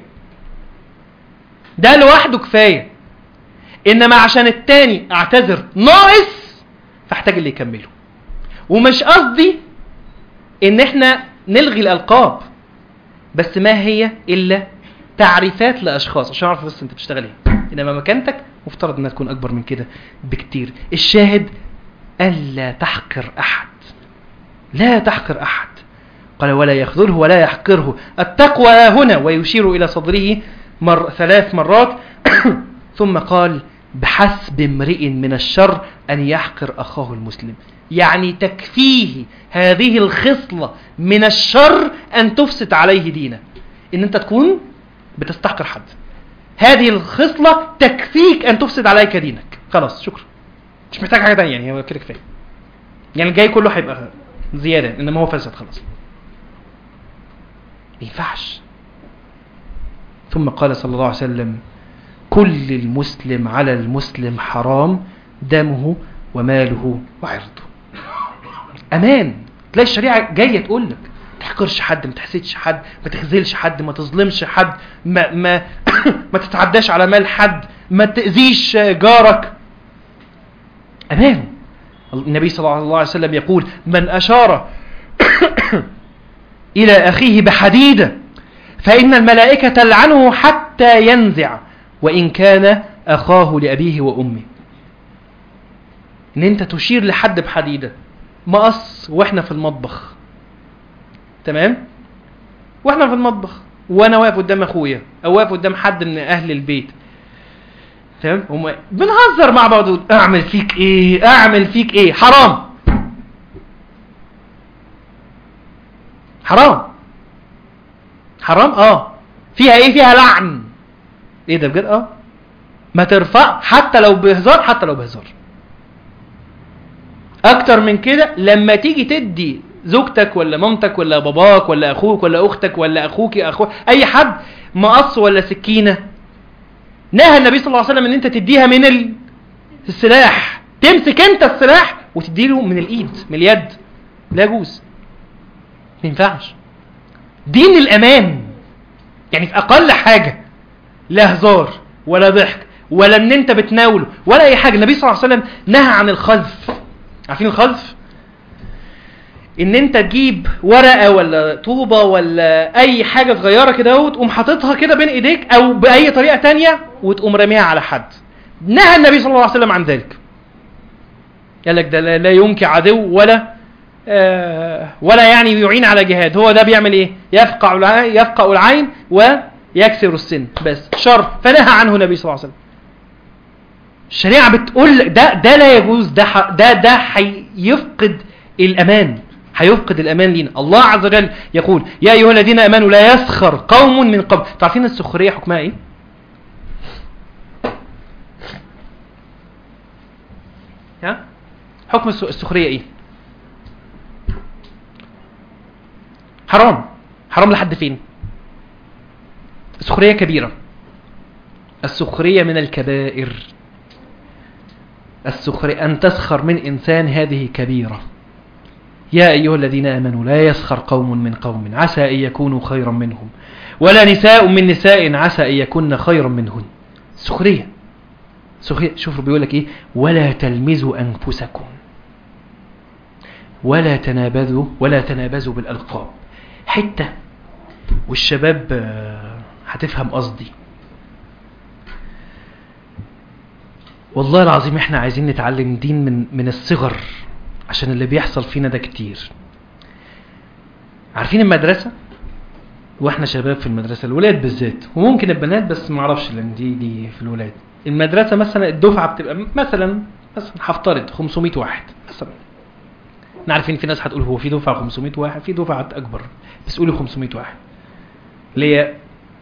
ده لوحده كفايه انما عشان التاني اعتذر ناقص فاحتاج اللي يكمله ومش قصدي ان احنا نلغي الالقاب بس ما هي الا تعريفات لاشخاص عشان اعرف بس انت بتشتغل ايه انما مكانتك مفترض انها تكون اكبر من كده بكتير الشاهد الا تحقر احد لا تحقر احد قال ولا يخذله ولا يحقره التقوى هنا ويشير الى صدره مر ثلاث مرات ثم قال بحسب امرئ من الشر ان يحقر اخاه المسلم يعني تكفيه هذه الخصلة من الشر ان تفسد عليه دينه ان انت تكون بتستحقر حد هذه الخصلة تكفيك ان تفسد عليك دينك خلاص شكرا مش محتاج حاجة تانية يعني هو كده كفاية يعني الجاي كله هيبقى زيادة انما هو فسد خلاص ما ينفعش ثم قال صلى الله عليه وسلم كل المسلم على المسلم حرام دمه وماله وعرضه امان تلاقي الشريعه جايه تقول لك ما تحقرش حد ما تحسدش حد ما تخذلش حد ما تظلمش حد ما ما ما تتعداش على مال حد ما تاذيش جارك امان النبي صلى الله عليه وسلم يقول من اشار الى اخيه بحديده فان الملائكه تلعنه حتى ينزع وان كان اخاه لابيه وامه ان انت تشير لحد بحديده مقص واحنا في المطبخ تمام واحنا في المطبخ وانا واقف قدام اخويا او واقف قدام حد من اهل البيت تمام هم بنهزر مع بعض ونقول اعمل فيك ايه اعمل فيك ايه حرام حرام حرام اه فيها ايه فيها لعن ايه ده بجد اه ما ترفع حتى لو بهزار حتى لو بهزار اكتر من كده لما تيجي تدي زوجتك ولا مامتك ولا باباك ولا اخوك ولا اختك ولا اخوك اخوك اي حد مقص ولا سكينه نهى النبي صلى الله عليه وسلم ان انت تديها من ال- السلاح تمسك انت السلاح وتديله من الايد من اليد لا يجوز ما ينفعش دين الامان يعني في اقل حاجه لا هزار ولا ضحك ولا ان انت بتناوله ولا اي حاجه النبي صلى الله عليه وسلم نهى عن الخذف عارفين الخذف ان انت تجيب ورقه ولا طوبه ولا اي حاجه صغيره كده اهو وتقوم حاططها كده بين ايديك او باي طريقه تانية وتقوم راميها على حد نهى النبي صلى الله عليه وسلم عن ذلك قال لك ده لا لا ينكي عدو ولا آه ولا يعني يعين على جهاد هو ده بيعمل ايه يفقع العين يفقع العين ويكسر السن بس شر فنهى عنه النبي صلى الله عليه وسلم الشريعه بتقول لك ده ده لا يجوز ده ح- ده ده هيفقد الامان هيفقد الامان لينا الله عز وجل يقول يا ايها الذين امنوا لا يسخر قوم من قوم تعرفين السخريه حكمها ايه ها حكم الس- السخريه ايه حرام حرام لحد فين السخريه كبيره السخريه من الكبائر السخرية أن تسخر من إنسان هذه كبيرة يا أيها الذين آمنوا لا يسخر قوم من قوم عسى أن يكونوا خيرا منهم ولا نساء من نساء عسى أن يكون خيرا منهن سخرية سخرية شوفوا بيقول لك إيه ولا تلمزوا أنفسكم ولا تنابذوا ولا تنابذوا بالألقاب حتة والشباب آه، هتفهم قصدي والله العظيم احنا عايزين نتعلم دين من من الصغر عشان اللي بيحصل فينا ده كتير عارفين المدرسة واحنا شباب في المدرسة الولاد بالذات وممكن البنات بس ما اعرفش لان دي دي في الولاد المدرسة مثلا الدفعة بتبقى مثلا مثلا هفترض 500 واحد مثلا احنا عارفين في ناس هتقول هو في دفعة 500 واحد في دفعة اكبر بس قولي 500 واحد اللي هي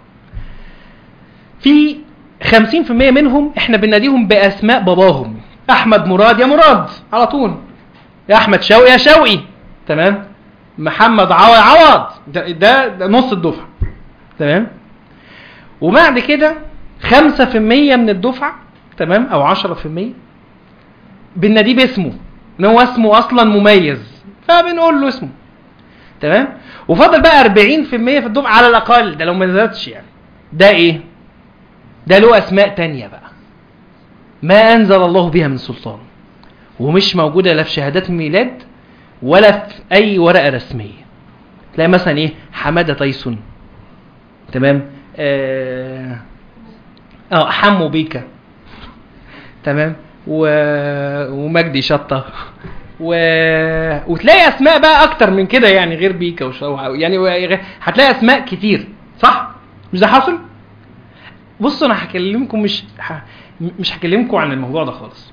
في 50% منهم احنا بنناديهم باسماء باباهم احمد مراد يا مراد على طول يا احمد شوقي يا شوقي تمام محمد عوض عوض ده, ده, ده نص الدفعه تمام وبعد كده خمسة في المية من الدفعة تمام او عشرة في المية بناديه باسمه ان هو اسمه اصلا مميز فبنقول له اسمه تمام وفضل بقى 40% في الدفعة على الاقل ده لو ما زادش يعني ده ايه ده له اسماء تانية بقى ما انزل الله بها من سلطان ومش موجودة لا في شهادات الميلاد ولا في اي ورقة رسمية تلاقي مثلا ايه حمادة تايسون تمام اه, آه حمو بيكا تمام و... ومجدي شطة و... وتلاقي اسماء بقى اكتر من كده يعني غير بيكا وش... يعني و- هتلاقي اسماء كتير صح مش ده حاصل بصوا انا هكلمكم مش ه... مش هكلمكم عن الموضوع ده خالص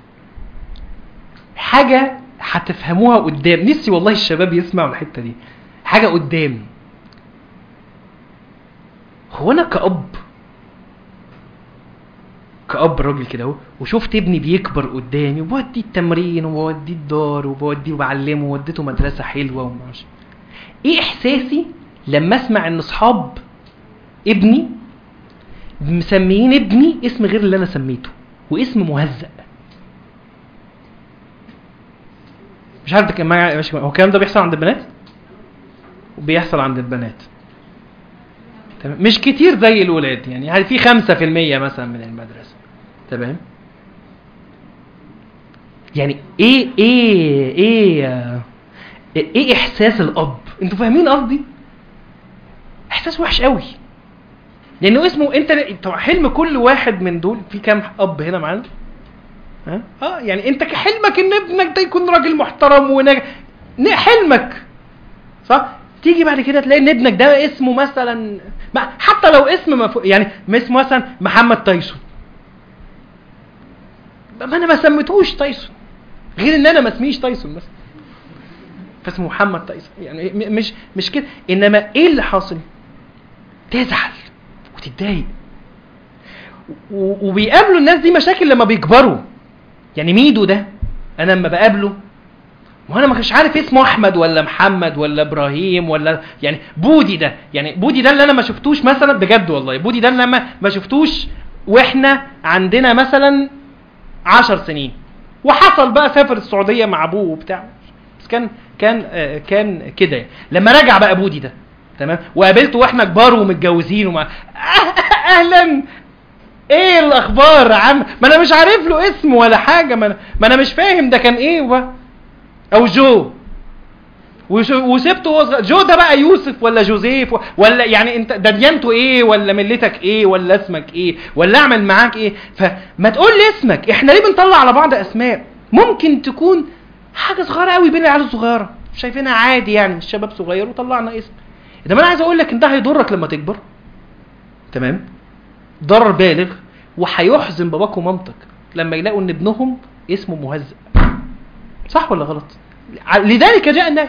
حاجه هتفهموها قدام نفسي والله الشباب يسمعوا الحته دي حاجه قدام هو انا كأب كأب راجل كده اهو وشفت ابني بيكبر قدامي وبوديه التمرين وبوديه الدار وبوديه وبعلمه ووديته مدرسه حلوه ومعرفش ايه احساسي لما اسمع ان اصحاب ابني مسميين ابني اسم غير اللي انا سميته واسم مهزأ مش عارف ده كان معايا ماشي هو الكلام ده بيحصل عند البنات وبيحصل عند البنات تمام مش كتير زي الولاد يعني يعني في خمسة في المية مثلا من المدرسة تمام يعني ايه ايه ايه ايه احساس الاب انتوا فاهمين قصدي احساس وحش قوي لانه اسمه انت طبعا حلم كل واحد من دول في كام اب هنا معانا ها اه يعني انت حلمك ان ابنك ده يكون راجل محترم وناجح ن- حلمك صح تيجي بعد كده تلاقي ان ابنك ده اسمه مثلا ما- حتى لو اسم مف... يعني اسمه مثلا محمد تايسون ما انا ما سميتهوش تايسون غير ان انا ما اسميش تايسون بس فاسمه محمد تايسون يعني م- مش مش كده انما ايه اللي حاصل تزعل وتتضايق و- وبيقابلوا الناس دي مشاكل لما بيكبروا يعني ميدو ده انا لما بقابله وانا ما كنتش عارف اسمه احمد ولا محمد ولا ابراهيم ولا يعني بودي ده يعني بودي ده اللي انا ما شفتوش مثلا بجد والله بودي ده اللي انا ما شفتوش واحنا عندنا مثلا عشر سنين وحصل بقى سافر السعوديه مع ابوه وبتاع بس كان كان آه كان كده يعني. لما رجع بقى بودي ده تمام وقابلته واحنا كبار ومتجوزين ومع اهلا ايه الاخبار يا عم ما انا مش عارف له اسم ولا حاجه ما انا, ما أنا مش فاهم ده كان ايه و... او جو وش- وسبته وهو صغير. جو ده بقى يوسف ولا جوزيف و- ولا يعني انت ده ديانته ايه ولا ملتك ايه ولا اسمك ايه ولا اعمل معاك ايه فما تقول لي اسمك احنا ليه بنطلع على بعض اسماء ممكن تكون حاجه صغيره قوي بين العيال الصغيره شايفينها عادي يعني الشباب صغير وطلعنا اسم ده انا عايز اقول لك ان ده هيضرك لما تكبر تمام ضرر بالغ وهيحزن باباك ومامتك لما يلاقوا ان ابنهم اسمه مهزأ صح ولا غلط لذلك جاء النهي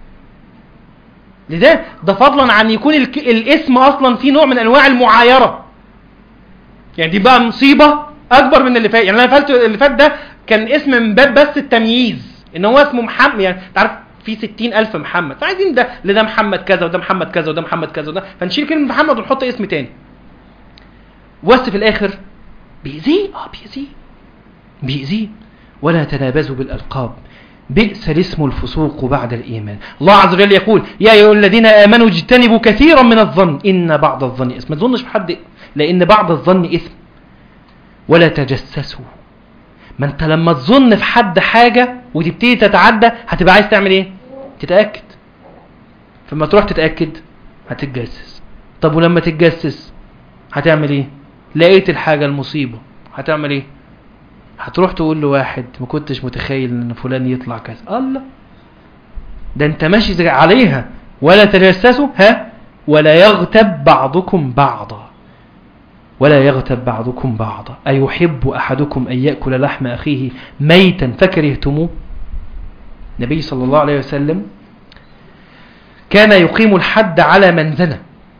لذلك ده فضلا عن يكون الك... الاسم اصلا فيه نوع من انواع المعايره يعني دي بقى مصيبه اكبر من اللي فات يعني انا فات اللي فات ده كان اسم من باب بس التمييز ان هو اسمه محمد يعني تعرف في ستين ألف محمد فعايزين ده لده محمد كذا وده محمد كذا وده محمد كذا وده فنشيل كلمة محمد ونحط اسم تاني بس في الآخر بيأذيه اه بيأذيه بيأذيه ولا تنابزوا بالألقاب بئس الاسم الفسوق بعد الإيمان الله عز وجل يقول يا أيها الذين آمنوا اجتنبوا كثيرا من الظن إن بعض الظن إثم ما تظنش في حد لأن بعض الظن إثم ولا تجسسوا ما انت لما تظن في حد حاجة وتبتدي تتعدى هتبقى عايز تعمل ايه تتأكد فما تروح تتأكد هتتجسس طب ولما تتجسس هتعمل ايه لقيت الحاجة المصيبة هتعمل ايه هتروح تقول لواحد ما كنتش متخيل ان فلان يطلع كذا الله ده انت ماشي زي عليها ولا تجسسوا ها ولا يغتب بعضكم بعضا ولا يغتب بعضكم بعضا أيحب أحدكم أن يأكل لحم أخيه ميتا فكرهتموه النبي صلى الله عليه وسلم كان يقيم الحد على من زنى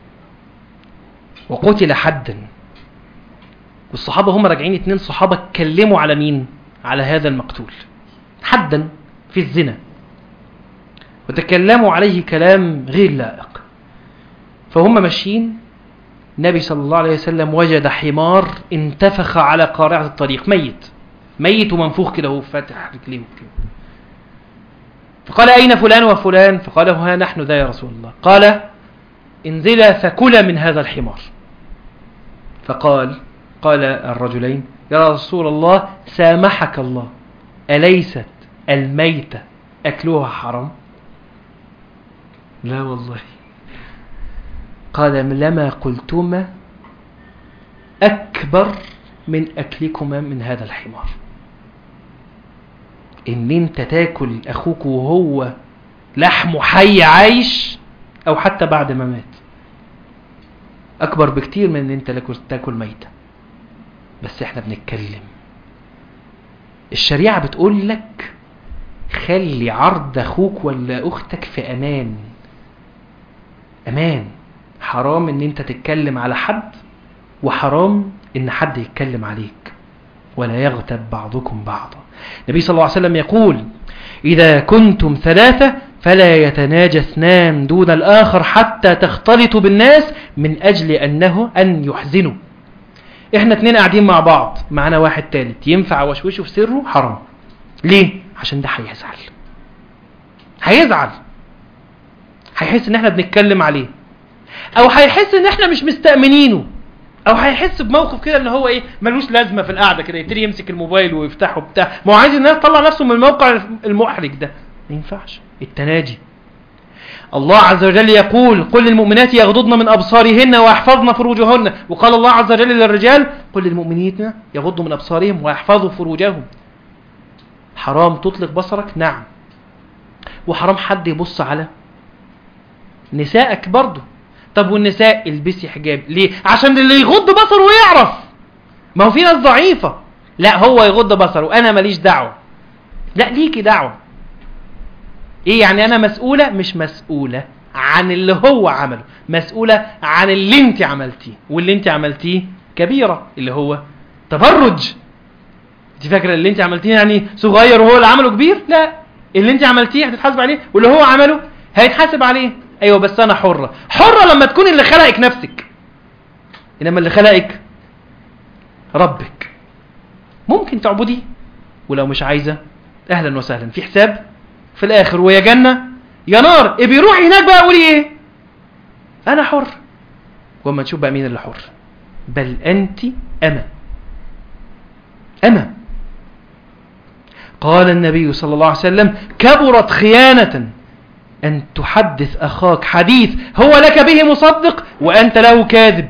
وقتل حدا والصحابة هم راجعين اتنين صحابة اتكلموا على مين على هذا المقتول حدا في الزنا وتكلموا عليه كلام غير لائق فهم ماشيين النبي صلى الله عليه وسلم وجد حمار انتفخ على قارعة الطريق ميت ميت ومنفوخ كده وهو فاتح رجليه كده فقال أين فلان وفلان فقال ها نحن ذا يا رسول الله قال انزلا فكلا من هذا الحمار فقال قال الرجلين يا رسول الله سامحك الله أليست الميتة أكلها حرام لا والله قال لما قلتما أكبر من أكلكما من هذا الحمار إن أنت تاكل أخوك وهو لحمه حي عايش أو حتى بعد ما مات أكبر بكتير من أن أنت تاكل ميتة بس إحنا بنتكلم الشريعة بتقول لك خلي عرض أخوك ولا أختك في أمان أمان حرام ان انت تتكلم على حد وحرام ان حد يتكلم عليك ولا يغتب بعضكم بعضا النبي صلى الله عليه وسلم يقول إذا كنتم ثلاثة فلا يتناجى اثنان دون الآخر حتى تختلطوا بالناس من أجل أنه أن يحزنوا احنا اتنين قاعدين مع بعض معنا واحد تالت ينفع وشوشه في سره حرام ليه عشان ده هيزعل هيزعل هيحس ان احنا بنتكلم عليه او هيحس ان احنا مش مستأمنينه او هيحس بموقف كده ان هو ايه ملوش لازمه في القعده كده يبتدي يمسك الموبايل ويفتحه بتاع ما هو عايز الناس تطلع نفسه من الموقع المحرج ده ما ينفعش التناجي الله عز وجل يقول قل للمؤمنات يغضضن من أبصارهن ويحفظن فروجهن وقال الله عز وجل للرجال قل للمؤمنين يغضوا من أبصارهم ويحفظوا فروجهم حرام تطلق بصرك نعم وحرام حد يبص على نسائك برضه طب والنساء البسي حجاب ليه عشان اللي يغض بصره ويعرف ما هو في ناس ضعيفة لا هو يغض بصره انا ماليش دعوة لا ليكي دعوة ايه يعني انا مسؤولة مش مسؤولة عن اللي هو عمله مسؤولة عن اللي انت عملتيه واللي انت عملتيه كبيرة اللي هو تبرج انت فاكرة اللي انت عملتيه يعني صغير وهو اللي عمله كبير لا اللي انت عملتيه هتتحاسب عليه واللي هو عمله هيتحاسب عليه ايوه بس انا حرة حرة لما تكون اللي خلقك نفسك انما اللي خلقك ربك ممكن تعبديه ولو مش عايزة اهلا وسهلا في حساب في الاخر ويا جنة يا نار إيه بيروح هناك بقى قولي ايه انا حر وما تشوف بقى مين اللي حر بل انت اما اما قال النبي صلى الله عليه وسلم كبرت خيانة أن تحدث أخاك حديث هو لك به مصدق وأنت له كاذب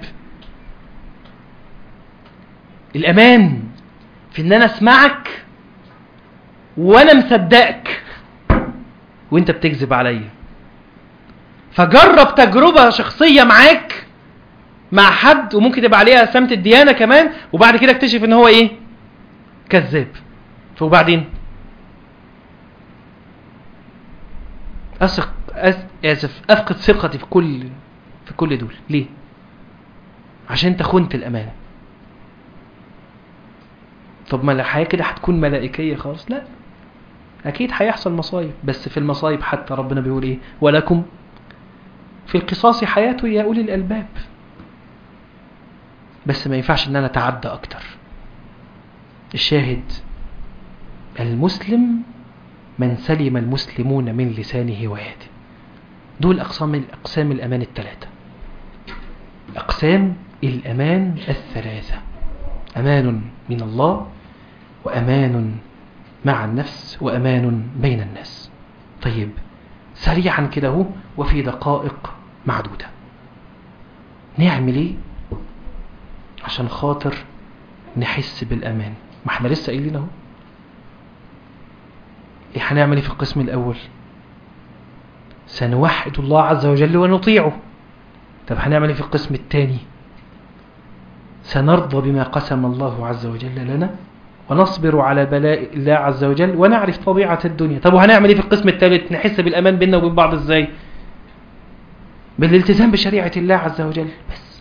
الأمان في أن أنا أسمعك وأنا مصدقك وأنت بتكذب عليا فجرب تجربة شخصية معاك مع حد وممكن تبقى عليها سمت الديانة كمان وبعد كده اكتشف ان هو ايه كذاب وبعدين أثق أس... آسف أفقد ثقتي في كل في كل دول ليه عشان انت خنت الأمانة طب ما الحياة كده هتكون ملائكية خالص لا أكيد هيحصل مصايب بس في المصايب حتى ربنا بيقول إيه ولكم في القصاص حياته يا أولي الألباب بس ما ينفعش ان انا اتعدى اكتر الشاهد المسلم من سلم المسلمون من لسانه ويده دول أقسام أقسام الأمان الثلاثة أقسام الأمان الثلاثة أمان من الله وأمان مع النفس وأمان بين الناس طيب سريعا كده هو وفي دقائق معدودة نعمل ايه عشان خاطر نحس بالأمان ما احنا لسه قايلين اهو ايه هنعمل ايه في القسم الأول سنوحد الله عز وجل ونطيعه طب هنعمل ايه في القسم الثاني سنرضى بما قسم الله عز وجل لنا ونصبر على بلاء الله عز وجل ونعرف طبيعة الدنيا طب وهنعمل ايه في القسم الثالث نحس بالأمان بيننا وبين بعض ازاي بالالتزام بشريعة الله عز وجل بس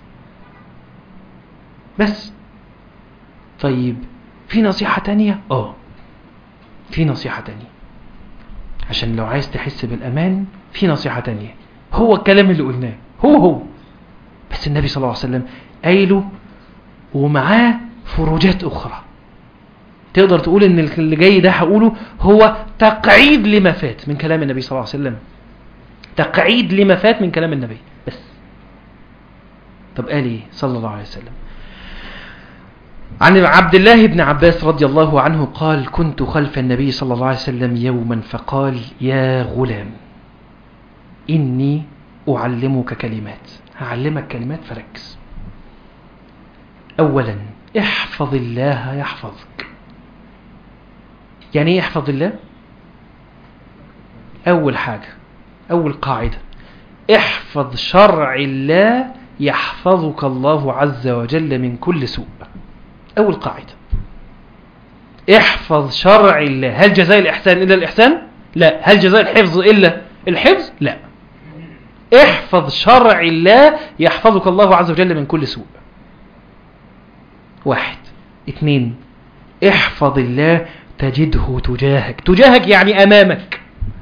بس طيب في نصيحة تانية اه في نصيحة تانية عشان لو عايز تحس بالأمان في نصيحة تانية هو الكلام اللي قلناه هو هو بس بس النبي صلى الله عليه وسلم قايله ومعاه فروجات أخرى تقدر تقول ان اللي جاي ده هقوله هو تقعيد لما فات من كلام النبي صلى الله عليه وسلم تقعيد لما فات من كلام النبي بس طب قال ايه صلى الله عليه وسلم عن عبد الله بن عباس رضي الله عنه قال كنت خلف النبي صلى الله عليه وسلم يوما فقال يا غلام إني أعلمك كلمات هعلمك كلمات فركز أولا احفظ الله يحفظك يعني ايه احفظ الله أول حاجة أول قاعدة احفظ شرع الله يحفظك الله عز وجل من كل سوء أول قاعدة احفظ شرع الله هل جزاء الإحسان إلا الإحسان لا هل جزاء الحفظ إلا الحفظ لا احفظ شرع الله يحفظك الله عز وجل من كل سوء واحد اثنين احفظ الله تجده تجاهك تجاهك يعني أمامك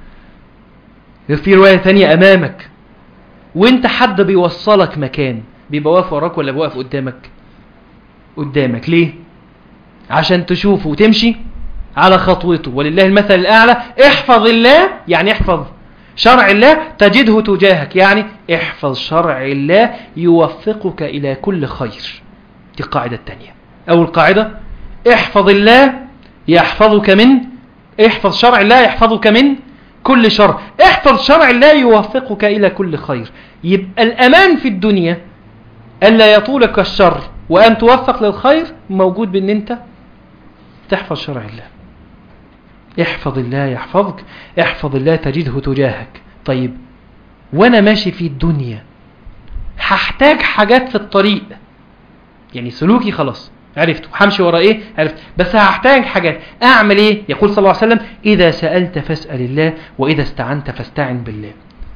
في رواية ثانية أمامك وانت حد بيوصلك مكان بيبقى واقف وراك ولا بيوقف قدامك قدامك ليه عشان تشوفه وتمشي على خطوته ولله المثل الأعلى احفظ الله يعني احفظ شرع الله تجده تجاهك يعني احفظ شرع الله يوفقك إلى كل خير دي القاعدة الثانية أول قاعدة احفظ الله يحفظك من احفظ شرع الله يحفظك من كل شر احفظ شرع الله يوفقك إلى كل خير يبقى الأمان في الدنيا ألا يطولك الشر وأن توفق للخير موجود بأن أنت تحفظ شرع الله احفظ الله يحفظك احفظ الله تجده تجاهك طيب وانا ماشي في الدنيا هحتاج حاجات في الطريق يعني سلوكي خلاص عرفت همشي ورا ايه عرفت بس هحتاج حاجات اعمل ايه يقول صلى الله عليه وسلم اذا سألت فاسأل الله واذا استعنت فاستعن بالله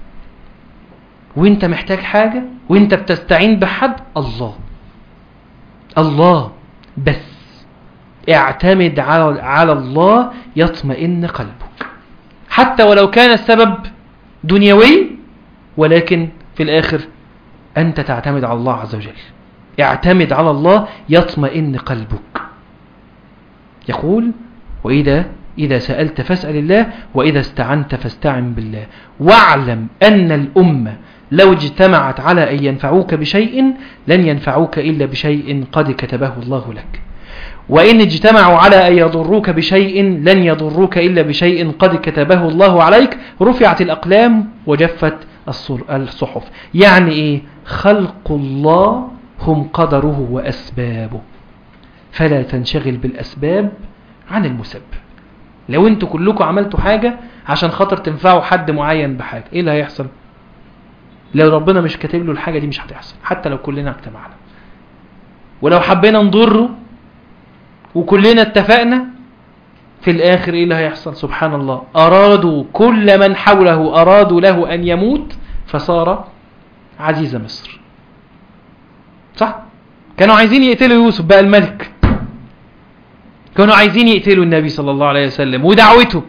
وانت محتاج حاجة وانت بتستعين بحد الله الله بس اعتمد على على الله يطمئن قلبك حتى ولو كان السبب دنيوي ولكن في الآخر أنت تعتمد على الله عز وجل اعتمد على الله يطمئن قلبك يقول وإذا إذا سألت فاسأل الله وإذا استعنت فاستعن بالله واعلم أن الأمة لو اجتمعت على أن ينفعوك بشيء لن ينفعوك إلا بشيء قد كتبه الله لك وإن اجتمعوا على أن يضروك بشيء لن يضروك إلا بشيء قد كتبه الله عليك رفعت الأقلام وجفت الصحف يعني إيه خلق الله هم قدره وأسبابه فلا تنشغل بالأسباب عن المسبب لو انتوا كلكم عملتوا حاجة عشان خاطر تنفعوا حد معين بحاجة ايه اللي هيحصل لو ربنا مش كاتب له الحاجة دي مش هتحصل حتى لو كلنا اجتمعنا ولو حبينا نضره وكلنا اتفقنا في الآخر إيه اللي هيحصل سبحان الله أرادوا كل من حوله أرادوا له أن يموت فصار عزيز مصر صح كانوا عايزين يقتلوا يوسف بقى الملك كانوا عايزين يقتلوا النبي صلى الله عليه وسلم ودعوته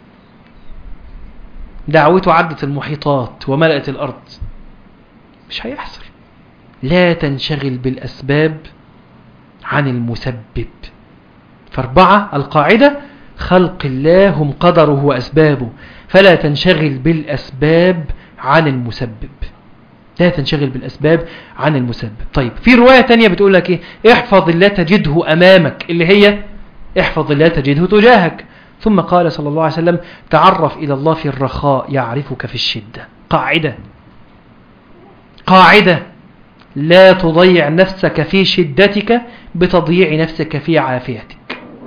دعوته عدت المحيطات وملأت الأرض مش هيحصل لا تنشغل بالأسباب عن المسبب فاربعة القاعدة خلق الله هم قدره وأسبابه فلا تنشغل بالأسباب عن المسبب لا تنشغل بالأسباب عن المسبب طيب في رواية تانية بتقول لك إيه احفظ الله تجده أمامك اللي هي احفظ الله تجده تجاهك ثم قال صلى الله عليه وسلم تعرف إلى الله في الرخاء يعرفك في الشدة قاعدة قاعدة لا تضيع نفسك في شدتك بتضييع نفسك في عافيتك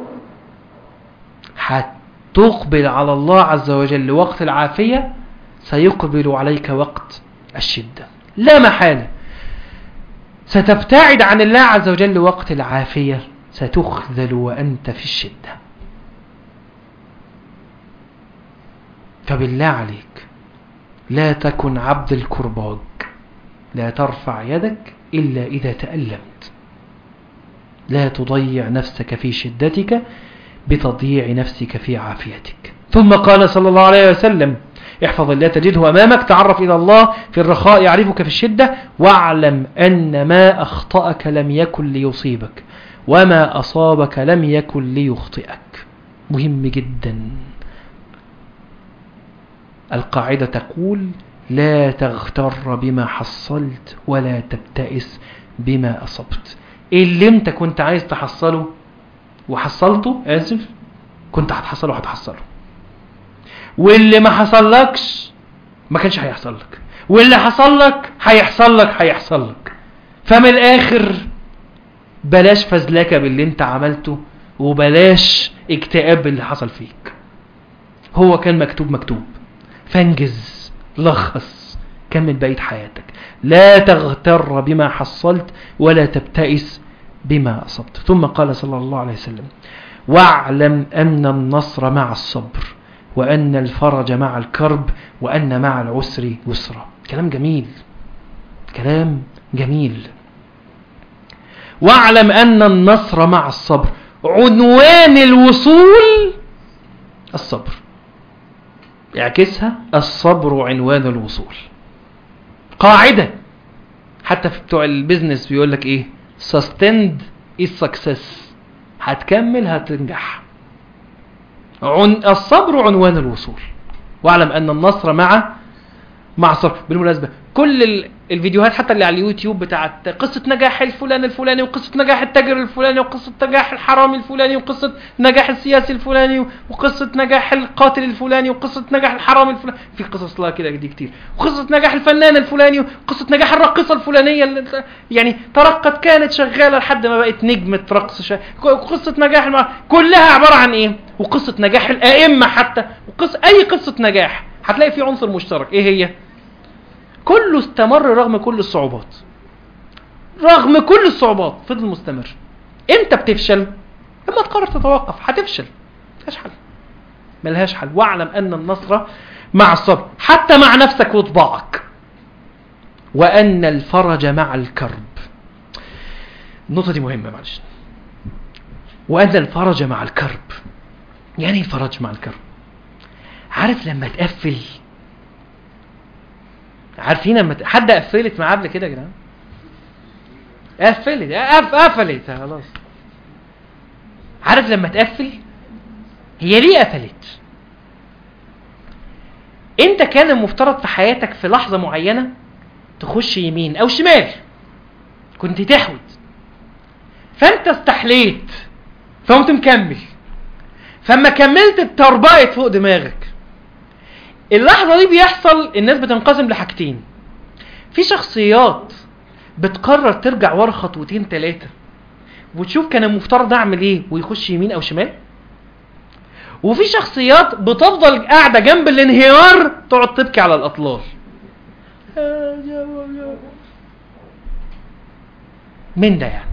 هتقبل على الله عز وجل وقت العافية سيقبل عليك وقت الشدة لا محالة ستبتعد عن الله عز وجل وقت العافية ستخذل وأنت في الشدة فبالله عليك لا تكن عبد الكرباج لا ترفع يدك إلا إذا تألمت لا تضيع نفسك في شدتك بتضييع نفسك في عافيتك ثم قال صلى الله عليه وسلم احفظ الله تجده أمامك تعرف إلى الله في الرخاء يعرفك في الشدة واعلم أن ما أخطأك لم يكن ليصيبك وما أصابك لم يكن ليخطئك مهم جدا القاعدة تقول لا تغتر بما حصلت ولا تبتئس بما أصبت إيه اللي انت كنت عايز تحصله وحصلته آسف كنت هتحصله وهتحصله واللي ما حصلكش ما كانش هيحصل لك واللي حصل لك هيحصل لك هيحصل لك فمن الآخر بلاش فزلكة باللي انت عملته وبلاش اكتئاب باللي حصل فيك هو كان مكتوب مكتوب فانجز لخص كمل بقية حياتك لا تغتر بما حصلت ولا تبتئس بما أصبت ثم قال صلى الله عليه وسلم واعلم أن النصر مع الصبر وأن الفرج مع الكرب وأن مع العسر يسرا كلام جميل كلام جميل واعلم أن النصر مع الصبر عنوان الوصول الصبر يعكسها الصبر عنوان الوصول قاعدة حتى في بتوع البيزنس بيقول لك ايه sustained is success هتكمل هتنجح عن... الصبر عنوان الوصول واعلم ان النصر مع مع الصبر بالمناسبة كل ال... الفيديوهات حتى اللي على اليوتيوب بتاعت قصة نجاح الفلان الفلاني وقصة نجاح التاجر الفلاني وقصة نجاح الحرامي الفلاني وقصة نجاح السياسي الفلاني وقصة نجاح القاتل الفلاني وقصة نجاح الحرامي الفلاني في قصص لها كده دي كتير وقصة نجاح الفنان الفلاني وقصة نجاح الراقصة الفلانية اللي يعني ترقت كانت شغالة لحد ما بقت نجمة رقص شا... قصة نجاح الم... كلها عبارة عن ايه وقصة نجاح الائمة حتى وقصة اي قصة نجاح هتلاقي في عنصر مشترك ايه هي كله استمر رغم كل الصعوبات رغم كل الصعوبات فضل مستمر امتى بتفشل لما تقرر تتوقف هتفشل ملهاش حل ملهاش حل واعلم ان النصر مع الصبر حتى مع نفسك وطباعك وان الفرج مع الكرب النقطه دي مهمه معلش وان الفرج مع الكرب يعني ايه الفرج مع الكرب عارف لما تقفل عارفين لما حد قفلت معاه قبل كده يا جدعان قفلت قف قفلت خلاص عارف لما تقفل هي ليه قفلت انت كان المفترض في حياتك في لحظة معينة تخش يمين او شمال كنت تحود فانت استحليت فقمت مكمل فما كملت اتربقت فوق دماغك اللحظة دي بيحصل الناس بتنقسم لحاجتين في شخصيات بتقرر ترجع ورا خطوتين ثلاثة وتشوف كان المفترض اعمل ايه ويخش يمين او شمال وفي شخصيات بتفضل قاعدة جنب الانهيار تقعد تبكي على الاطلال من ده يعني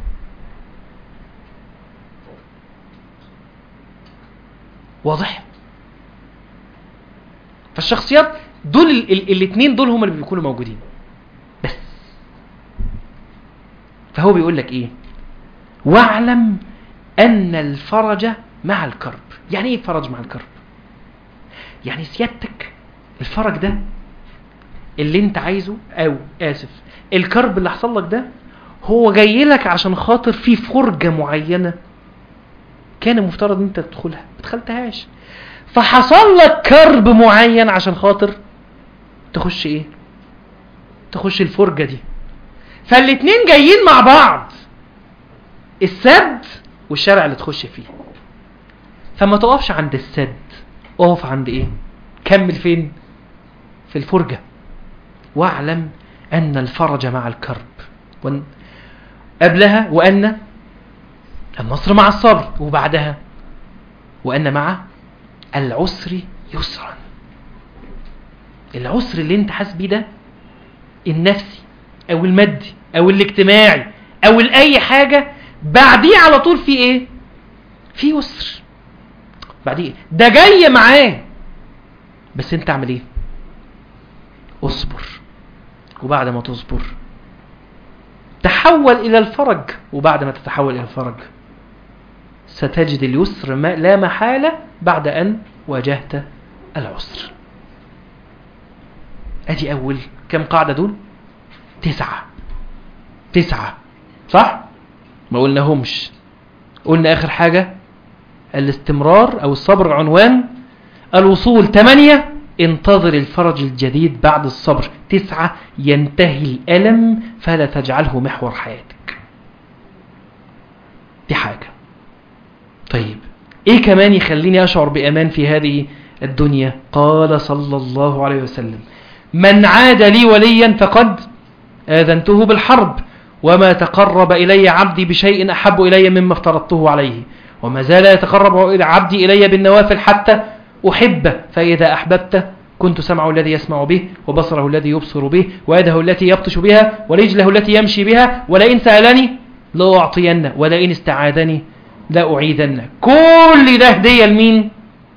واضح فالشخصيات دول ال ال الاثنين دول هم اللي بيكونوا موجودين بس فهو بيقول لك ايه واعلم ان الفرج مع الكرب يعني ايه فرج مع الكرب يعني سيادتك الفرج ده اللي انت عايزه او اسف الكرب اللي حصل لك ده هو جاي لك عشان خاطر في فرجة معينة كان المفترض ان انت تدخلها ما دخلتهاش فحصل لك كرب معين عشان خاطر تخش ايه تخش الفرجة دي فالاتنين جايين مع بعض السد والشارع اللي تخش فيه فما تقفش عند السد اقف عند ايه كمل فين في الفرجة واعلم ان الفرج مع الكرب وان قبلها وان النصر مع الصبر وبعدها وان مع العسر يسرا العسر اللي انت حاسس بيه ده النفسي او المادي او الاجتماعي او الاي حاجة بعديه على طول في ايه في يسر بعديه ده جاي معاه بس انت اعمل ايه اصبر وبعد ما تصبر تحول الى الفرج وبعد ما تتحول الى الفرج ستجد اليسر ما لا محالة بعد أن واجهت العسر ادي اول كم قاعدة دول تسعة تسعة صح ما قلناهمش قلنا اخر حاجة الاستمرار او الصبر عنوان الوصول ثمانية انتظر الفرج الجديد بعد الصبر تسعة ينتهي الألم فلا تجعله محور حياتك دي حاجة طيب ايه كمان يخليني اشعر بامان في هذه الدنيا قال صلى الله عليه وسلم من عاد لي وليا فقد آذنته بالحرب وما تقرب إلي عبدي بشيء أحب إلي مما افترضته عليه وما زال يتقرب عبدي إلي بالنوافل حتى أحبه فإذا أحببته كنت سمعه الذي يسمع به وبصره الذي يبصر به ويده التي يبطش بها ورجله التي يمشي بها ولئن سألني لا أعطينه ولئن استعاذني لا أعيذنه كل ده هدية لمين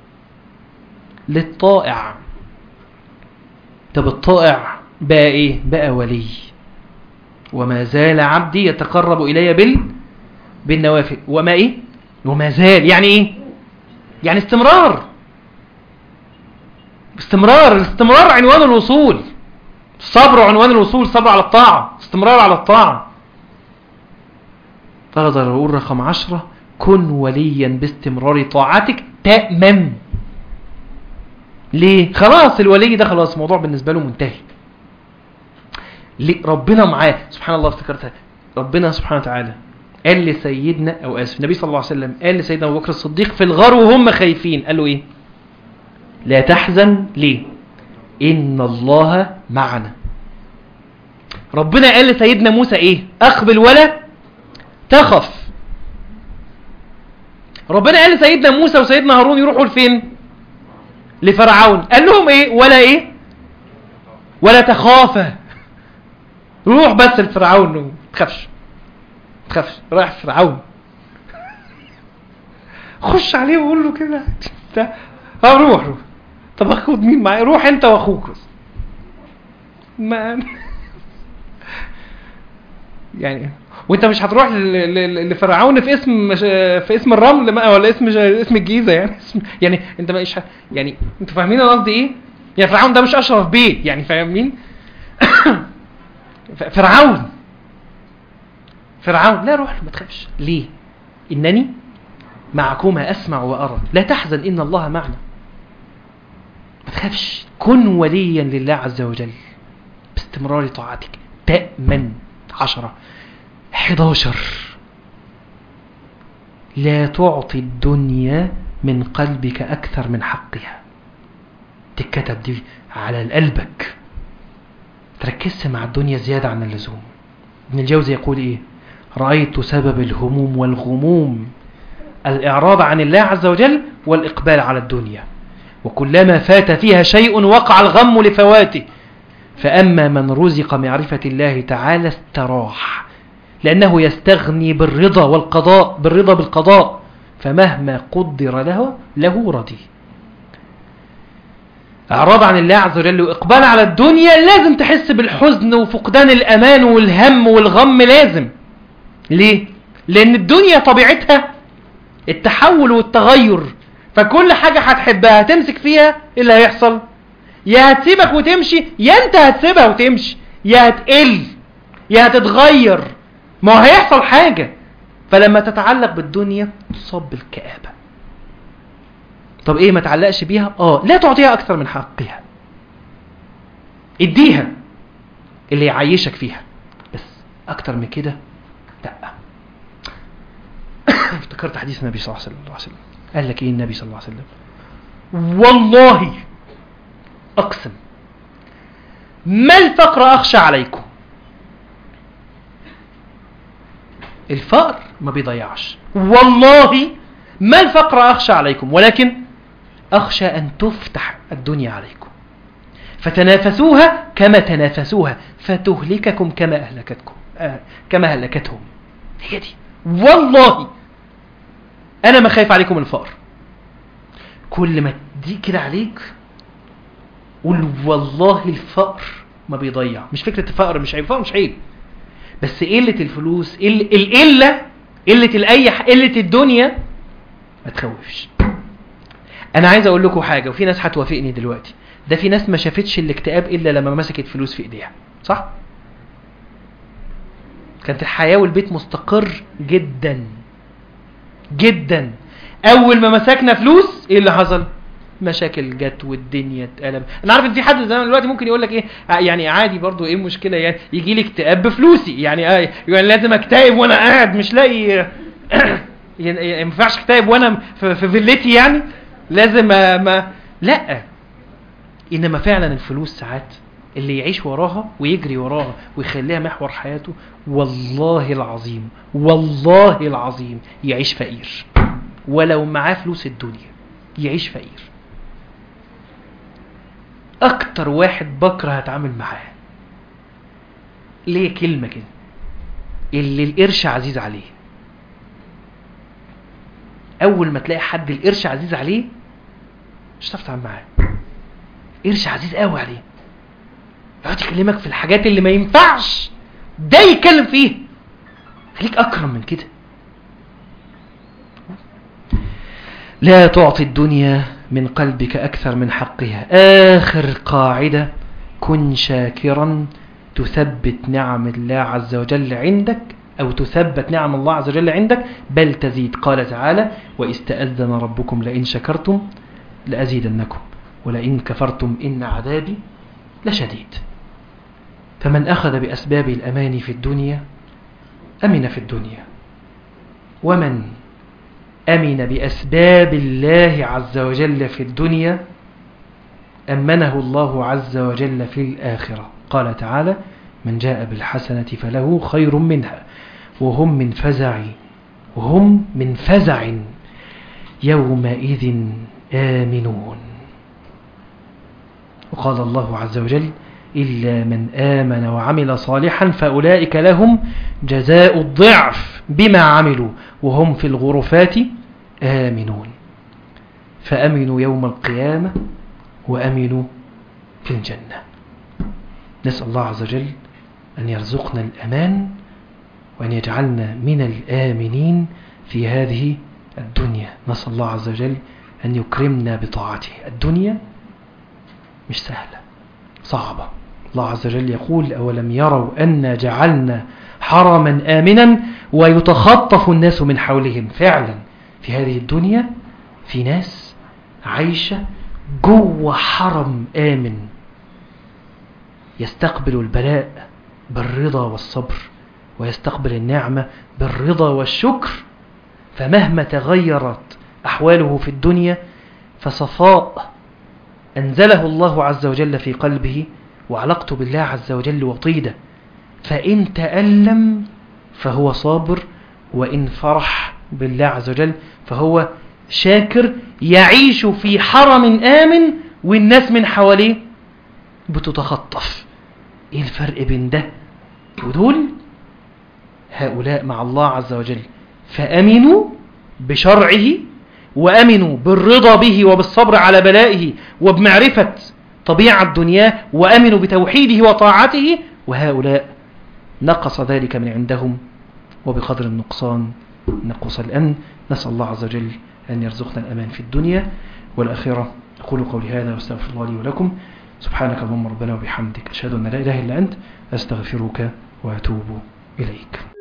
للطائع طب الطائع بقى ايه بقى ولي وما زال عبدي يتقرب إلي بال بالنوافل وما ايه وما زال يعني ايه يعني استمرار استمرار الاستمرار عنوان الوصول الصبر عنوان الوصول الصبر على الطاعة استمرار على الطاعة فأقدر أقول رقم عشرة كن وليا باستمرار طاعتك تأمن ليه خلاص الولي ده خلاص الموضوع بالنسبة له منتهي ليه ربنا معاه سبحان الله افتكرتها ربنا سبحانه وتعالى قال لسيدنا او اسف النبي صلى الله عليه وسلم قال لسيدنا ابو بكر الصديق في الغار وهم خايفين قال له ايه لا تحزن ليه ان الله معنا ربنا قال لسيدنا موسى ايه اقبل ولا تخف ربنا قال لسيدنا موسى وسيدنا هارون يروحوا لفين لفرعون قال لهم ايه ولا ايه ولا تخافا روح بس لفرعون ما تخافش ما تخافش رايح فرعون خش عليه وقول له كده اه روح روح طب اخد مين معايا روح انت واخوك بس ما يعني وانت مش هتروح ل- ل- لفرعون في اسم في اسم الرمل ما- ولا اسم اسم الجيزه يعني اسم يعني انت مش ه- يعني انتوا فاهمين انا قصدي ايه؟ يعني فرعون ده مش اشرف بيه يعني فاهمين؟ ف- فرعون فرعون لا روح ما تخافش ليه؟ انني معكما اسمع وارى لا تحزن ان الله معنا ما تخافش كن وليا لله عز وجل باستمرار طاعتك تأمن عشرة 11 لا تعطي الدنيا من قلبك أكثر من حقها تتكتب دي على قلبك تركزش مع الدنيا زيادة عن اللزوم ابن الجوزي يقول إيه رأيت سبب الهموم والغموم الإعراض عن الله عز وجل والإقبال على الدنيا وكلما فات فيها شيء وقع الغم لفواته فأما من رزق معرفة الله تعالى استراح لأنه يستغني بالرضا والقضاء بالرضا بالقضاء فمهما قدر له له رضي أعراض عن الله عز وجل وإقبال على الدنيا لازم تحس بالحزن وفقدان الأمان والهم والغم لازم ليه؟ لأن الدنيا طبيعتها التحول والتغير فكل حاجة هتحبها تمسك فيها إيه اللي هيحصل يا هتسيبك وتمشي يا انت هتسيبها وتمشي يا هتقل يا هتتغير ما هو هيحصل حاجة فلما تتعلق بالدنيا تصاب بالكآبة طب ايه ما تعلقش بيها اه لا تعطيها اكثر من حقها اديها اللي يعيشك فيها بس اكتر من كده لا افتكرت حديث النبي صلى الله عليه وسلم قال لك ايه النبي صلى الله عليه وسلم والله اقسم ما الفقر اخشى عليكم الفقر ما بيضيعش والله ما الفقر اخشى عليكم ولكن اخشى ان تفتح الدنيا عليكم فتنافسوها كما تنافسوها فتهلككم كما اهلكتكم آه كما هلكتهم هي دي والله انا ما خايف عليكم الفقر كل ما تدي كده عليك قول والله الفقر ما بيضيع مش فكرة الفقر مش عيب الفقر مش عيب بس قلة الفلوس قل... القلة قلة الأي قلة الدنيا ما تخوفش أنا عايز أقول لكم حاجة وفي ناس هتوافقني دلوقتي ده في ناس ما شافتش الاكتئاب الا لما مسكت فلوس في ايديها صح كانت الحياة والبيت مستقر جدا جدا اول ما مسكنا فلوس ايه اللي حصل مشاكل جت والدنيا اتقلب انا عارف ان في حد زمان دلوقتي ممكن يقول لك ايه آه يعني عادي برضو ايه المشكله يعني يجي لي اكتئاب بفلوسي يعني آه يعني لازم اكتئب وانا قاعد مش لاقي يعني ما ينفعش اكتئب وانا في, في فيلتي يعني لازم ما, ما لا انما فعلا الفلوس ساعات اللي يعيش وراها ويجري وراها ويخليها محور حياته والله العظيم والله العظيم يعيش فقير ولو معاه فلوس الدنيا يعيش فقير اكتر واحد بكره هتعامل معاه ليه كلمة كده اللي القرش عزيز عليه اول ما تلاقي حد القرش عزيز عليه مش هتعرف تتعامل معاه قرش عزيز قوي عليه يقعد يكلمك في الحاجات اللي ما ينفعش ده يتكلم فيها خليك اكرم من كده لا تعطي الدنيا من قلبك أكثر من حقها آخر قاعدة كن شاكرا تثبت نعم الله عز وجل عندك أو تثبت نعم الله عز وجل عندك بل تزيد قال تعالى وإستأذن ربكم لئن شكرتم لأزيدنكم ولئن كفرتم إن عذابي لشديد فمن أخذ بأسباب الأمان في الدنيا أمن في الدنيا ومن أمن بأسباب الله عز وجل في الدنيا أمنه الله عز وجل في الآخرة قال تعالى من جاء بالحسنة فله خير منها وهم من فزع وهم من فزع يومئذ آمنون وقال الله عز وجل إلا من آمن وعمل صالحا فأولئك لهم جزاء الضعف بما عملوا وهم في الغرفات آمنون فأمنوا يوم القيامة وأمنوا في الجنة نسأل الله عز وجل أن يرزقنا الأمان وأن يجعلنا من الآمنين في هذه الدنيا نسأل الله عز وجل أن يكرمنا بطاعته الدنيا مش سهلة صعبة الله عز وجل يقول أولم يروا أن جعلنا حرما آمنا ويتخطف الناس من حولهم فعلا في هذه الدنيا في ناس عايشة جوه حرم آمن يستقبل البلاء بالرضا والصبر ويستقبل النعمة بالرضا والشكر فمهما تغيرت أحواله في الدنيا فصفاء أنزله الله عز وجل في قلبه وعلاقته بالله عز وجل وطيدة فإن تألم فهو صابر وإن فرح بالله عز وجل فهو شاكر يعيش في حرم آمن والناس من حواليه بتتخطف ايه الفرق بين ده ودول هؤلاء مع الله عز وجل فأمنوا بشرعه وأمنوا بالرضا به وبالصبر على بلائه وبمعرفة طبيعة دنياه وأمنوا بتوحيده وطاعته وهؤلاء نقص ذلك من عندهم وبقدر النقصان نقص الأمن نسأل الله عز وجل أن يرزقنا الأمان في الدنيا والآخرة أقول قولي هذا واستغفر الله لي ولكم سبحانك اللهم ربنا وبحمدك أشهد أن لا إله إلا أنت أستغفرك وأتوب إليك